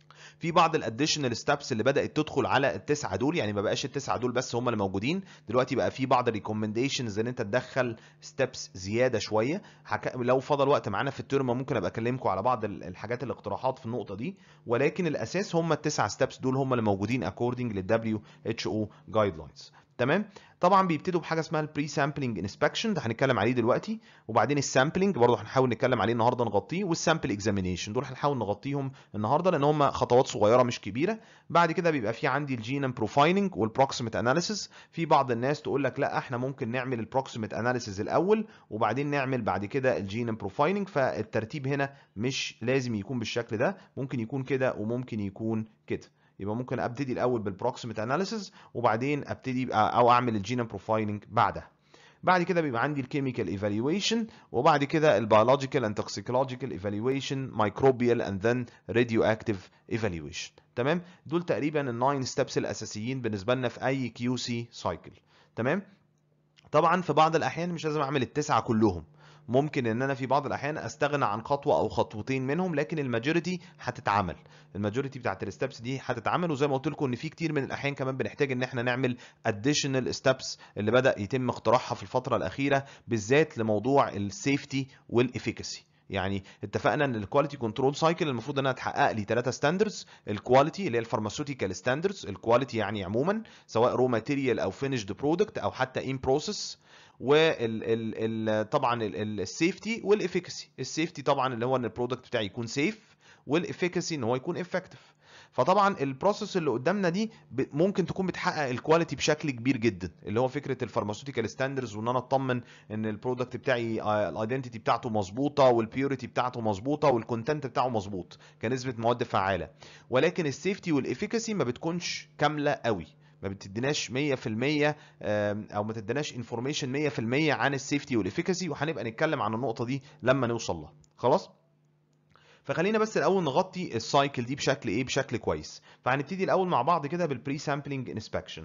في بعض الاديشنال ستابس اللي بدات تدخل على التسعه دول يعني ما بقاش التسعه دول بس هم اللي موجودين دلوقتي بقى في بعض الريكومنديشنز ان انت تدخل ستابس زياده شويه حك... لو فضل وقت معانا في الترم ممكن ابقى اكلمكم على بعض الحاجات الاقتراحات في النقطه دي ولكن الاساس هم التسعه ستابس دول هم اللي موجودين اكوردنج للدبليو اتش او جايد لاينز تمام طبعا بيبتدوا بحاجه اسمها البري سامبلنج انسبكشن ده هنتكلم عليه دلوقتي وبعدين السامبلنج برضه هنحاول نتكلم عليه النهارده نغطيه والسامبل اكزامينيشن دول هنحاول نغطيهم النهارده لان هم خطوات صغيره مش كبيره بعد كده بيبقى في عندي الجينوم بروفايلنج والبروكسيمت اناليسيس في بعض الناس تقول لك لا احنا ممكن نعمل البروكسيمت اناليسيس الاول وبعدين نعمل بعد كده الجينوم بروفايلنج فالترتيب هنا مش لازم يكون بالشكل ده ممكن يكون كده وممكن يكون كده يبقى ممكن ابتدي الاول بالبروكسيمت اناليسيس وبعدين ابتدي او اعمل الجينوم بروفايلنج بعدها بعد كده بيبقى عندي الكيميكال ايفالويشن وبعد كده البيولوجيكال اند توكسيكولوجيكال ايفالويشن مايكروبيال اند ذن راديو اكتيف ايفالويشن تمام دول تقريبا الناين ستيبس الاساسيين بالنسبه لنا في اي كيو سي سايكل تمام طبعا في بعض الاحيان مش لازم اعمل التسعه كلهم ممكن ان انا في بعض الاحيان استغنى عن خطوه او خطوتين منهم لكن الماجوريتي هتتعمل الماجوريتي بتاعت الستبس دي هتتعمل وزي ما قلت لكم ان في كتير من الاحيان كمان بنحتاج ان احنا نعمل اديشنال ستبس اللي بدا يتم اختراعها في الفتره الاخيره بالذات لموضوع السيفتي والافيكاسي يعني اتفقنا ان الكواليتي كنترول سايكل المفروض انها تحقق لي ثلاثه ستاندردز الكواليتي اللي هي الفارماسيوتيكال ستاندردز الكواليتي يعني عموما سواء رو ماتيريال او فينيشد برودكت او حتى ان بروسيس وال ال ال طبعا السيفتي والافيكاسي السيفتي طبعا اللي هو ان البرودكت بتاعي يكون سيف والافيكاسي ان هو يكون افكتيف فطبعا البروسيس اللي قدامنا دي ممكن تكون بتحقق الكواليتي بشكل كبير جدا اللي هو فكره الفارماسيوتيكال ستاندردز وان انا اطمن ان البرودكت بتاعي الايدنتيتي بتاعته مظبوطه والبيوريتي بتاعته مظبوطه والكونتنت بتاعه مظبوط كنسبه مواد فعاله ولكن السيفتي والافيكاسي ما بتكونش كامله قوي ما بتديناش 100% آم، او ما تديناش انفورميشن 100% عن السيفتي والافيكاسي وهنبقى نتكلم عن النقطه دي لما نوصل لها خلاص فخلينا بس الاول نغطي السايكل دي بشكل ايه بشكل كويس فهنبتدي الاول مع بعض كده بالبري سامبلنج انسبكشن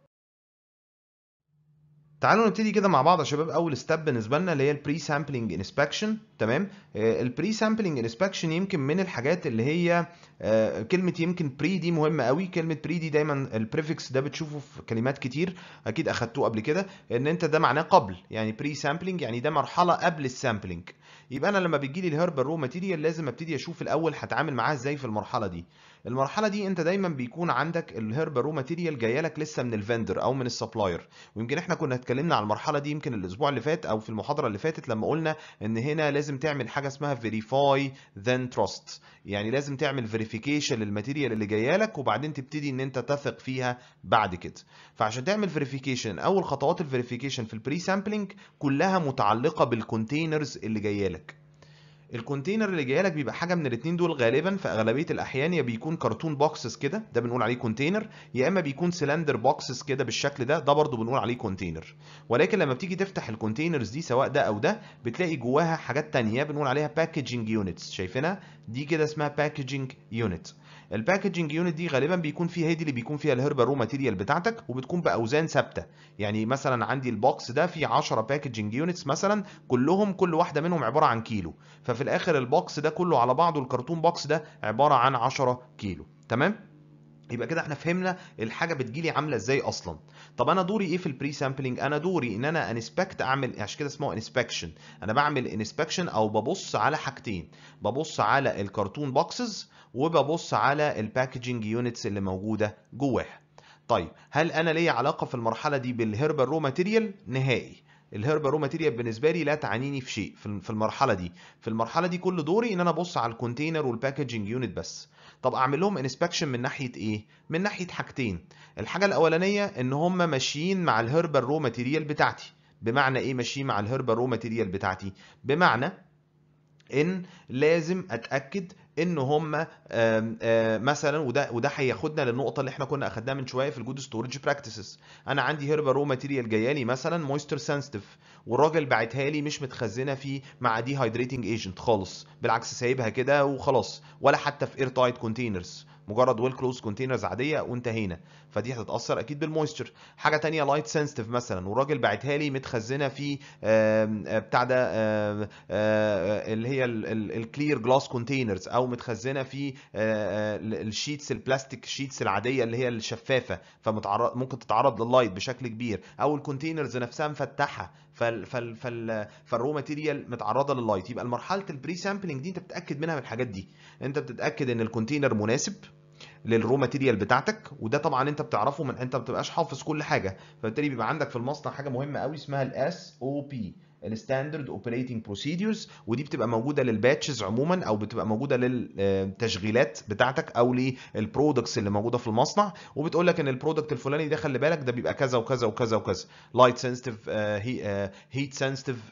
تعالوا نبتدي كده مع بعض يا شباب اول ستيب بالنسبه لنا اللي هي البري سامبلنج انسبكشن تمام البري سامبلنج انسبكشن يمكن من الحاجات اللي هي آه، كلمه يمكن بري دي مهمه قوي كلمه بري دي دايما البريفكس ده بتشوفه في كلمات كتير اكيد اخدتوه قبل كده ان انت ده معناه قبل يعني بري سامبلنج يعني ده مرحله قبل السامبلنج يبقى انا لما بيجي لي الهربال رو ماتيريال لازم ابتدي اشوف الاول هتعامل معاها ازاي في المرحله دي المرحله دي انت دايما بيكون عندك الهربال رو ماتيريال جايه لك لسه من الفندر او من السبلاير ويمكن احنا كنا اتكلمنا على المرحله دي يمكن الاسبوع اللي فات او في المحاضره اللي فاتت لما قلنا ان هنا لازم تعمل حاجه اسمها فيريفاي ذن تراست يعني لازم تعمل فيريفيكيشن للماتيريال اللي جايه لك وبعدين تبتدي ان انت تثق فيها بعد كده فعشان تعمل فيريفيكيشن اول خطوات الفيريفيكيشن في البري سامبلنج كلها متعلقه بالكونتينرز اللي جايه لك الكونتينر اللي جاي لك بيبقى حاجه من الاثنين دول غالبا في اغلبيه الاحيان يا بيكون كرتون بوكسز كده ده بنقول عليه كونتينر يا اما بيكون سلندر بوكسز كده بالشكل ده ده برضو بنقول عليه كونتينر ولكن لما بتيجي تفتح الكونتينرز دي سواء ده او ده بتلاقي جواها حاجات تانية بنقول عليها باكجينج يونتس شايفينها دي كده اسمها باكجينج يونت الباكجينج يونت دي غالبا بيكون فيها هي دي اللي بيكون فيها الهربا رو ماتيريال بتاعتك وبتكون باوزان ثابته يعني مثلا عندي البوكس ده فيه 10 باكجينج يونتس مثلا كلهم كل واحده منهم عباره عن كيلو ففي الاخر البوكس ده كله على بعضه الكرتون بوكس ده عباره عن 10 كيلو تمام يبقى كده احنا فهمنا الحاجه بتجيلي عامله ازاي اصلا طب انا دوري ايه في البري سامبلنج انا دوري ان انا انسبكت اعمل عشان كده اسمه انسبكشن انا بعمل انسبكشن او ببص على حاجتين ببص على الكرتون بوكسز وببص على الباكجينج يونتس اللي موجوده جواها طيب هل انا ليا علاقه في المرحله دي بالهربال رو ماتيريال نهائي الهربال رو ماتيريال بالنسبه لي لا تعنيني في شيء في في المرحله دي في المرحله دي كل دوري ان انا ابص على الكونتينر والباكجينج يونت بس طب اعمل لهم انسبكشن من ناحيه ايه من ناحيه حاجتين الحاجه الاولانيه ان هم ماشيين مع الهربال رو ماتيريال بتاعتي بمعنى ايه ماشيين مع الهربال رو ماتيريال بتاعتي بمعنى ان لازم اتاكد ان هم مثلا وده وده هياخدنا للنقطه اللي احنا كنا اخدناها من شويه في الجود ستورج براكتسز انا عندي هيربا رو ماتيريال جايه لي مثلا مويستر سنسيتيف والراجل باعتها لي مش متخزنه في مع دي هايدريتنج ايجنت خالص بالعكس سايبها كده وخلاص ولا حتى في اير تايت كونتينرز مجرد ويل كلوز كونتينرز عاديه وانتهينا فدي هتتاثر اكيد بالمويستشر حاجه تانية لايت سنسيتيف مثلا والراجل باعتها لي متخزنه في بتاع ده اللي هي الكلير جلاس كونتينرز او متخزنه في الشيتس البلاستيك شيتس العاديه اللي هي الشفافه فمتعرض ممكن تتعرض لللايت بشكل كبير او الكونتينرز نفسها مفتحه فال فال فال فالرو ماتيريال متعرضه لللايت يبقى مرحله البري سامبلنج دي انت بتتاكد منها من الحاجات دي انت بتتاكد ان الكونتينر مناسب للرو ماتيريال بتاعتك وده طبعا انت بتعرفه من انت ما بتبقاش حافظ كل حاجه فبالتالي بيبقى عندك في المصنع حاجه مهمه قوي اسمها الاس او بي الستاندرد اوبريتنج بروسيدورز ودي بتبقى موجوده للباتشز عموما او بتبقى موجوده للتشغيلات بتاعتك او للبرودكتس اللي موجوده في المصنع وبتقول لك ان البرودكت الفلاني ده خلي بالك ده بيبقى كذا وكذا وكذا وكذا لايت سنسيتيف هيت سنسيتيف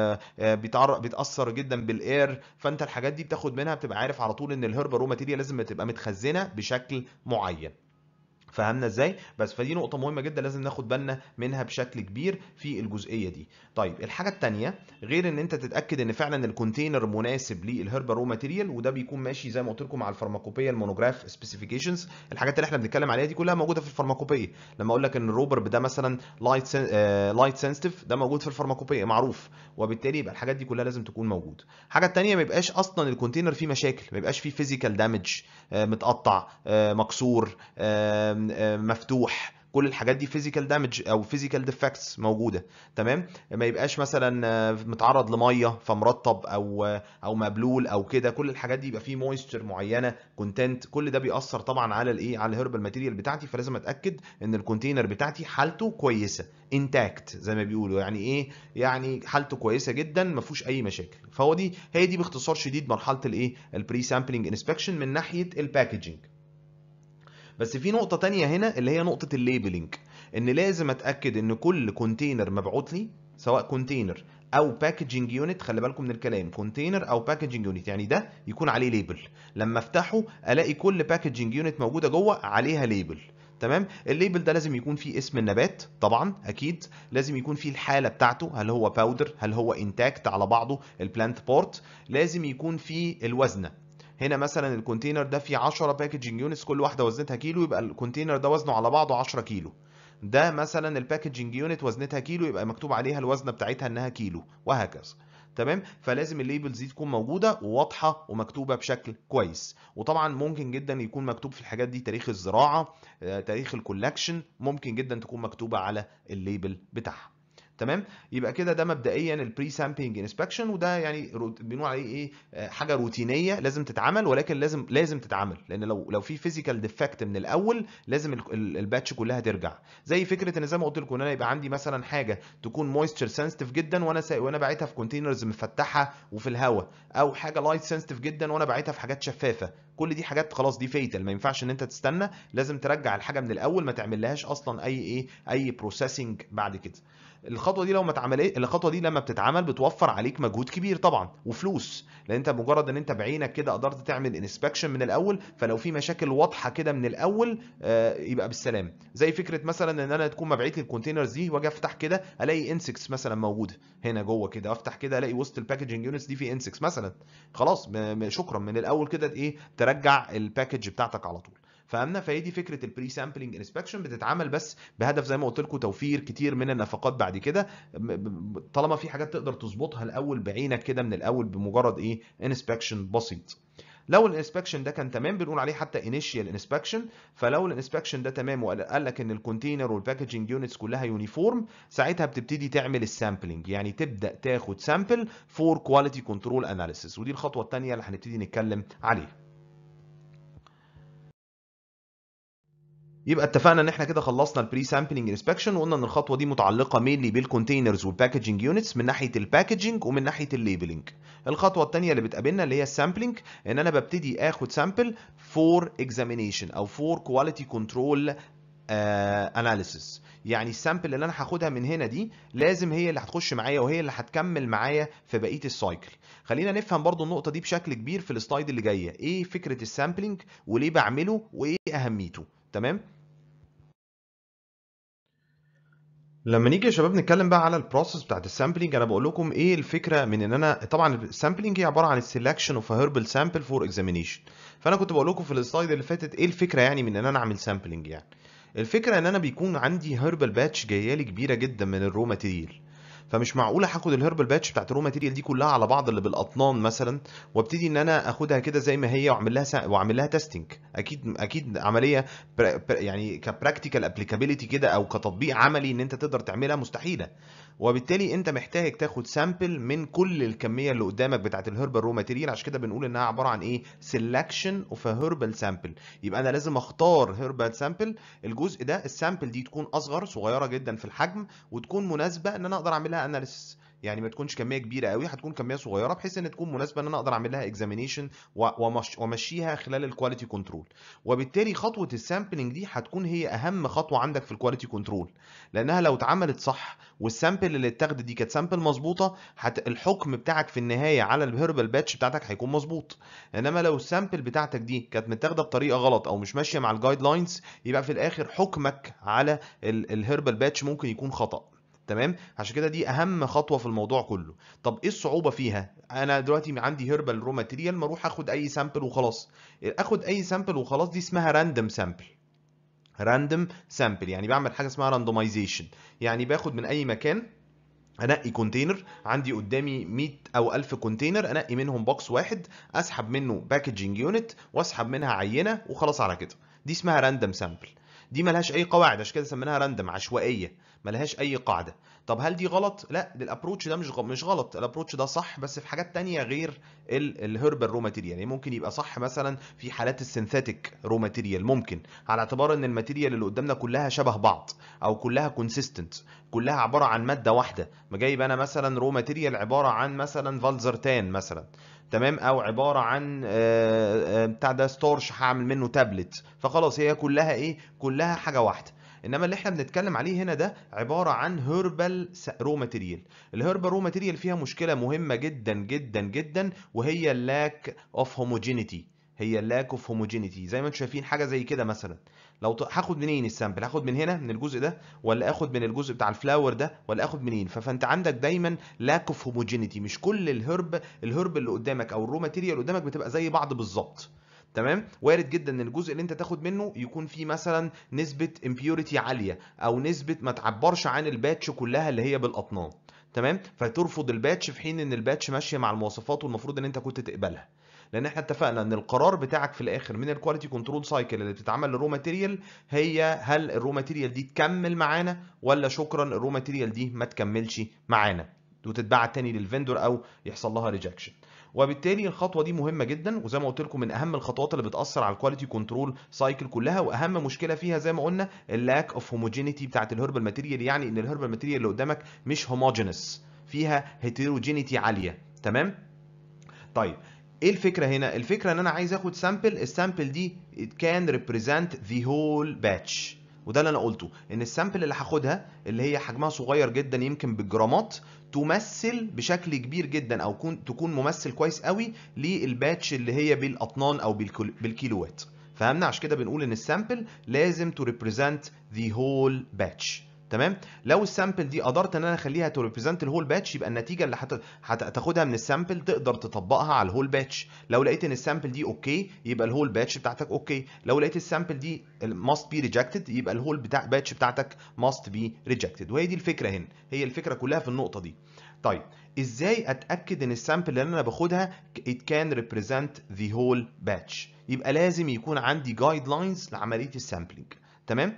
بيتاثر جدا بالاير فانت الحاجات دي بتاخد منها بتبقى عارف على طول ان الهربا رو ماتيريال لازم تبقى متخزنه بشكل معين فهمنا ازاي بس فدي نقطه مهمه جدا لازم ناخد بالنا منها بشكل كبير في الجزئيه دي طيب الحاجه الثانيه غير ان انت تتاكد ان فعلا الكونتينر مناسب للهربا رو ماتيريال وده بيكون ماشي زي ما قلت لكم مع الفارماكوبيه المونوجراف سبيسيفيكيشنز الحاجات اللي احنا بنتكلم عليها دي كلها موجوده في الفارماكوبيه لما اقول لك ان الروبر ده مثلا لايت سن... لايت سنسيتيف ده موجود في الفارماكوبيه معروف وبالتالي يبقى الحاجات دي كلها لازم تكون موجوده الحاجه الثانيه ما يبقاش اصلا الكونتينر فيه مشاكل ما يبقاش فيه فيزيكال دامج متقطع مكسور مفتوح كل الحاجات دي فيزيكال دامج او فيزيكال ديفكتس موجوده تمام ما يبقاش مثلا متعرض لميه فمرطب او او مبلول او كده كل الحاجات دي يبقى فيه مويستشر معينه كونتنت كل ده بيأثر طبعا على الايه على الهربال ماتيريال بتاعتي فلازم اتاكد ان الكونتينر بتاعتي حالته كويسه انتاكت زي ما بيقولوا يعني ايه يعني حالته كويسه جدا ما فيهوش اي مشاكل فهو دي هي دي باختصار شديد مرحله الايه البري سامبلنج انسبكشن من ناحيه الباكجينج بس في نقطة تانية هنا اللي هي نقطة الليبلنج ان لازم اتأكد ان كل كونتينر مبعوت لي سواء كونتينر او باكجينج يونت خلي بالكم من الكلام كونتينر او باكجينج يونت يعني ده يكون عليه ليبل لما افتحه الاقي كل باكجينج يونت موجودة جوه عليها ليبل تمام الليبل ده لازم يكون فيه اسم النبات طبعا اكيد لازم يكون فيه الحاله بتاعته هل هو باودر هل هو انتاكت على بعضه البلانت بورت لازم يكون فيه الوزنه هنا مثلا الكونتينر ده فيه 10 باكجنج يونتس كل واحده وزنتها كيلو يبقى الكونتينر ده وزنه على بعضه 10 كيلو ده مثلا الباكجنج يونت وزنتها كيلو يبقى مكتوب عليها الوزنه بتاعتها انها كيلو وهكذا تمام فلازم الليبلز دي تكون موجوده وواضحه ومكتوبه بشكل كويس وطبعا ممكن جدا يكون مكتوب في الحاجات دي تاريخ الزراعه تاريخ الكولكشن ممكن جدا تكون مكتوبه على الليبل بتاعها تمام يبقى كده ده مبدئيا البري سامبلنج انسبكشن وده يعني بنقول عليه ايه حاجه روتينيه لازم تتعمل ولكن لازم لازم تتعمل لان لو لو في فيزيكال ديفكت من الاول لازم الباتش كلها ترجع زي فكره ان زي ما قلت لكم ان انا يبقى عندي مثلا حاجه تكون مويستشر سنسيتيف جدا وانا سا... وانا باعتها في كونتينرز مفتحه وفي الهواء او حاجه لايت سنسيتيف جدا وانا باعتها في حاجات شفافه كل دي حاجات خلاص دي فيتال ما ينفعش ان انت تستنى لازم ترجع الحاجه من الاول ما تعملهاش اصلا اي ايه اي بروسيسنج بعد كده الخطوه دي لو ما اتعملت الخطوه دي لما بتتعمل بتوفر عليك مجهود كبير طبعا وفلوس لان انت مجرد ان انت بعينك كده قدرت تعمل انسبكشن من الاول فلو في مشاكل واضحه كده من الاول آه يبقى بالسلام زي فكره مثلا ان انا تكون مبعيت لي الكونتينرز دي واجي افتح كده الاقي انسكس مثلا موجوده هنا جوه كده افتح كده الاقي وسط الباكجنج يونتس دي في انسكس مثلا خلاص شكرا من الاول كده ايه ترجع الباكج بتاعتك على طول فهمنا فهي دي فكره البري سامبلنج انسبكشن بتتعمل بس بهدف زي ما قلت لكم توفير كتير من النفقات بعد كده طالما في حاجات تقدر تظبطها الاول بعينك كده من الاول بمجرد ايه انسبكشن بسيط لو الانسبكشن ده كان تمام بنقول عليه حتى انيشيال انسبكشن فلو الانسبكشن ده تمام وقال لك ان الكونتينر والباكجنج يونتس كلها يونيفورم ساعتها بتبتدي تعمل السامبلنج يعني تبدا تاخد سامبل فور كواليتي كنترول اناليسيس ودي الخطوه الثانيه اللي هنبتدي نتكلم عليها يبقى اتفقنا ان احنا كده خلصنا البري سامبلنج انسبكشن وقلنا ان الخطوه دي متعلقه مينلي بالكونتينرز والباكجنج يونتس من ناحيه الباكجنج ومن ناحيه الليبلنج الخطوه الثانيه اللي بتقابلنا اللي هي السامبلنج ان انا ببتدي اخد سامبل فور اكزامينيشن او فور كواليتي كنترول اناليسيس يعني السامبل اللي انا هاخدها من هنا دي لازم هي اللي هتخش معايا وهي اللي هتكمل معايا في بقيه السايكل خلينا نفهم برضو النقطه دي بشكل كبير في السلايد اللي جايه ايه فكره السامبلنج وليه بعمله وايه اهميته تمام لما نيجي يا شباب نتكلم بقى على البروسيس بتاعت السامبلنج انا بقول لكم ايه الفكره من ان انا طبعا السامبلنج هي عباره عن السelection اوف هيربل سامبل فور اكزامينيشن فانا كنت بقول لكم في السلايد اللي فاتت ايه الفكره يعني من ان انا اعمل سامبلنج يعني الفكره ان انا بيكون عندي هيربل باتش جايه لي كبيره جدا من الرو ماتيريال فمش معقوله هاخد الهيربل باتش بتاعت الرو ماتيريال دي كلها على بعض اللي بالاطنان مثلا وابتدي ان انا اخدها كده زي ما هي واعمل لها سا... واعمل لها تيستنج اكيد اكيد عمليه بر... بر... يعني كبراكتيكال ابليكابيلتي كده او كتطبيق عملي ان انت تقدر تعملها مستحيله وبالتالي انت محتاج تاخد سامبل من كل الكميه اللي قدامك بتاعت الهيربل رو ماتيريال عشان كده بنقول انها عباره عن ايه سelection اوف هيربل سامبل يبقى انا لازم اختار هيربل سامبل الجزء ده السامبل دي تكون اصغر صغيره جدا في الحجم وتكون مناسبه ان انا اقدر اعملها اناليسيس يعني ما تكونش كميه كبيره قوي هتكون كميه صغيره بحيث ان تكون مناسبه ان انا اقدر اعمل لها اكزامينيشن وامشيها خلال الكواليتي كنترول وبالتالي خطوه السامبلنج دي هتكون هي اهم خطوه عندك في الكواليتي كنترول لانها لو اتعملت صح والسامبل اللي اتاخدت دي كانت سامبل مظبوطه هت... الحكم بتاعك في النهايه على الهيربل باتش بتاعتك هيكون مظبوط انما لو السامبل بتاعتك دي كانت متاخده بطريقه غلط او مش ماشيه مع الجايد لاينز يبقى في الاخر حكمك على الهيربل باتش ممكن يكون خطأ تمام عشان كده دي اهم خطوه في الموضوع كله طب ايه الصعوبه فيها انا دلوقتي عندي هيربال رو ماتيريال ما اروح اخد اي سامبل وخلاص اخد اي سامبل وخلاص دي اسمها راندوم سامبل راندوم سامبل يعني بعمل حاجه اسمها راندومايزيشن يعني باخد من اي مكان انقي كونتينر عندي قدامي 100 او 1000 كونتينر انقي منهم بوكس واحد اسحب منه باكجنج يونت واسحب منها عينه وخلاص على كده دي اسمها راندوم سامبل دي ملهاش اي قواعد عشان كده سميناها راندوم عشوائيه ملهاش اي قاعده طب هل دي غلط لا الابروتش ده مش مش غلط الابروتش ده صح بس في حاجات تانية غير الهيربال رو ماتيريال يعني ممكن يبقى صح مثلا في حالات السينثيتك رو ماتيريال ممكن على اعتبار ان الماتيريال اللي قدامنا كلها شبه بعض او كلها كونسيستنت كلها عباره عن ماده واحده ما جايب انا مثلا رو ماتيريال عباره عن مثلا فالزرتان مثلا تمام او عباره عن بتاع ده ستورش هعمل منه تابلت فخلاص هي كلها ايه كلها حاجه واحده انما اللي احنا بنتكلم عليه هنا ده عباره عن هيربال رو ماتيريال الهيربال رو ماتيريال فيها مشكله مهمه جدا جدا جدا وهي اللاك اوف هوموجينيتي هي اللاك اوف هوموجينيتي زي ما انتم شايفين حاجه زي كده مثلا لو ت- هاخد منين السامبل هاخد من هنا من الجزء ده ولا اخد من الجزء بتاع الفلاور ده ولا اخد منين ف- فانت عندك دايما لاك اوف هوموجينيتي مش كل الهرب الهرب اللي قدامك او الرو ماتيريال اللي قدامك بتبقى زي بعض بالظبط تمام وارد جدا ان الجزء اللي انت تاخد منه يكون فيه مثلا نسبه امبيوريتي عاليه او نسبه ما تعبرش عن الباتش كلها اللي هي بالاطنان تمام فترفض الباتش في حين ان الباتش ماشيه مع المواصفات والمفروض ان انت كنت تقبلها لان احنا اتفقنا ان القرار بتاعك في الاخر من الكواليتي كنترول سايكل اللي بتتعمل للرو ماتيريال هي هل الرو ماتيريال دي تكمل معانا ولا شكرا الرو ماتيريال دي ما تكملش معانا وتتباع تاني للفندور او يحصل لها ريجكشن وبالتالي الخطوه دي مهمه جدا وزي ما قلت لكم من اهم الخطوات اللي بتاثر على الكواليتي كنترول سايكل كلها واهم مشكله فيها زي ما قلنا اللاك اوف هوموجينيتي بتاعت الهربال ماتيريال يعني ان الهربال ماتيريال اللي قدامك مش هوموجينس فيها هيتروجينيتي عاليه تمام طيب ايه الفكره هنا الفكره ان انا عايز اخد سامبل السامبل دي it can represent the whole batch وده اللي انا قلته ان السامبل اللي هاخدها اللي هي حجمها صغير جدا يمكن بالجرامات تمثل بشكل كبير جدا او كون تكون ممثل كويس قوي للباتش اللي هي بالاطنان او بالكل- بالكيلوات فهمنا عشان كده بنقول ان السامبل لازم تو ريبريزنت ذا هول باتش تمام لو السامبل دي قدرت ان انا اخليها تو ريبريزنت الهول باتش يبقى النتيجه اللي هت- هتاخدها من السامبل تقدر تطبقها على الهول باتش لو لقيت ان السامبل دي اوكي يبقى الهول باتش بتاعتك اوكي لو لقيت السامبل دي must be rejected يبقى الهول بتاع باتش بتاعتك must be rejected وهي دي الفكره هنا هي الفكره كلها في النقطه دي طيب ازاي اتاكد ان السامبل اللي انا باخدها it can represent the whole batch يبقى لازم يكون عندي جايد لاينز لعمليه السامبلينج تمام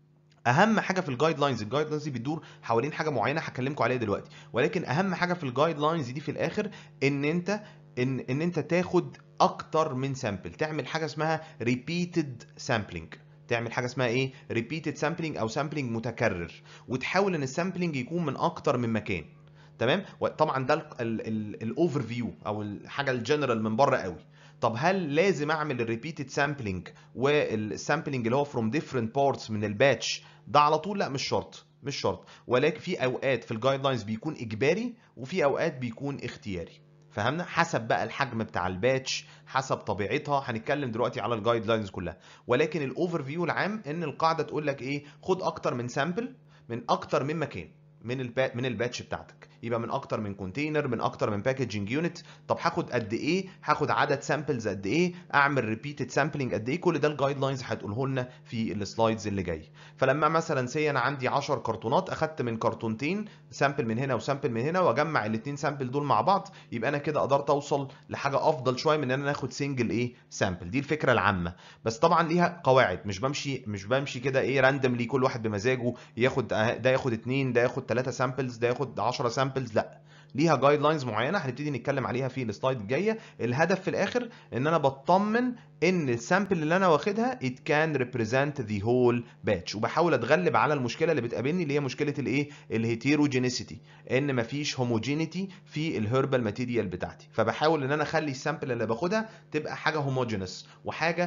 اهم حاجه في الجايد لاينز الجايد لاينز دي بتدور حوالين حاجه معينه هكلمكم عليها دلوقتي ولكن اهم حاجه في الجايد لاينز دي في الاخر ان انت ان ان انت تاخد اكتر من سامبل تعمل حاجه اسمها ريبيتد سامبلينج تعمل حاجه اسمها ايه ريبيتد سامبلينج او سامبلينج متكرر وتحاول ان السامبلينج يكون من اكتر من مكان تمام طبعا ده الاوفر فيو او الحاجه الجنرال من بره قوي طب هل لازم اعمل الريبيتد سامبلينج والسامبلينج اللي هو فروم ديفرنت بارتس من الباتش ده على طول لا مش شرط مش شرط ولكن في اوقات في الجايد لاينز بيكون اجباري وفي اوقات بيكون اختياري فهمنا حسب بقى الحجم بتاع الباتش حسب طبيعتها هنتكلم دلوقتي على الجايد لاينز كلها ولكن الاوفر فيو العام ان القاعده تقول لك ايه خد اكتر من سامبل من اكتر من مكان من البا... من الباتش بتاعتك يبقى من اكتر من كونتينر من اكتر من باكجنج يونت طب هاخد قد ايه هاخد عدد سامبلز قد ايه اعمل ريبيتد سامبلنج قد ايه كل ده الجايد لاينز هتقوله لنا في السلايدز اللي جاي فلما مثلا سي انا عندي 10 كرتونات اخدت من كرتونتين سامبل من هنا وسامبل من هنا واجمع الاثنين سامبل دول مع بعض يبقى انا كده قدرت اوصل لحاجه افضل شويه من ان انا اخد سنجل ايه سامبل دي الفكره العامه بس طبعا ليها قواعد مش بمشي مش بمشي كده ايه راندملي كل واحد بمزاجه ياخد ده ياخد اثنين ده ياخد ثلاثه سامبلز ده ياخد 10 سامبلز لا ليها جايد لاينز معينه هنبتدي نتكلم عليها في السلايد الجايه الهدف في الاخر ان انا بطمن ان السامبل اللي انا واخدها it can represent the whole batch وبحاول اتغلب على المشكله اللي بتقابلني اللي هي مشكله الايه الهيتيروجينيسيتي ان مفيش هوموجينيتي في الهيربال ماتيريال بتاعتي فبحاول ان انا اخلي السامبل اللي باخدها تبقى حاجه هوموجينس وحاجه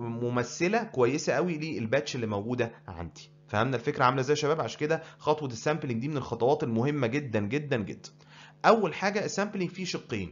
ممثله كويسه قوي للباتش اللي موجوده عندي فهمنا الفكره عامله ازاي يا شباب عشان كده خطوه السامبلنج دي من الخطوات المهمه جدا جدا جدا اول حاجه السامبلنج فيه شقين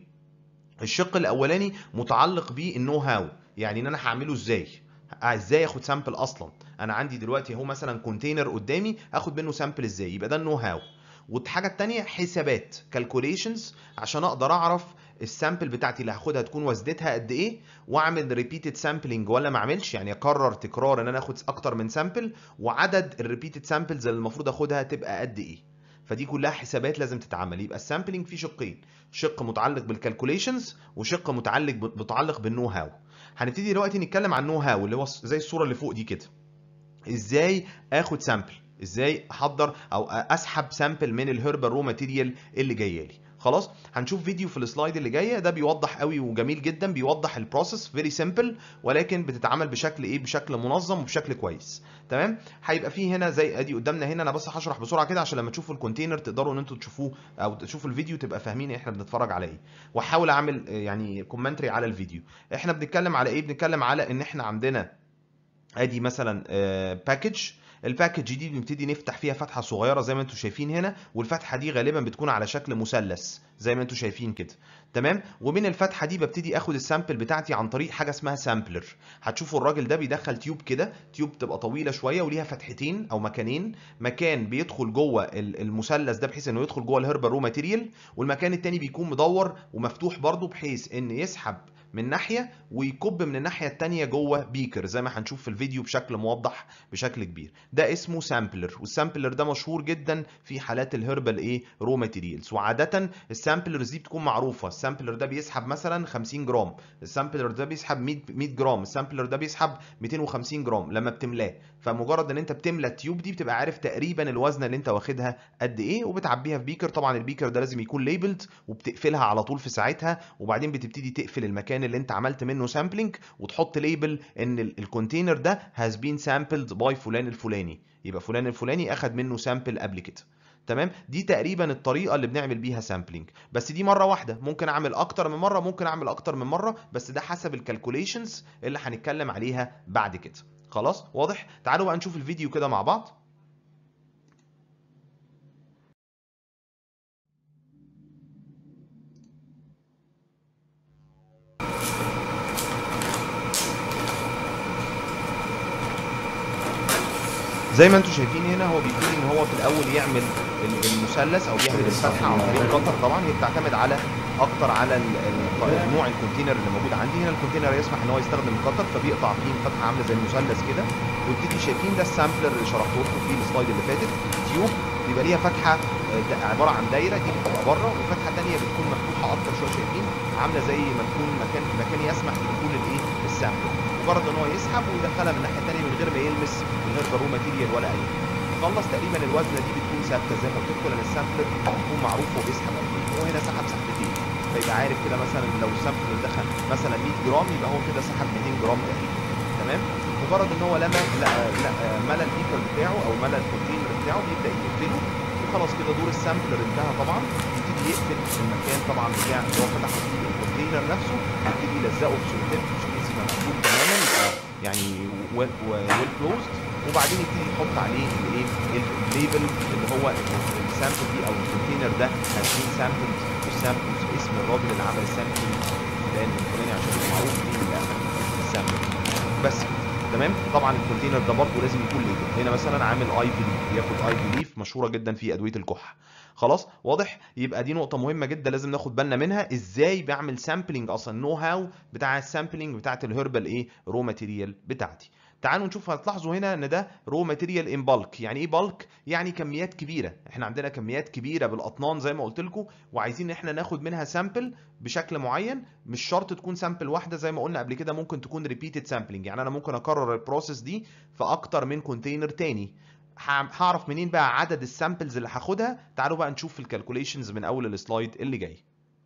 الشق الاولاني متعلق بالنو هاو يعني ان انا هعمله ازاي ازاي اخد سامبل اصلا انا عندي دلوقتي اهو مثلا كونتينر قدامي اخد منه سامبل ازاي يبقى ده النو هاو والحاجه الثانيه حسابات كالكوليشنز عشان اقدر اعرف السامبل بتاعتي اللي هاخدها تكون وزنتها قد ايه واعمل ريبيتد سامبلنج ولا ما اعملش يعني اكرر تكرار ان انا اخد اكتر من سامبل وعدد الريبيتد سامبلز اللي المفروض اخدها تبقى قد ايه فدي كلها حسابات لازم تتعمل يبقى السامبلنج فيه شقين شق متعلق بالكالكوليشنز وشق متعلق متعلق بالنو هاو هنبتدي دلوقتي نتكلم عن النو هاو اللي هو زي الصوره اللي فوق دي كده ازاي اخد سامبل ازاي احضر او اسحب سامبل من الهربال رو ماتيريال اللي جايه لي خلاص هنشوف فيديو في السلايد اللي جايه ده بيوضح قوي وجميل جدا بيوضح البروسيس فيري سيمبل ولكن بتتعمل بشكل ايه بشكل منظم وبشكل كويس تمام هيبقى فيه هنا زي ادي قدامنا هنا انا بس هشرح بسرعه كده عشان لما تشوفوا الكونتينر تقدروا ان انتوا تشوفوه او تشوفوا الفيديو تبقى فاهمين احنا بنتفرج على ايه واحاول اعمل يعني كومنتري على الفيديو احنا بنتكلم على ايه بنتكلم على ان احنا عندنا ادي مثلا باكج الباكج دي بنبتدي نفتح فيها فتحه صغيره زي ما انتم شايفين هنا والفتحه دي غالبا بتكون على شكل مثلث زي ما انتم شايفين كده تمام ومن الفتحه دي ببتدي اخد السامبل بتاعتي عن طريق حاجه اسمها سامبلر هتشوفوا الراجل ده بيدخل تيوب كده تيوب تبقى طويله شويه وليها فتحتين او مكانين مكان بيدخل جوه المثلث ده بحيث انه يدخل جوه الهربال رو ماتيريال والمكان التاني بيكون مدور ومفتوح برده بحيث ان يسحب من ناحيه ويكب من الناحيه الثانيه جوه بيكر زي ما هنشوف في الفيديو بشكل موضح بشكل كبير ده اسمه سامبلر والسامبلر ده مشهور جدا في حالات الهربال ايه رو ماتيريالز وعاده السامبلرز دي بتكون معروفه السامبلر ده بيسحب مثلا 50 جرام السامبلر ده بيسحب 100 100 جرام السامبلر ده بيسحب 250 جرام لما بتملاه فمجرد ان انت بتملى التيوب دي بتبقى عارف تقريبا الوزن اللي انت واخدها قد ايه وبتعبيها في بيكر طبعا البيكر ده لازم يكون ليبلد وبتقفلها على طول في ساعتها وبعدين بتبتدي تقفل المكان اللي انت عملت منه سامبلنج وتحط ليبل ان الكونتينر ده هاز بين سامبلد باي فلان الفلاني يبقى فلان الفلاني اخد منه سامبل قبل كده تمام دي تقريبا الطريقه اللي بنعمل بيها سامبلنج بس دي مره واحده ممكن اعمل اكتر من مره ممكن اعمل اكتر من مره بس ده حسب الكالكوليشنز اللي هنتكلم عليها بعد كده خلاص واضح تعالوا بقى نشوف الفيديو كده مع بعض زي ما انتم شايفين هنا هو بيبتدي ان هو في الاول يعمل المثلث او بيعمل الفتحه عن طريق قطر طبعا هي بتعتمد على اكتر على نوع الكونتينر اللي موجود عندي هنا الكونتينر يسمح ان هو يستخدم القطر فبيقطع فيه فتحه عامله زي المثلث كده ويبتدي شايفين ده السامبلر اللي شرحته لكم في السلايد اللي فاتت تيوب بيبقى ليها فتحه عباره عن دايره دي بتبقى بره وفتحه ثانيه بتكون مفتوحه اكتر شويه شايفين عامله زي ما تكون مكان مكان يسمح بدخول الايه السامبلر مجرد ان هو يسحب ويدخلها من الناحيه الثانيه من غير ما يلمس الهيربر رو ماتيريال ولا اي خلص تقريبا الوزنه دي بتكون ثابته زي ما قلت لكم لان السامبلر بيكون معروف هو بيسحب قد ايه هو هنا سحب سحبتين فيبقى عارف كده مثلا لو السامبلر دخل مثلا 100 جرام يبقى هو كده سحب 200 جرام تقريبا تمام مجرد ان هو لما لا لا ملى البيكر بتاعه او ملى الكونتينر بتاعه بيبدا يقفله وخلاص كده دور السامبلر انتهى طبعا يبتدي يقفل المكان طبعا بتاع اللي هو فتح فيه الكونتينر نفسه يبتدي يلزقه في سوليتيب بحيث يبقى مقفول تماما يبقى يعني ويل كلوزد وبعدين يبتدي يحط عليه الايه الليبل اللي هو السامبل دي او الكونتينر ده هتكون سامبل والسامبل اسم الراجل اللي عمل السامبل فلان الفلاني عشان يبقى معروف مين اللي اخد السامبل بس تمام طبعا الكونتينر ده برضه لازم يكون ليبل هنا مثلا عامل اي في ليف بياخد اي في ليف مشهوره جدا في ادويه الكحه خلاص واضح يبقى دي نقطه مهمه جدا لازم ناخد بالنا منها ازاي بعمل سامبلنج اصلا نو هاو بتاع السامبلنج بتاعت الهربال ايه رو ماتيريال بتاعتي تعالوا نشوف هتلاحظوا هنا ان ده رو ماتيريال ان بالك يعني ايه بالك يعني كميات كبيره احنا عندنا كميات كبيره بالاطنان زي ما قلت لكم وعايزين ان احنا ناخد منها سامبل بشكل معين مش شرط تكون سامبل واحده زي ما قلنا قبل كده ممكن تكون ريبيتد سامبلنج يعني انا ممكن اكرر البروسيس دي في اكتر من كونتينر تاني هعرف منين بقى عدد السامبلز اللي هاخدها تعالوا بقى نشوف الكالكوليشنز من اول السلايد اللي جاي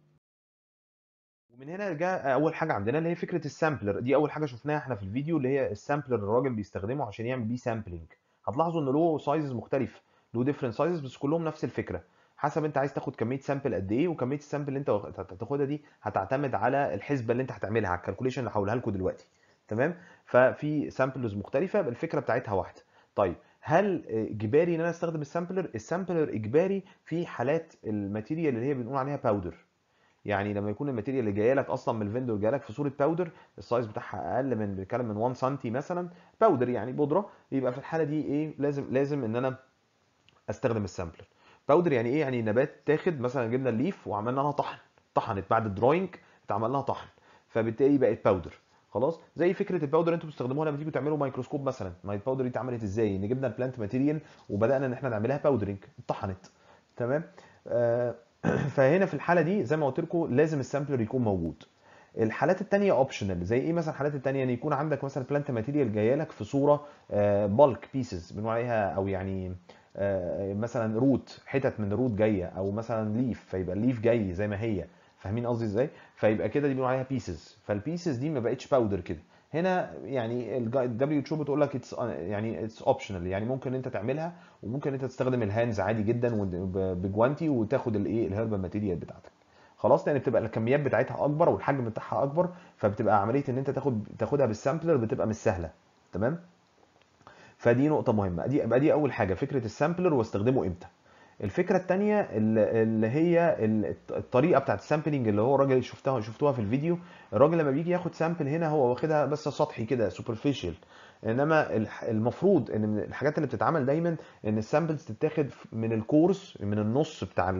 ومن هنا جاء اول حاجه عندنا اللي هي فكره السامبلر دي اول حاجه شفناها احنا في الفيديو اللي هي السامبلر الراجل بيستخدمه عشان يعمل بيه سامبلنج هتلاحظوا ان له سايزز مختلف له ديفرنت سايزز بس كلهم نفس الفكره حسب انت عايز تاخد كميه سامبل قد ايه وكميه السامبل اللي انت هتاخدها دي هتعتمد على الحسبه اللي انت هتعملها على الكالكوليشن اللي هقولها لكم دلوقتي تمام ففي سامبلز مختلفه الفكره بتاعتها واحده طيب هل اجباري ان انا استخدم السامبلر السامبلر اجباري في حالات الماتيريال اللي هي بنقول عليها باودر يعني لما يكون الماتيريال اللي جايه لك اصلا من الفندور جايه لك في صوره باودر السايز بتاعها اقل من بنتكلم من 1 سم مثلا باودر يعني بودره يبقى في الحاله دي ايه لازم لازم ان انا استخدم السامبلر باودر يعني ايه يعني نبات تاخد مثلا جبنا الليف وعملنا لها طحن طحنت بعد الدروينج اتعمل لها طحن فبالتالي بقت باودر خلاص زي فكره الباودر انتوا بتستخدموها لما تيجوا تعملوا مايكروسكوب مثلا ما الباودر دي اتعملت ازاي ان جبنا البلانت ماتيريال وبدانا ان احنا نعملها باودرنج اتطحنت تمام آه فهنا في الحاله دي زي ما قلت لكم لازم السامبلر يكون موجود الحالات الثانيه اوبشنال زي ايه مثلا الحالات الثانيه ان يكون عندك مثلا بلانت ماتيريال جايه لك في صوره بالك بيسز بنقول عليها او يعني مثلا روت حتت من روت جايه او مثلا ليف فيبقى الليف جاي زي ما هي فاهمين قصدي ازاي فيبقى كده دي بنقول عليها بيسز فالبيسز دي ما بقتش باودر كده هنا يعني الدبليو اتش بتقول لك اتس يعني اتس اوبشنال يعني ممكن انت تعملها وممكن انت تستخدم الهاندز عادي جدا بجوانتي وتاخد الايه الهيربال ماتيريال بتاعتك خلاص لان بتبقى الكميات بتاعتها اكبر والحجم بتاعها اكبر فبتبقى عمليه ان انت تاخد تاخدها بالسامبلر بتبقى مش سهله تمام فدي نقطه مهمه دي يبقى دي اول حاجه فكره السامبلر واستخدمه امتى الفكره الثانيه اللي هي الطريقه بتاعت السامبلنج اللي هو الراجل شفتها شفتوها في الفيديو الراجل لما بيجي ياخد سامبل هنا هو واخدها بس سطحي كده سوبرفيشال انما المفروض ان من الحاجات اللي بتتعمل دايما ان السامبلز تتاخد من الكورس من النص بتاع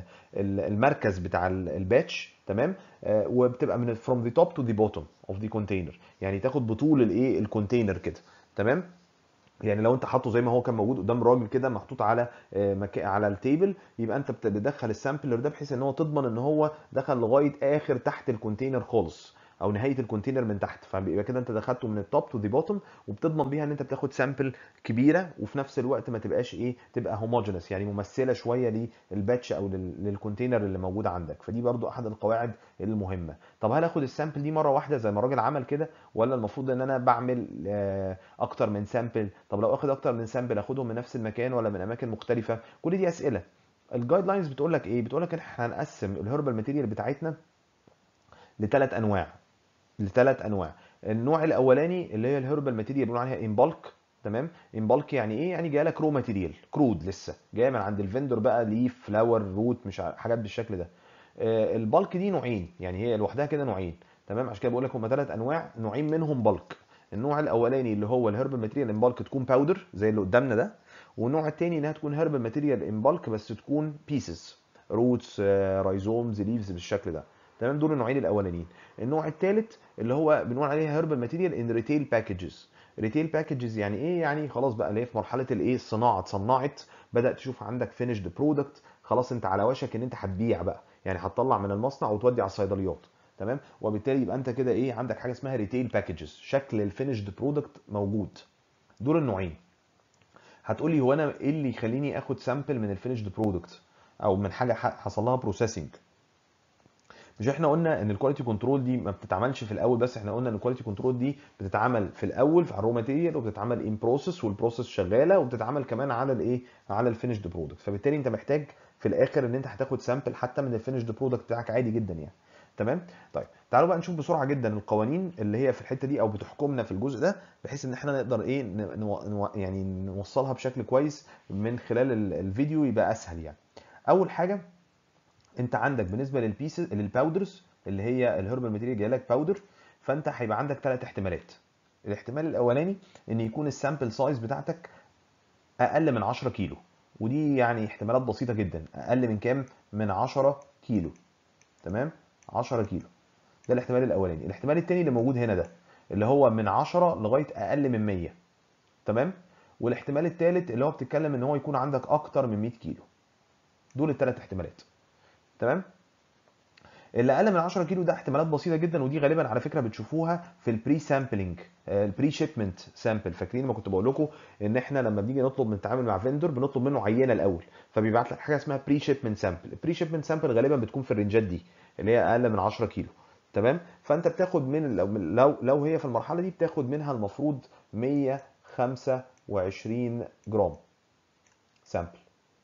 المركز بتاع الباتش تمام وبتبقى من فروم ذا توب تو ذا بوتوم اوف ذا كونتينر يعني تاخد بطول الايه الكونتينر كده تمام يعني لو انت حاطه زي ما هو كان موجود قدام الراجل كده محطوط على مكا... على التيبل يبقى انت بتدخل السامبلر ده بحيث ان هو تضمن ان هو دخل لغايه اخر تحت الكونتينر خالص او نهايه الكونتينر من تحت فبيبقى كده انت دخلته من التوب تو ذا بوتوم وبتضمن بيها ان انت بتاخد سامبل كبيره وفي نفس الوقت ما تبقاش ايه تبقى هوموجينس يعني ممثله شويه للباتش او للكونتينر اللي موجود عندك فدي برضو احد القواعد المهمه طب هل اخد السامبل دي مره واحده زي ما الراجل عمل كده ولا المفروض ان انا بعمل اكتر من سامبل طب لو اخد اكتر من سامبل اخدهم من نفس المكان ولا من اماكن مختلفه كل دي اسئله الجايد لاينز بتقول لك ايه بتقول لك احنا هنقسم الهربال ماتيريال بتاعتنا لثلاث انواع لثلاث انواع النوع الاولاني اللي هي الهربال ماتيريال بنقول عليها ان بالك تمام ان بالك يعني ايه يعني جايه لك رو ماتيريال كرود لسه جايه من عند الفندور بقى ليف فلاور روت مش حاجات بالشكل ده البالك دي نوعين يعني هي لوحدها كده نوعين تمام عشان كده بقول لك هم ثلاث انواع نوعين منهم بالك النوع الاولاني اللي هو الهربال ماتيريال ان بالك تكون باودر زي اللي قدامنا ده والنوع الثاني انها تكون هربال ماتيريال ان بالك بس تكون بيسز روتس رايزومز ليفز بالشكل ده تمام دول النوعين الاولانيين النوع الثالث اللي هو بنقول عليه هيربال ماتيريال ان ريتيل باكجز ريتيل باكجز يعني ايه يعني خلاص بقى اللي هي في مرحله الايه الصناعه اتصنعت بدات تشوف عندك فينيشد برودكت خلاص انت على وشك ان انت هتبيع بقى يعني هتطلع من المصنع وتودي على الصيدليات تمام وبالتالي يبقى انت كده ايه عندك حاجه اسمها ريتيل باكجز شكل الفينيشد برودكت موجود دول النوعين هتقولي هو انا ايه اللي يخليني اخد سامبل من الفينيشد برودكت او من حاجه حصل لها بروسيسنج مش احنا قلنا ان الكواليتي كنترول دي ما بتتعملش في الاول بس احنا قلنا ان الكواليتي كنترول دي بتتعمل في الاول في الرو ماتيريال وبتتعمل ان بروسيس والبروسيس شغاله وبتتعمل كمان على الايه على الفينيشد برودكت فبالتالي انت محتاج في الاخر ان انت هتاخد سامبل حتى من الفينيشد برودكت بتاعك عادي جدا يعني تمام طيب تعالوا بقى نشوف بسرعه جدا القوانين اللي هي في الحته دي او بتحكمنا في الجزء ده بحيث ان احنا نقدر ايه نو... نو... يعني نوصلها بشكل كويس من خلال الفيديو يبقى اسهل يعني اول حاجه انت عندك بالنسبه للبيسز للباودرز اللي هي الهربال ماتيريال جايه لك باودر فانت هيبقى عندك ثلاث احتمالات الاحتمال الاولاني ان يكون السامبل سايز بتاعتك اقل من 10 كيلو ودي يعني احتمالات بسيطه جدا اقل من كام من 10 كيلو تمام 10 كيلو ده الاحتمال الاولاني الاحتمال الثاني اللي موجود هنا ده اللي هو من 10 لغايه اقل من 100 تمام والاحتمال الثالث اللي هو بتتكلم ان هو يكون عندك اكتر من 100 كيلو دول الثلاث احتمالات تمام اللي اقل من 10 كيلو ده احتمالات بسيطه جدا ودي غالبا على فكره بتشوفوها في البري سامبلنج البري شيبمنت سامبل فاكرين ما كنت بقول لكم ان احنا لما بنيجي نطلب من التعامل مع فيندور بنطلب منه عينه الاول فبيبعت لك حاجه اسمها بري شيبمنت سامبل البري شيبمنت سامبل غالبا بتكون في الرنجات دي اللي هي اقل من 10 كيلو تمام فانت بتاخد من لو لو هي في المرحله دي بتاخد منها المفروض 125 جرام سامبل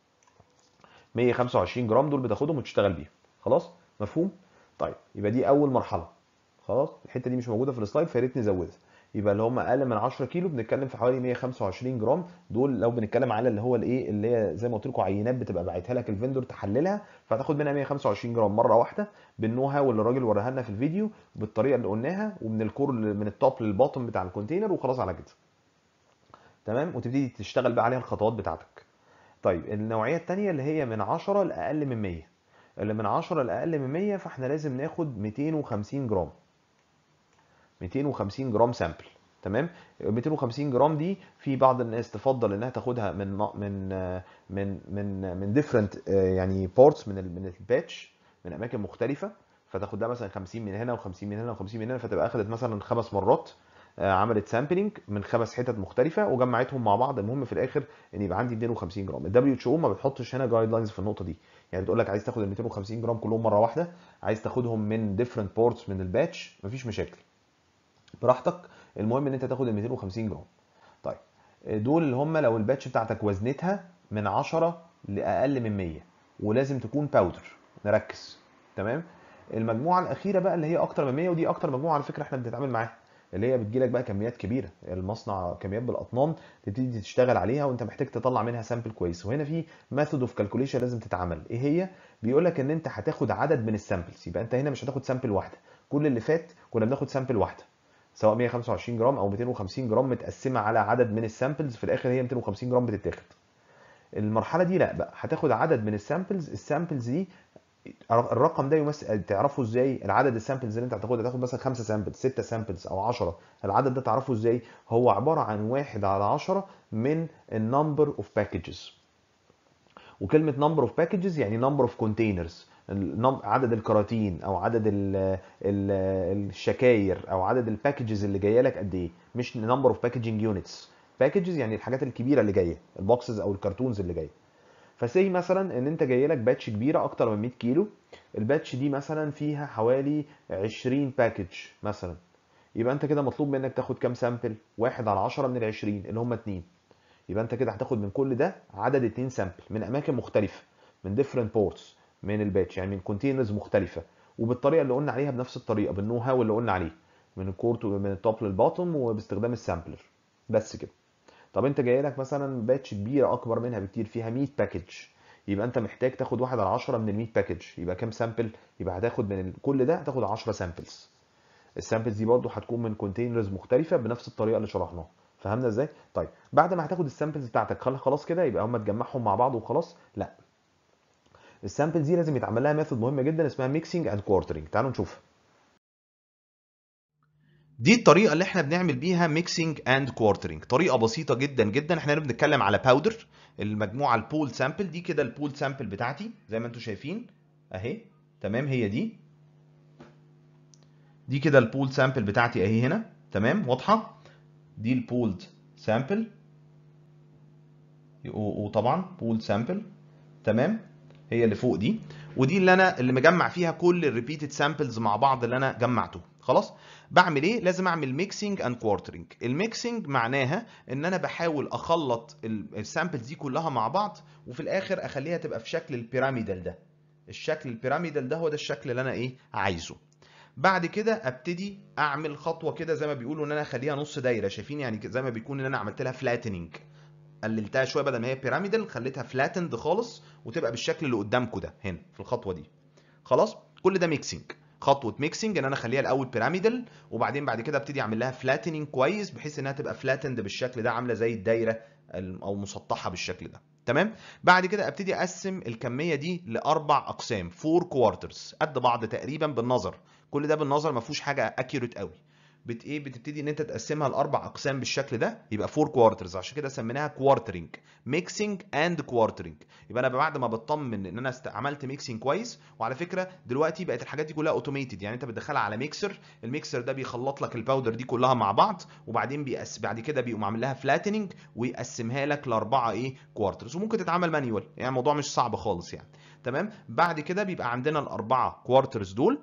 125 جرام دول بتاخدهم وتشتغل بيهم خلاص مفهوم طيب يبقى دي اول مرحله خلاص الحته دي مش موجوده في السلايد فيا ريت نزودها يبقى اللي هم اقل من 10 كيلو بنتكلم في حوالي 125 جرام دول لو بنتكلم على اللي هو الايه اللي هي زي ما قلت لكم عينات بتبقى باعتها لك الفندور تحللها فتاخد منها 125 جرام مره واحده بالنو هاو اللي الراجل وراها لنا في الفيديو بالطريقه اللي قلناها ومن الكور من التوب للباطن بتاع الكونتينر وخلاص على كده تمام وتبتدي تشتغل بقى عليها الخطوات بتاعتك طيب النوعيه الثانيه اللي هي من 10 لاقل من 100 اللي من 10 لاقل من 100 فاحنا لازم ناخد 250 جرام 250 جرام سامبل تمام 250 جرام دي في بعض الناس تفضل انها تاخدها من من من من من ديفرنت يعني بارتس من من الباتش من اماكن مختلفه فتاخد ده مثلا 50 من هنا و50 من هنا و50 من هنا فتبقى اخذت مثلا خمس مرات عملت سامبلنج من خمس حتت مختلفه وجمعتهم مع بعض المهم في الاخر ان يبقى عندي 250 جرام الدبليو اتش او ما بتحطش هنا جايد لاينز في النقطه دي يعني بتقول لك عايز تاخد ال 250 جرام كلهم مره واحده عايز تاخدهم من ديفرنت بورتس من الباتش مفيش مشاكل براحتك المهم ان انت تاخد ال 250 جرام طيب دول اللي هم لو الباتش بتاعتك وزنتها من 10 لاقل من 100 ولازم تكون باودر نركز تمام المجموعه الاخيره بقى اللي هي اكتر من 100 ودي اكتر مجموعه على فكره احنا بنتعامل معاها اللي هي بتجيلك بقى كميات كبيره المصنع كميات بالاطنان تبتدي تشتغل عليها وانت محتاج تطلع منها سامبل كويس وهنا في ميثود اوف كالكوليشن لازم تتعمل ايه هي بيقول لك ان انت هتاخد عدد من السامبلز يبقى انت هنا مش هتاخد سامبل واحده كل اللي فات كنا بناخد سامبل واحده سواء 125 جرام او 250 جرام متقسمه على عدد من السامبلز في الاخر هي 250 جرام بتتاخد المرحله دي لا بقى هتاخد عدد من السامبلز السامبلز دي الرقم ده يمثل تعرفه ازاي العدد السامبلز اللي انت هتاخدها تاخد مثلا 5 سامبلز 6 سامبلز او 10 العدد ده تعرفه ازاي هو عباره عن 1 على 10 من النمبر اوف باكجز وكلمه نمبر اوف باكجز يعني نمبر اوف كونتينرز عدد الكراتين او عدد ال ال الشكاير او عدد الباكجز اللي جايه لك قد ايه مش نمبر اوف باكجينج يونتس باكجز يعني الحاجات الكبيره اللي جايه البوكسز او الكرتونز اللي جايه فسي مثلا ان انت جاي لك باتش كبيره اكتر من 100 كيلو الباتش دي مثلا فيها حوالي 20 باكج مثلا يبقى انت كده مطلوب منك تاخد كام سامبل واحد على 10 من ال 20 اللي هم اتنين يبقى انت كده هتاخد من كل ده عدد اتنين سامبل من اماكن مختلفه من ديفرنت بورتس من الباتش يعني من كونتينرز مختلفه وبالطريقه اللي قلنا عليها بنفس الطريقه بالنو هاو اللي قلنا عليه من الكورت من التوب للباطن وباستخدام السامبلر بس كده طب انت جاي لك مثلا باتش كبيره اكبر منها بكتير فيها 100 باكج يبقى انت محتاج تاخد واحد على 10 من ال 100 باكج يبقى كام سامبل يبقى هتاخد من كل ده هتاخد 10 سامبلز السامبلز دي برضو هتكون من كونتينرز مختلفه بنفس الطريقه اللي شرحناها فهمنا ازاي طيب بعد ما هتاخد السامبلز بتاعتك خلاص كده يبقى هم تجمعهم مع بعض وخلاص لا السامبلز دي لازم يتعمل لها ميثود مهمه جدا اسمها ميكسنج اند كوارترنج تعالوا نشوفها دي الطريقه اللي احنا بنعمل بيها ميكسنج اند كوارترنج طريقه بسيطه جدا جدا احنا هنا بنتكلم على باودر المجموعه البول سامبل دي كده البول سامبل بتاعتي زي ما انتم شايفين اهي تمام هي دي دي كده البول سامبل بتاعتي اهي هنا تمام واضحه دي البولد سامبل وطبعا بول سامبل تمام هي اللي فوق دي ودي اللي انا اللي مجمع فيها كل الريبيتد سامبلز مع بعض اللي انا جمعته خلاص بعمل ايه لازم اعمل ميكسنج اند كوارترنج الميكسنج معناها ان انا بحاول اخلط السامبلز دي كلها مع بعض وفي الاخر اخليها تبقى في شكل البيراميدال ده الشكل البيراميدال ده هو ده الشكل اللي انا ايه عايزه بعد كده ابتدي اعمل خطوه كده زي ما بيقولوا ان انا اخليها نص دايره شايفين يعني زي ما بيكون ان انا عملت لها فلاتنينج قللتها شويه بدل ما هي بيراميدال خليتها فلاتند خالص وتبقى بالشكل اللي قدامكم ده هنا في الخطوه دي خلاص كل ده ميكسنج خطوه ميكسنج ان انا اخليها الاول بيراميدال وبعدين بعد كده ابتدي اعمل لها فلاتنينج كويس بحيث انها تبقى فلاتند بالشكل ده عامله زي الدايره او مسطحه بالشكل ده تمام بعد كده ابتدي اقسم الكميه دي لاربع اقسام فور كوارترز قد بعض تقريبا بالنظر كل ده بالنظر ما فيهوش حاجه اكيوريت قوي بت ايه بتبتدي ان انت تقسمها لاربع اقسام بالشكل ده يبقى فور كوارترز عشان كده سميناها كوارترنج ميكسنج اند كوارترنج يبقى انا بعد ما بطمن ان انا است... عملت ميكسنج كويس وعلى فكره دلوقتي بقت الحاجات دي كلها اوتوميتد يعني انت بتدخلها على ميكسر الميكسر ده بيخلط لك الباودر دي كلها مع بعض وبعدين بيقس... بعد كده بيقوم عامل لها فلاتننج ويقسمها لك لاربعه ايه كوارترز وممكن تتعمل مانيوال يعني الموضوع مش صعب خالص يعني تمام بعد كده بيبقى عندنا الاربعه كوارترز دول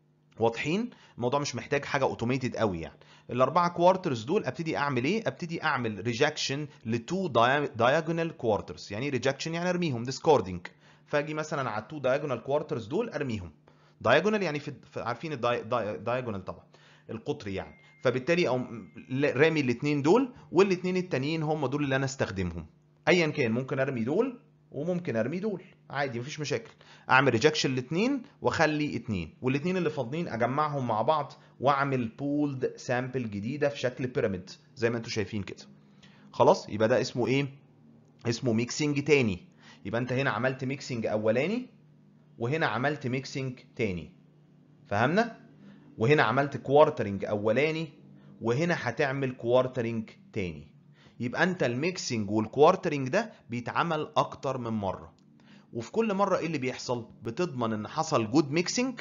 واضحين الموضوع مش محتاج حاجه اوتوميتد قوي يعني الاربعه كوارترز دول ابتدي اعمل ايه ابتدي اعمل ريجكشن لتو دايجونال كوارترز يعني ريجكشن يعني ارميهم ديسكاردنج فاجي مثلا على التو دايجونال كوارترز دول ارميهم دايجونال يعني في عارفين الدايجونال طبعا القطر يعني فبالتالي او رامي الاثنين دول والاثنين التانيين هم دول اللي انا استخدمهم ايا كان ممكن ارمي دول وممكن ارمي دول عادي مفيش مشاكل اعمل ريجكشن الاثنين واخلي اثنين والاثنين اللي فاضلين اجمعهم مع بعض واعمل بولد سامبل جديده في شكل بيراميد زي ما انتم شايفين كده خلاص يبقى ده اسمه ايه اسمه ميكسنج تاني يبقى انت هنا عملت ميكسنج اولاني وهنا عملت ميكسنج تاني فهمنا وهنا عملت كوارترنج اولاني وهنا هتعمل كوارترنج تاني يبقى انت الميكسنج والكوارترنج ده بيتعمل اكتر من مره وفي كل مره ايه اللي بيحصل بتضمن ان حصل جود ميكسنج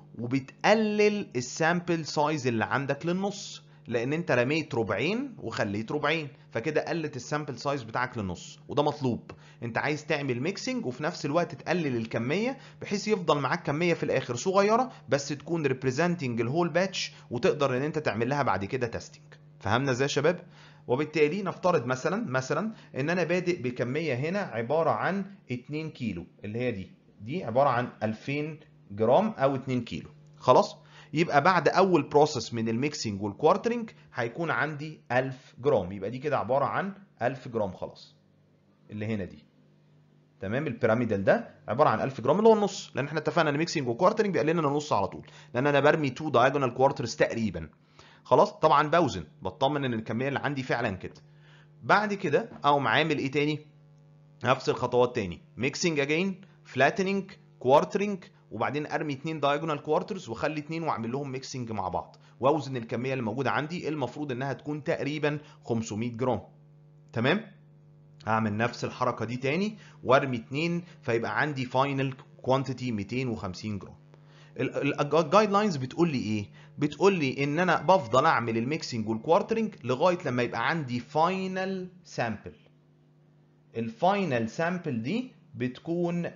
وبتقلل السامبل سايز اللي عندك للنص لان انت رميت ربعين وخليت ربعين فكده قلت السامبل سايز بتاعك للنص وده مطلوب انت عايز تعمل ميكسنج وفي نفس الوقت تقلل الكميه بحيث يفضل معاك كميه في الاخر صغيره بس تكون ريبريزنتنج الهول باتش وتقدر ان انت تعمل لها بعد كده تيستنج فهمنا ازاي يا شباب وبالتالي نفترض مثلا مثلا ان انا بادئ بكميه هنا عباره عن 2 كيلو اللي هي دي دي عباره عن 2000 جرام او 2 كيلو خلاص يبقى بعد اول بروسيس من الميكسنج والكوارترنج هيكون عندي 1000 جرام يبقى دي كده عباره عن 1000 جرام خلاص اللي هنا دي تمام البيراميدال ده عباره عن 1000 جرام اللي هو النص لان احنا اتفقنا ان ميكسنج وكوارترنج بيقل لنا النص على طول لان انا برمي 2 دايجونال كوارترز تقريبا خلاص طبعا بوزن بطمن ان الكميه اللي عندي فعلا كده بعد كده اقوم عامل ايه تاني نفس الخطوات تاني ميكسنج اجين فلاتننج كوارترنج وبعدين ارمي اتنين دايجونال كوارترز واخلي اتنين واعمل لهم ميكسنج مع بعض واوزن الكميه اللي موجوده عندي المفروض انها تكون تقريبا 500 جرام تمام هعمل نفس الحركه دي تاني وارمي اتنين فيبقى عندي فاينل كوانتيتي 250 جرام الجايد لاينز بتقول لي ايه بتقول لي ان انا بفضل اعمل الميكسنج والكوارترنج لغايه لما يبقى عندي فاينل سامبل الفاينل سامبل دي بتكون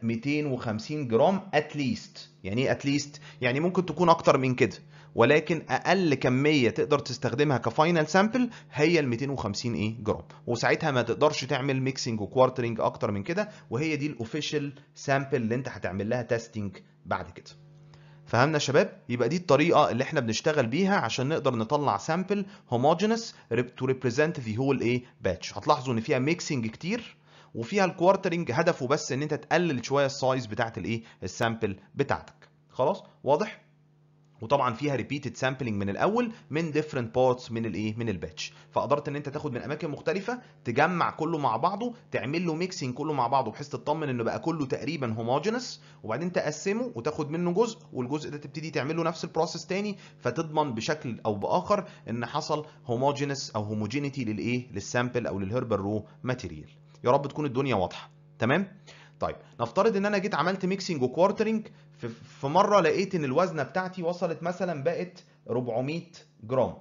250 جرام اتليست يعني ايه اتليست يعني ممكن تكون اكتر من كده ولكن اقل كميه تقدر تستخدمها كفاينل سامبل هي ال 250 ايه جرام وساعتها ما تقدرش تعمل ميكسنج وكوارترنج اكتر من كده وهي دي الاوفيشال سامبل اللي انت هتعمل لها تيستنج بعد كده فهمنا يا شباب يبقى دي الطريقه اللي احنا بنشتغل بيها عشان نقدر نطلع سامبل هوموجينس تو ريبريزنت ذا هول ايه باتش هتلاحظوا ان فيها ميكسنج كتير وفيها الكوارترنج هدفه بس ان انت تقلل شويه السايز بتاعت الايه السامبل بتاعتك خلاص واضح وطبعا فيها ريبيتد سامبلنج من الاول من ديفرنت بارتس من الايه من الباتش فقدرت ان انت تاخد من اماكن مختلفه تجمع كله مع بعضه تعمل له ميكسنج كله مع بعضه بحيث تطمن انه بقى كله تقريبا هوموجينس وبعدين تقسمه وتاخد منه جزء والجزء ده تبتدي تعمل له نفس البروسيس تاني فتضمن بشكل او باخر ان حصل هوموجينس او هوموجينيتي للايه للسامبل او للهربال رو ماتيريال يا رب تكون الدنيا واضحه تمام طيب نفترض ان انا جيت عملت ميكسنج وكوارترنج في مره لقيت ان الوزنه بتاعتي وصلت مثلا بقت 400 جرام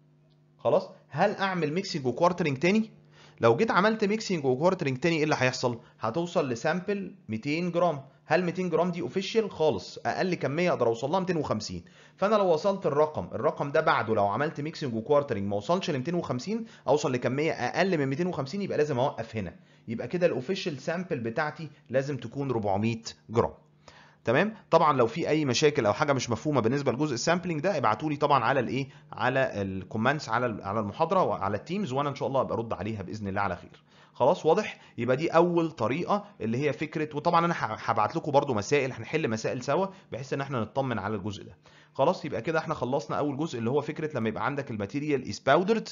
خلاص هل اعمل ميكسنج وكوارترنج تاني لو جيت عملت ميكسنج وكوارترنج تاني ايه اللي هيحصل هتوصل لسامبل 200 جرام هل 200 جرام دي اوفيشال خالص اقل كميه اقدر اوصل لها 250 فانا لو وصلت الرقم الرقم ده بعده لو عملت ميكسنج وكوارترنج ما وصلش ل 250 اوصل لكميه اقل من 250 يبقى لازم اوقف هنا يبقى كده الاوفيشال سامبل بتاعتي لازم تكون 400 جرام تمام طبعا لو في اي مشاكل او حاجه مش مفهومه بالنسبه لجزء السامبلنج ده ابعتوا لي طبعا على الايه على الكومنتس على على المحاضره وعلى التيمز وانا ان شاء الله ابقى ارد عليها باذن الله على خير خلاص واضح يبقى دي اول طريقه اللي هي فكره وطبعا انا هبعت لكم برده مسائل هنحل مسائل سوا بحيث ان احنا نطمن على الجزء ده خلاص يبقى كده احنا خلصنا اول جزء اللي هو فكره لما يبقى عندك الماتيريال از باودرد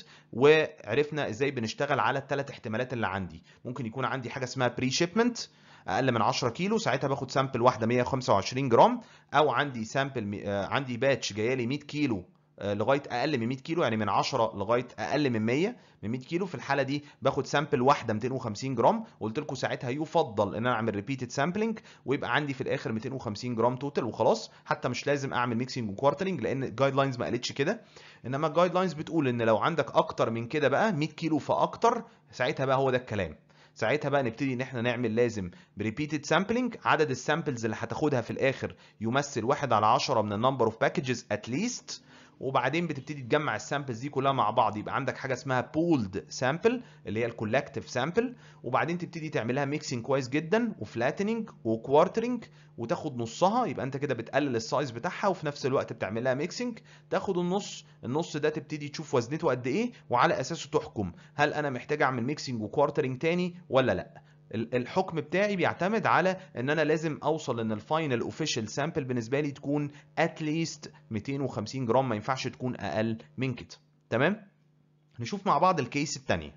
وعرفنا ازاي بنشتغل على الثلاث احتمالات اللي عندي ممكن يكون عندي حاجه اسمها بري شيبمنت اقل من 10 كيلو ساعتها باخد سامبل واحده 125 جرام او عندي سامبل عندي باتش جايه لي 100 كيلو لغايه اقل من 100 كيلو يعني من 10 لغايه اقل من 100 من 100 كيلو في الحاله دي باخد سامبل واحده 250 جرام قلت لكم ساعتها يفضل ان انا اعمل ريبيتد سامبلنج ويبقى عندي في الاخر 250 جرام توتال وخلاص حتى مش لازم اعمل ميكسنج وكوارترنج لان الجايد لاينز ما قالتش كده انما الجايد لاينز بتقول ان لو عندك اكتر من كده بقى 100 كيلو فاكتر ساعتها بقى هو ده الكلام ساعتها بقى نبتدي ان احنا نعمل لازم بريبيتد سامبلنج عدد السامبلز اللي هتاخدها في الاخر يمثل واحد على 10 من النمبر اوف باكجز اتليست وبعدين بتبتدي تجمع السامبلز دي كلها مع بعض يبقى عندك حاجه اسمها بولد سامبل اللي هي الكولكتيف سامبل وبعدين تبتدي تعملها ميكسنج كويس جدا وفلاتننج وكوارترنج وتاخد نصها يبقى انت كده بتقلل السايز بتاعها وفي نفس الوقت بتعملها ميكسنج تاخد النص النص ده تبتدي تشوف وزنته قد ايه وعلى اساسه تحكم هل انا محتاج اعمل ميكسنج وكوارترنج تاني ولا لا الحكم بتاعي بيعتمد على ان انا لازم اوصل ان الفاينل اوفيشال سامبل بالنسبه لي تكون اتليست 250 جرام ما ينفعش تكون اقل من كده تمام نشوف مع بعض الكيس الثانيه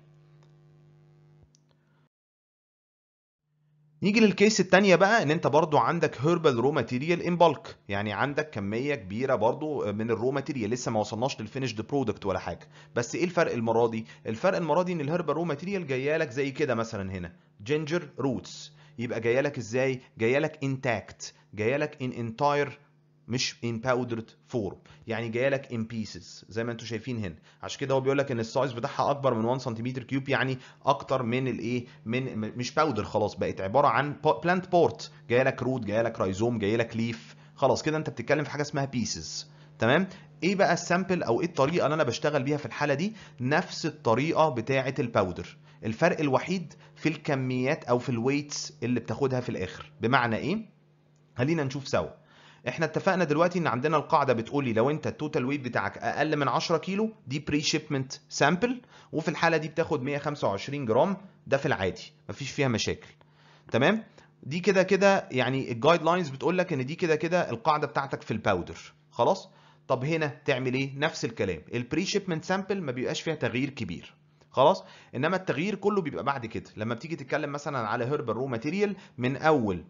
نيجي للكيس الثانيه بقى ان انت برضو عندك هيربال رو ماتيريال ان بالك يعني عندك كميه كبيره برضو من الرو ماتيريال لسه ما وصلناش للفينيشد برودكت ولا حاجه بس ايه الفرق المره دي الفرق المره دي ان الهيربال رو ماتيريال جايه لك زي كده مثلا هنا جينجر روتس يبقى جايه لك ازاي جايه لك انتاكت جايه لك ان انتاير مش in powdered form يعني جايه لك in pieces زي ما انتم شايفين هنا عشان كده هو بيقول لك ان السايز بتاعها اكبر من 1 سنتيمتر كيوب يعني اكتر من الايه من مش باودر خلاص بقت عباره عن بلانت بورت جايه لك روت جايه لك رايزوم جايه لك ليف خلاص كده انت بتتكلم في حاجه اسمها pieces تمام ايه بقى السامبل او ايه الطريقه اللي انا بشتغل بيها في الحاله دي نفس الطريقه بتاعه الباودر الفرق الوحيد في الكميات او في الويتس اللي بتاخدها في الاخر بمعنى ايه خلينا نشوف سوا احنا اتفقنا دلوقتي ان عندنا القاعده بتقول لي لو انت التوتال ويت بتاعك اقل من 10 كيلو دي بري شيبمنت سامبل وفي الحاله دي بتاخد 125 جرام ده في العادي مفيش فيها مشاكل تمام دي كده كده يعني الجايد لاينز بتقول لك ان دي كده كده القاعده بتاعتك في الباودر خلاص طب هنا تعمل ايه نفس الكلام البري شيبمنت سامبل ما بيبقاش فيها تغيير كبير خلاص انما التغيير كله بيبقى بعد كده لما بتيجي تتكلم مثلا على هيربال رو ماتيريال من اول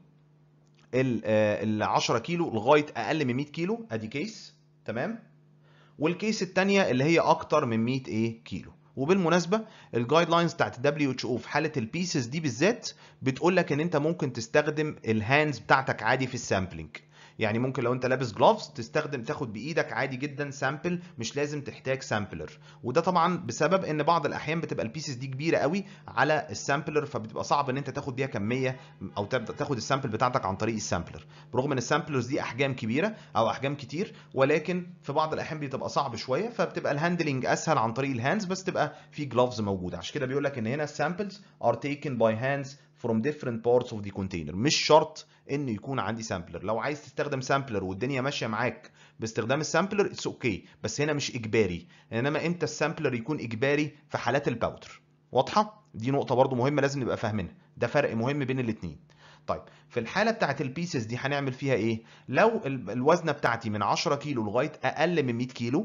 ال 10 كيلو لغايه اقل من 100 كيلو ادي كيس تمام والكيس الثانيه اللي هي اكتر من 100 ايه كيلو وبالمناسبه الجايد لاينز بتاعت دبليو اتش او في حاله البيسز دي بالذات بتقول لك ان انت ممكن تستخدم الهاندز بتاعتك عادي في السامبلينج يعني ممكن لو انت لابس جلوفز تستخدم تاخد بايدك عادي جدا سامبل مش لازم تحتاج سامبلر وده طبعا بسبب ان بعض الاحيان بتبقى البيسز دي كبيره قوي على السامبلر فبتبقى صعب ان انت تاخد بيها كميه او تبدا تاخد السامبل بتاعتك عن طريق السامبلر برغم ان السامبلرز دي احجام كبيره او احجام كتير ولكن في بعض الاحيان بتبقى صعب شويه فبتبقى الهاندلنج اسهل عن طريق الهاندز بس تبقى في جلوفز موجوده عشان كده بيقول لك ان هنا السامبلز ار taken by hands from different parts of the container مش شرط ان يكون عندي سامبلر لو عايز تستخدم سامبلر والدنيا ماشيه معاك باستخدام السامبلر اتس اوكي okay. بس هنا مش اجباري انما امتى السامبلر يكون اجباري في حالات الباودر واضحه دي نقطه برضو مهمه لازم نبقى فاهمينها ده فرق مهم بين الاثنين طيب في الحاله بتاعت البيسز دي هنعمل فيها ايه لو الوزنه بتاعتي من 10 كيلو لغايه اقل من 100 كيلو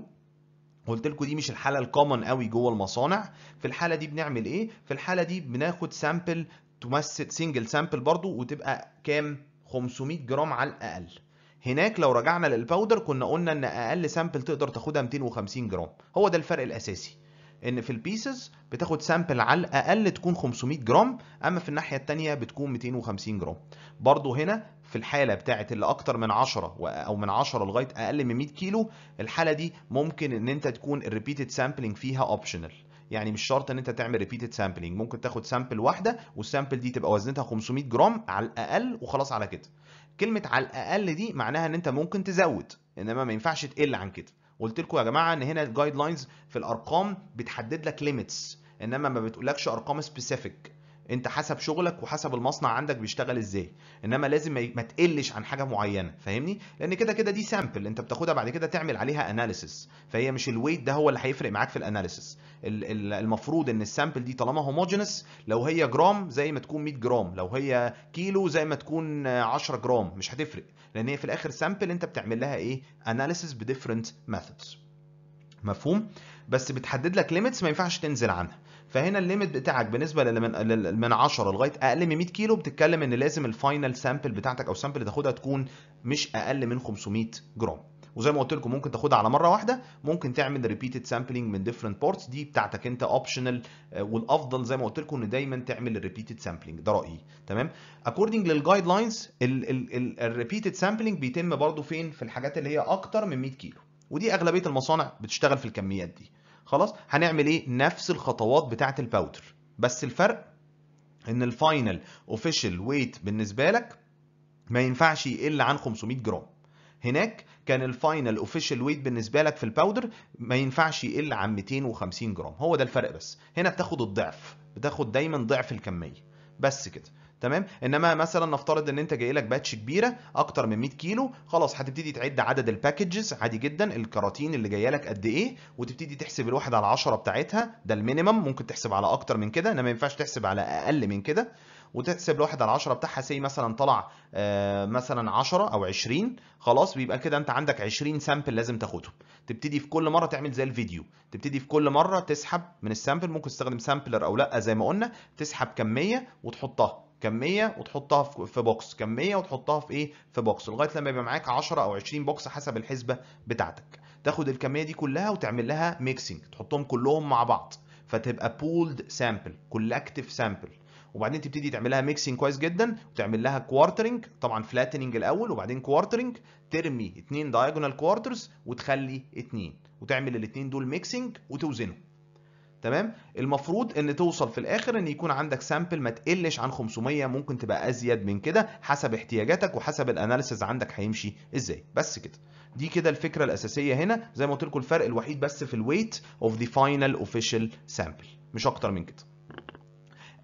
قلت لكم دي مش الحاله الكومن قوي جوه المصانع في الحاله دي بنعمل ايه في الحاله دي بناخد سامبل تمثل سنجل سامبل برضو وتبقى كام 500 جرام على الاقل هناك لو رجعنا للباودر كنا قلنا ان اقل سامبل تقدر تاخدها 250 جرام هو ده الفرق الاساسي ان في البيسز بتاخد سامبل على الاقل تكون 500 جرام اما في الناحيه الثانيه بتكون 250 جرام برضو هنا في الحاله بتاعه اللي اكتر من 10 او من 10 لغايه اقل من 100 كيلو الحاله دي ممكن ان انت تكون الريبيتد سامبلنج فيها اوبشنال يعني مش شرط ان انت تعمل ريبيتد سامبلنج ممكن تاخد سامبل واحده والسامبل دي تبقى وزنتها 500 جرام على الاقل وخلاص على كده كلمه على الاقل دي معناها ان انت ممكن تزود انما ما ينفعش تقل عن كده قلت لكم يا جماعه ان هنا الجايد لاينز في الارقام بتحدد لك ليميتس انما ما بتقولكش ارقام سبيسيفيك انت حسب شغلك وحسب المصنع عندك بيشتغل ازاي انما لازم ما تقلش عن حاجه معينه فاهمني لان كده كده دي سامبل انت بتاخدها بعد كده تعمل عليها اناليسيس فهي مش الويت ده هو اللي هيفرق معاك في الاناليسيس المفروض ان السامبل دي طالما هوموجينس لو هي جرام زي ما تكون 100 جرام لو هي كيلو زي ما تكون 10 جرام مش هتفرق لان هي في الاخر سامبل انت بتعمل لها ايه اناليسيس بديفرنت ميثودز مفهوم بس بتحدد لك ليميتس ما ينفعش تنزل عنها فهنا الليميت بتاعك بالنسبه لمن من 10 لغايه اقل من 100 كيلو بتتكلم ان لازم الفاينل سامبل بتاعتك او السامبل اللي تاخدها تكون مش اقل من 500 جرام وزي ما قلت لكم ممكن تاخدها على مره واحده ممكن تعمل ريبيتد سامبلنج من ديفرنت بارتس دي بتاعتك انت اوبشنال والافضل زي ما قلت لكم ان دايما تعمل الريبيتد سامبلنج ده رايي تمام اكوردنج للجايد لاينز الريبيتد سامبلنج بيتم برضو فين في الحاجات اللي هي اكتر من 100 كيلو ودي اغلبيه المصانع بتشتغل في الكميات دي خلاص هنعمل ايه نفس الخطوات بتاعه الباودر بس الفرق ان الفاينل اوفيشال ويت بالنسبه لك ما ينفعش يقل عن 500 جرام هناك كان الفاينل اوفيشال ويت بالنسبه لك في الباودر ما ينفعش يقل عن 250 جرام هو ده الفرق بس هنا بتاخد الضعف بتاخد دايما ضعف الكميه بس كده تمام انما مثلا نفترض ان انت جاي لك باتش كبيره اكتر من 100 كيلو خلاص هتبتدي تعد عدد الباكجز عادي جدا الكراتين اللي جايه لك قد ايه وتبتدي تحسب الواحد على 10 بتاعتها ده المينيمم ممكن تحسب على اكتر من كده انما ما ينفعش تحسب على اقل من كده وتحسب الواحد على 10 بتاعها سي مثلا طلع آه مثلا 10 او 20 خلاص بيبقى كده انت عندك 20 سامبل لازم تاخدهم تبتدي في كل مره تعمل زي الفيديو تبتدي في كل مره تسحب من السامبل ممكن تستخدم سامبلر او لا زي ما قلنا تسحب كميه وتحطها كميه وتحطها في بوكس كميه وتحطها في ايه في بوكس لغايه لما يبقى معاك 10 او 20 بوكس حسب الحسبه بتاعتك تاخد الكميه دي كلها وتعمل لها ميكسنج تحطهم كلهم مع بعض فتبقى بولد سامبل كولكتيف سامبل وبعدين تبتدي تعملها ميكسنج كويس جدا وتعمل لها كوارترنج طبعا فلاتننج الاول وبعدين كوارترنج ترمي اتنين دايجونال كوارترز وتخلي اتنين وتعمل الاتنين دول ميكسنج وتوزنهم تمام المفروض ان توصل في الاخر ان يكون عندك سامبل ما تقلش عن 500 ممكن تبقى ازيد من كده حسب احتياجاتك وحسب الاناليسز عندك هيمشي ازاي بس كده دي كده الفكره الاساسيه هنا زي ما قلت لكم الفرق الوحيد بس في الويت اوف ذا فاينل اوفيشال سامبل مش اكتر من كده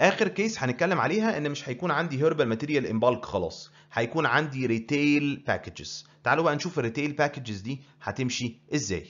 اخر كيس هنتكلم عليها ان مش هيكون عندي هيربال ماتيريال ان بالك خلاص هيكون عندي ريتيل باكجز تعالوا بقى نشوف الريتيل باكجز دي هتمشي ازاي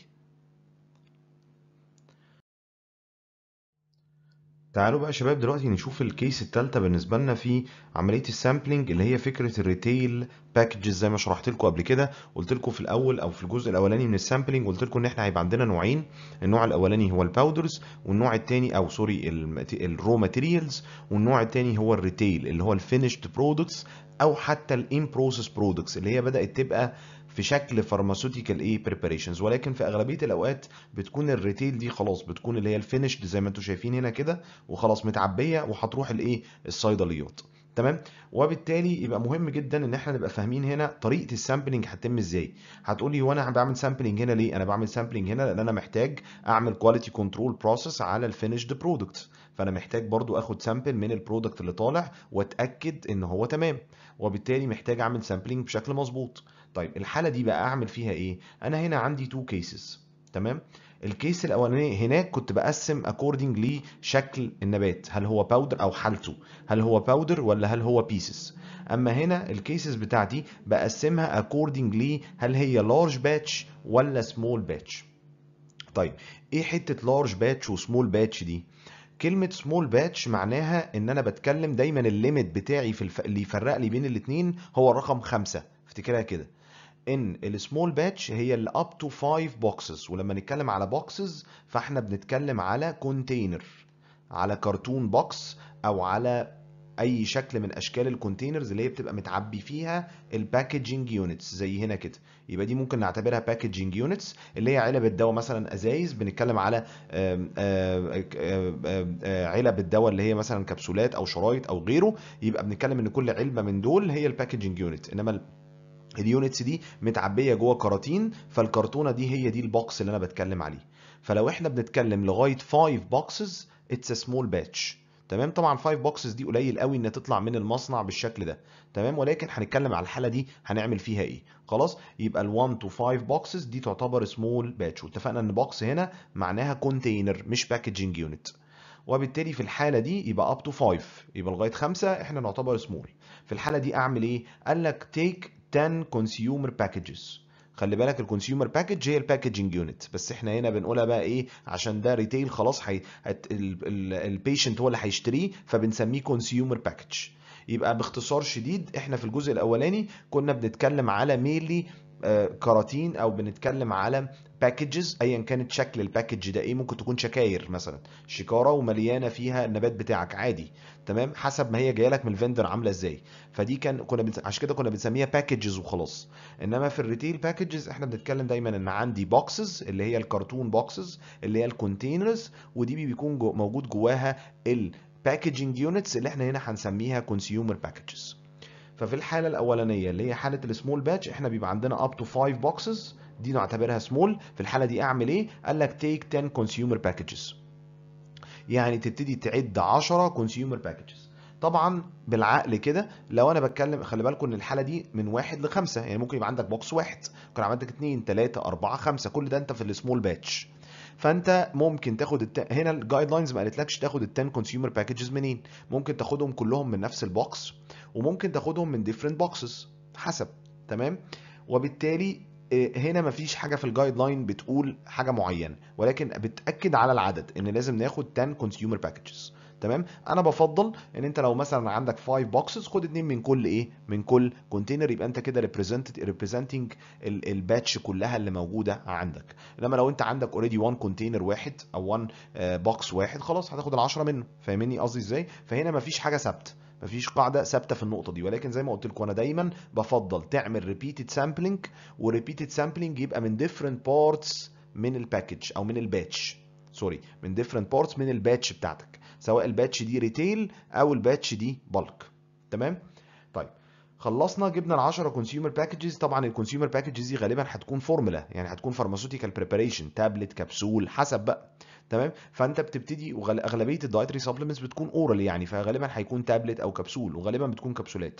تعالوا بقى يا شباب دلوقتي نشوف الكيس الثالثه بالنسبه لنا في عمليه السامبلنج اللي هي فكره الريتيل باكجز زي ما شرحت لكم قبل كده قلت لكم في الاول او في الجزء الاولاني من السامبلنج قلت لكم ان احنا هيبقى عندنا نوعين النوع الاولاني هو الباودرز والنوع الثاني او سوري الرو ماتيريالز والنوع الثاني هو الريتيل اللي هو الفينيشد برودكتس او حتى الان بروسيس برودكتس اللي هي بدات تبقى في شكل فارماسيوتيكال ايه بريباريشنز ولكن في اغلبيه الاوقات بتكون الريتيل دي خلاص بتكون اللي هي الفينيشد زي ما انتم شايفين هنا كده وخلاص متعبيه وهتروح الايه الصيدليات تمام وبالتالي يبقى مهم جدا ان احنا نبقى فاهمين هنا طريقه السامبلنج هتتم ازاي هتقولي هو انا بعمل سامبلنج هنا ليه انا بعمل سامبلنج هنا لان انا محتاج اعمل كواليتي كنترول بروسيس على الفينيشد برودكت فانا محتاج برضو اخد سامبل من البرودكت اللي طالع واتاكد ان هو تمام وبالتالي محتاج اعمل سامبلنج بشكل مظبوط طيب الحاله دي بقى اعمل فيها ايه انا هنا عندي تو كيسز تمام الكيس الاولاني هناك كنت بقسم اكوردنج لشكل النبات هل هو باودر او حالته هل هو باودر ولا هل هو بيسز اما هنا الكيسز بتاعتي بقسمها اكوردنج لي هل هي لارج باتش ولا سمول باتش طيب ايه حته لارج باتش وسمول باتش دي كلمة سمول باتش معناها ان انا بتكلم دايما الليميت بتاعي في الف... اللي يفرق لي بين الاتنين هو الرقم خمسة افتكرها كده ان السمول باتش هي اللي اب تو 5 بوكسز ولما نتكلم على بوكسز فاحنا بنتكلم على كونتينر على كرتون بوكس او على اي شكل من اشكال الكونتينرز اللي هي بتبقى متعبي فيها الباكجينج يونتس زي هنا كده يبقى دي ممكن نعتبرها باكجينج يونتس اللي هي علب الدواء مثلا ازايز بنتكلم على علب الدواء اللي هي مثلا كبسولات او شرايط او غيره يبقى بنتكلم ان كل علبه من دول هي الباكجينج يونت انما اليونتس دي متعبيه جوه كراتين فالكرتونه دي هي دي البوكس اللي انا بتكلم عليه فلو احنا بنتكلم لغايه 5 بوكسز اتس ا سمول باتش تمام طبعا 5 بوكسز دي قليل قوي انها تطلع من المصنع بالشكل ده تمام ولكن هنتكلم على الحاله دي هنعمل فيها ايه خلاص يبقى ال1 تو 5 بوكسز دي تعتبر سمول باتش واتفقنا ان بوكس هنا معناها كونتينر مش باكجينج يونت وبالتالي في الحاله دي يبقى اب تو 5 يبقى لغايه 5 احنا نعتبر سمول في الحاله دي اعمل ايه قال لك تيك 10 كونسيومر باكجز خلي بالك الكونسيومر باكج هي الباكجنج يونت بس احنا هنا بنقولها بقى ايه عشان ده ريتيل خلاص حي... البيشنت هو اللي هيشتريه فبنسميه كونسيومر باكج يبقى باختصار شديد احنا في الجزء الاولاني كنا بنتكلم على ميلي كراتين او بنتكلم على باكجز ايا كانت شكل الباكج ده ايه ممكن تكون شكاير مثلا شكاره ومليانه فيها النبات بتاعك عادي تمام حسب ما هي جايه لك من الفندر عامله ازاي فدي كان كنا بنس... عشان كده كنا بنسميها باكجز وخلاص انما في الريتيل باكجز احنا بنتكلم دايما ان عندي بوكسز اللي هي الكرتون بوكسز اللي هي الكونتينرز ودي بيكون جو... موجود جواها الباكجنج يونتس اللي احنا هنا هنسميها كونسيومر باكجز ففي الحاله الاولانيه اللي هي حاله السمول باتش احنا بيبقى عندنا اب تو 5 بوكسز دي نعتبرها سمول في الحاله دي اعمل ايه قال لك تيك 10 كونسيومر باكجز يعني تبتدي تعد 10 كونسيومر باكجز طبعا بالعقل كده لو انا بتكلم خلي بالكم ان الحاله دي من واحد لخمسه يعني ممكن يبقى عندك بوكس واحد ممكن عندك اثنين ثلاثه اربعه خمسه كل ده انت في السمول باتش فانت ممكن تاخد الت... هنا الجايد لاينز ما قالتلكش تاخد ال 10 كونسيومر باكجز منين ممكن تاخدهم كلهم من نفس البوكس وممكن تاخدهم من ديفرنت بوكسز حسب تمام وبالتالي هنا مفيش حاجه في الجايد لاين بتقول حاجه معينه ولكن بتاكد على العدد ان لازم ناخد 10 كونسيومر باكجز تمام انا بفضل ان انت لو مثلا عندك 5 بوكسز خد اتنين من كل ايه من كل كونتينر يبقى انت كده ريبريزنتنج الباتش كلها اللي موجوده عندك انما لو انت عندك اوريدي 1 كونتينر واحد او 1 بوكس واحد خلاص هتاخد ال10 منه فاهمني قصدي ازاي فهنا مفيش حاجه ثابته مفيش قاعده ثابته في النقطه دي ولكن زي ما قلت لكم انا دايما بفضل تعمل ريبيتد سامبلنج وريبيتد سامبلنج يبقى من ديفرنت بارتس من الباكج او من الباتش سوري من ديفرنت بارتس من الباتش بتاعتك سواء الباتش دي ريتيل او الباتش دي بالك تمام طيب خلصنا جبنا ال 10 كونسيومر باكجز طبعا الكونسيومر باكجز دي غالبا هتكون فورمولا يعني هتكون فارماسيوتيكال بريباريشن تابلت كبسول حسب بقى تمام فانت بتبتدي واغلبيه الدايتري سبلمنتس بتكون اورال يعني فغالبا هيكون تابلت او كبسول وغالبا بتكون كبسولات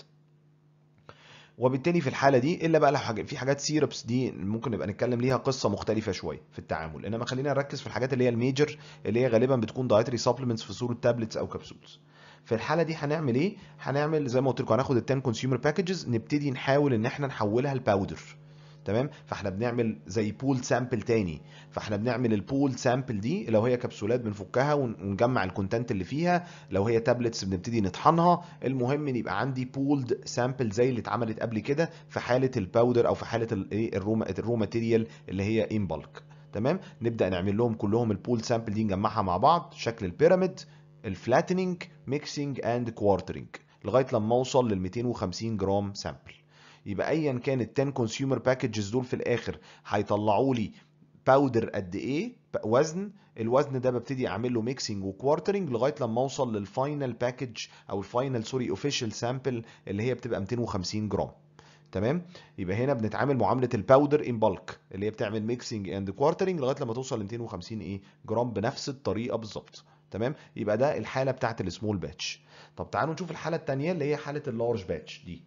وبالتالي في الحاله دي الا بقى لو حاجة في حاجات سيربس دي ممكن نبقى نتكلم ليها قصه مختلفه شويه في التعامل انما خلينا نركز في الحاجات اللي هي الميجر اللي هي غالبا بتكون دايتري سبلمنتس في صوره تابلتس او كبسولز في الحاله دي هنعمل ايه هنعمل زي ما قلت لكم هناخد ال 10 كونسيومر باكجز نبتدي نحاول ان احنا نحولها لباودر تمام فاحنا بنعمل زي بول سامبل تاني فاحنا بنعمل البول سامبل دي لو هي كبسولات بنفكها ونجمع الكونتنت اللي فيها لو هي تابلتس بنبتدي نطحنها المهم ان يبقى عندي بولد سامبل زي اللي اتعملت قبل كده في حاله الباودر او في حاله الايه الرو ماتيريال اللي هي ان بالك تمام نبدا نعمل لهم كلهم البول سامبل دي نجمعها مع بعض شكل البيراميد الفلاتنينج ميكسينج اند كوارترنج لغايه لما اوصل لل 250 جرام سامبل يبقى ايا كان ال 10 كونسيومر باكجز دول في الاخر هيطلعوا لي باودر قد ايه وزن الوزن ده ببتدي اعمل له ميكسنج وكوارترنج لغايه لما اوصل للفاينل باكج او الفاينل سوري اوفيشال سامبل اللي هي بتبقى 250 جرام تمام يبقى هنا بنتعامل معامله الباودر ان بالك اللي هي بتعمل ميكسنج اند كوارترنج لغايه لما توصل ل 250 ايه جرام بنفس الطريقه بالظبط تمام يبقى ده الحاله بتاعت السمول باتش طب تعالوا نشوف الحاله الثانيه اللي هي حاله اللارج باتش دي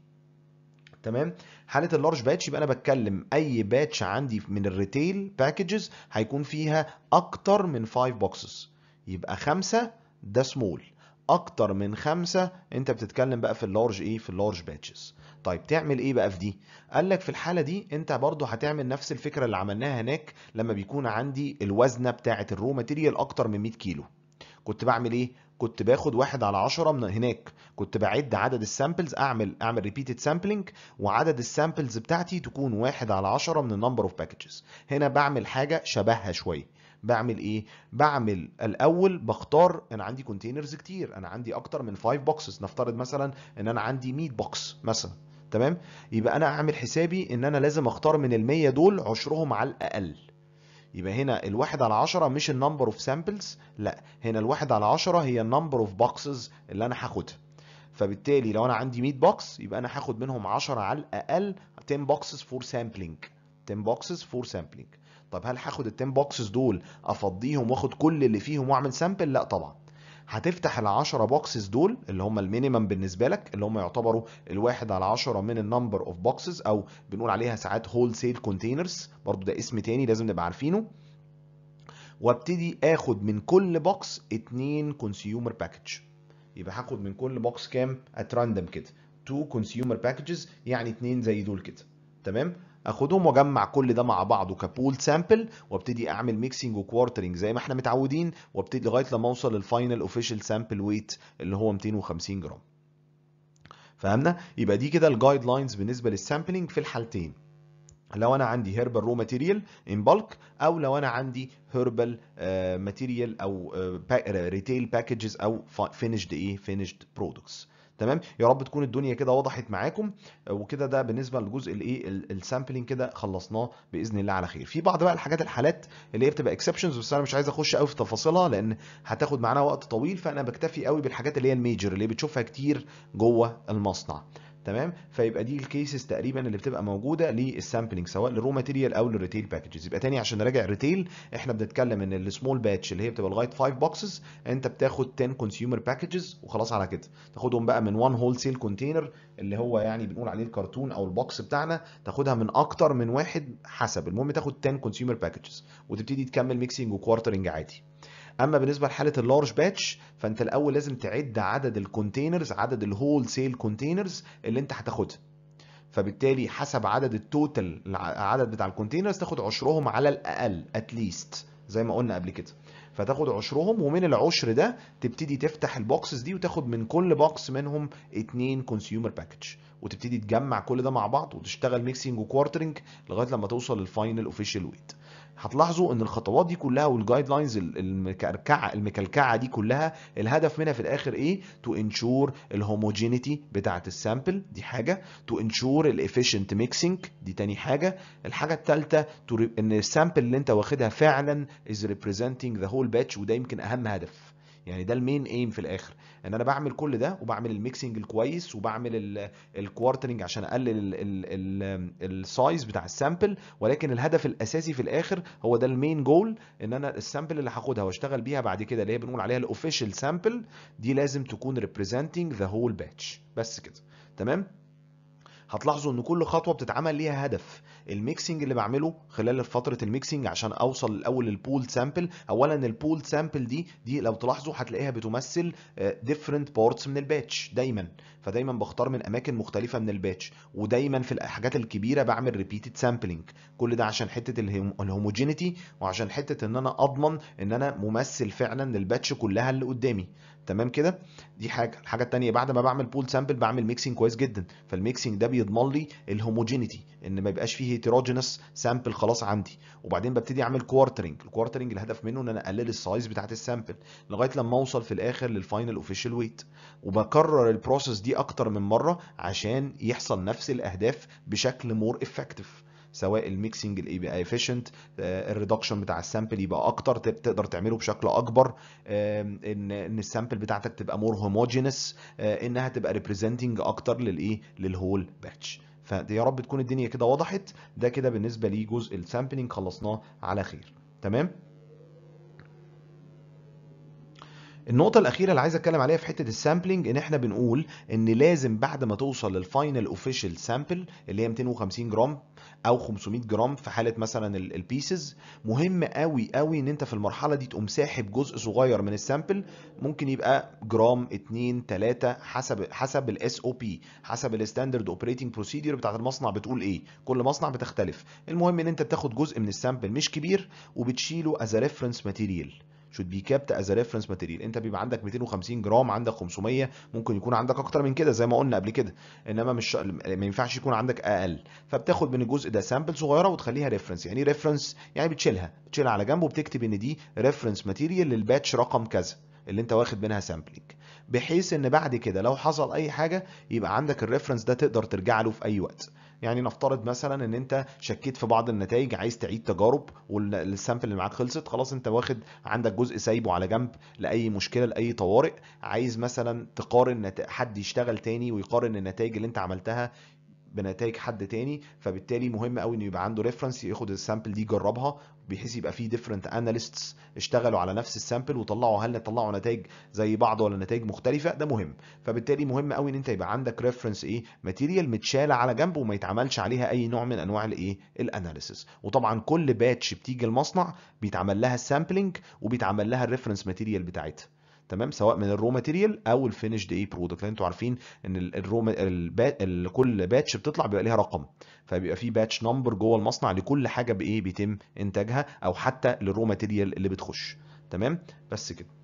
تمام حاله اللارج باتش يبقى انا بتكلم اي باتش عندي من الريتيل باكجز هيكون فيها اكتر من 5 بوكسز يبقى خمسة ده سمول اكتر من خمسة انت بتتكلم بقى في اللارج ايه في اللارج باتشز طيب تعمل ايه بقى في دي قال لك في الحاله دي انت برضو هتعمل نفس الفكره اللي عملناها هناك لما بيكون عندي الوزنه بتاعه الرو ماتيريال اكتر من 100 كيلو كنت بعمل ايه كنت باخد واحد على عشرة من هناك كنت بعد عدد السامبلز اعمل اعمل ريبيتد سامبلنج وعدد السامبلز بتاعتي تكون واحد على عشرة من النمبر اوف باكجز هنا بعمل حاجه شبهها شويه بعمل ايه بعمل الاول بختار انا عندي كونتينرز كتير انا عندي اكتر من 5 بوكسز نفترض مثلا ان انا عندي 100 بوكس مثلا تمام يبقى انا اعمل حسابي ان انا لازم اختار من ال100 دول عشرهم على الاقل يبقى هنا الواحد على عشرة مش النمبر اوف سامبلز لا هنا الواحد على عشرة هي النمبر اوف بوكسز اللي انا هاخدها فبالتالي لو انا عندي 100 بوكس يبقى انا هاخد منهم 10 على الاقل 10 بوكسز فور سامبلينج 10 بوكسز فور سامبلينج طب هل هاخد ال 10 بوكسز دول افضيهم واخد كل اللي فيهم واعمل سامبل لا طبعا هتفتح ال 10 بوكسز دول اللي هم المينيمم بالنسبه لك اللي هم يعتبروا الواحد على 10 من النمبر اوف بوكسز او بنقول عليها ساعات هول سيل كونتينرز برضو ده اسم تاني لازم نبقى عارفينه وابتدي اخد من كل بوكس اتنين كونسيومر باكج يبقى هاخد من كل بوكس كام ات راندم كده 2 كونسيومر باكجز يعني اتنين زي دول كده تمام اخدهم واجمع كل ده مع بعضه كبول سامبل وابتدي اعمل ميكسنج وكوارترنج زي ما احنا متعودين وابتدي لغايه لما اوصل للفاينل اوفيشال سامبل ويت اللي هو 250 جرام فهمنا يبقى دي كده الجايد لاينز بالنسبه للسامبلنج في الحالتين لو انا عندي هيربال رو ماتيريال ان بالك او لو انا عندي هيربال ماتيريال او ريتيل باكجز او فينيشد ايه فينيشد برودكتس تمام يا رب تكون الدنيا كده وضحت معاكم وكده ده بالنسبه للجزء الايه السامبلنج كده خلصناه باذن الله على خير في بعض بقى الحاجات الحالات اللي هي بتبقى اكسبشنز بس انا مش عايز اخش قوي في تفاصيلها لان هتاخد معانا وقت طويل فانا بكتفي قوي بالحاجات اللي هي الميجر اللي بتشوفها كتير جوه المصنع تمام فيبقى دي الكيسز تقريبا اللي بتبقى موجوده للسامبلنج سواء للرو ماتيريال او للريتيل باكجز يبقى تاني عشان نراجع الريتيل احنا بنتكلم ان السمول باتش اللي هي بتبقى لغايه 5 بوكسز انت بتاخد 10 كونسيومر باكجز وخلاص على كده تاخدهم بقى من 1 هول سيل كونتينر اللي هو يعني بنقول عليه الكرتون او البوكس بتاعنا تاخدها من اكتر من واحد حسب المهم تاخد 10 كونسيومر باكجز وتبتدي تكمل ميكسنج وكوارترنج عادي اما بالنسبه لحاله اللارج باتش فانت الاول لازم تعد عدد الكونتينرز عدد الهول سيل كونتينرز اللي انت هتاخدها فبالتالي حسب عدد التوتال العدد بتاع الكونتينرز تاخد عشرهم على الاقل اتليست زي ما قلنا قبل كده فتاخد عشرهم ومن العشر ده تبتدي تفتح البوكسز دي وتاخد من كل بوكس منهم اتنين كونسيومر باكج وتبتدي تجمع كل ده مع بعض وتشتغل ميكسينج وكوارترنج لغايه لما توصل للفاينل اوفيشال ويت هتلاحظوا ان الخطوات دي كلها والجايد لاينز المكركعه المكلكعه دي كلها الهدف منها في الاخر ايه تو انشور الهوموجينيتي بتاعه السامبل دي حاجه تو انشور الافيشنت ميكسينج دي تاني حاجه الحاجه الثالثه ان السامبل اللي انت واخدها فعلا از ريبريزنتنج ذا هول باتش وده يمكن اهم هدف يعني ده المين ايم في الاخر ان انا بعمل كل ده وبعمل الميكسنج الكويس وبعمل الكوارترنج عشان اقلل السايز بتاع السامبل ولكن الهدف الاساسي في الاخر هو ده المين جول ان انا السامبل اللي هاخدها واشتغل بيها بعد كده اللي هي بنقول عليها الاوفيشال سامبل دي لازم تكون ريبريزنتنج ذا هول باتش بس كده تمام هتلاحظوا ان كل خطوه بتتعمل ليها هدف الميكسنج اللي بعمله خلال فتره الميكسنج عشان اوصل الاول للبول سامبل اولا البول سامبل دي دي لو تلاحظوا هتلاقيها بتمثل ديفرنت بارتس من الباتش دايما فدايما بختار من اماكن مختلفه من الباتش ودايما في الحاجات الكبيره بعمل ريبيتد سامبلنج كل ده عشان حته الهوموجينيتي وعشان حته ان انا اضمن ان انا ممثل فعلا للباتش كلها اللي قدامي تمام كده دي حاجه الحاجه الثانيه بعد ما بعمل بول سامبل بعمل ميكسنج كويس جدا فالميكسنج ده بيضمن لي الهوموجينيتي ان ما يبقاش فيه هيتروجينس سامبل خلاص عندي وبعدين ببتدي اعمل كوارترنج الكوارترنج الهدف منه ان انا اقلل السايز بتاعت السامبل لغايه لما اوصل في الاخر للفاينل اوفيشال ويت وبكرر البروسيس دي اكتر من مره عشان يحصل نفس الاهداف بشكل مور افكتيف سواء الميكسنج يبقى افيشنت الريدكشن بتاع السامبل يبقى اكتر تقدر تعمله بشكل اكبر ان ان السامبل بتاعتك تبقى مور هوموجينس انها تبقى ريبريزنتنج اكتر للايه للهول باتش فيا رب تكون الدنيا كده وضحت ده كده بالنسبه لجزء السامبلنج خلصناه على خير تمام النقطة الأخيرة اللي عايز أتكلم عليها في حتة السامبلنج إن إحنا بنقول إن لازم بعد ما توصل للفاينل أوفيشال سامبل اللي هي 250 جرام أو 500 جرام في حالة مثلا البيسز مهم قوي قوي إن أنت في المرحلة دي تقوم ساحب جزء صغير من السامبل ممكن يبقى جرام 2 3 حسب حسب الاس او بي حسب الستاندرد اوبريتنج بروسيدور بتاعت المصنع بتقول إيه كل مصنع بتختلف المهم إن أنت بتاخد جزء من السامبل مش كبير وبتشيله از ريفرنس ماتيريال should be kept as a reference material انت بيبقى عندك 250 جرام عندك 500 ممكن يكون عندك اكتر من كده زي ما قلنا قبل كده انما مش ما ينفعش يكون عندك اقل فبتاخد من الجزء ده سامبل صغيره وتخليها ريفرنس يعني ريفرنس يعني بتشيلها بتشيلها على جنب وبتكتب ان دي ريفرنس ماتيريال للباتش رقم كذا اللي انت واخد منها سامبلينج بحيث ان بعد كده لو حصل اي حاجه يبقى عندك الريفرنس ده تقدر ترجع له في اي وقت يعني نفترض مثلا ان انت شكيت في بعض النتائج عايز تعيد تجارب والسامبل اللي معاك خلصت خلاص انت واخد عندك جزء سايبه على جنب لاي مشكله لاي طوارئ عايز مثلا تقارن حد يشتغل تاني ويقارن النتائج اللي انت عملتها بنتائج حد تاني فبالتالي مهم قوي انه يبقى عنده ريفرنس ياخد السامبل دي يجربها بحيث يبقى في ديفرنت اناليستس اشتغلوا على نفس السامبل وطلعوا هل طلعوا نتائج زي بعض ولا نتائج مختلفه ده مهم فبالتالي مهم قوي ان انت يبقى عندك ريفرنس ايه ماتيريال متشاله على جنب وما يتعملش عليها اي نوع من انواع الايه الاناليسيس وطبعا كل باتش بتيجي المصنع بيتعمل لها السامبلنج وبيتعمل لها الريفرنس ماتيريال بتاعتها تمام سواء من الرو ماتيريال او الفينيشد ايه برودكت لان انتوا عارفين ان الرو البات كل باتش بتطلع بيبقى ليها رقم فبيبقى في باتش نمبر جوه المصنع لكل حاجه بايه بيتم انتاجها او حتى للرو ماتيريال اللي بتخش تمام بس كده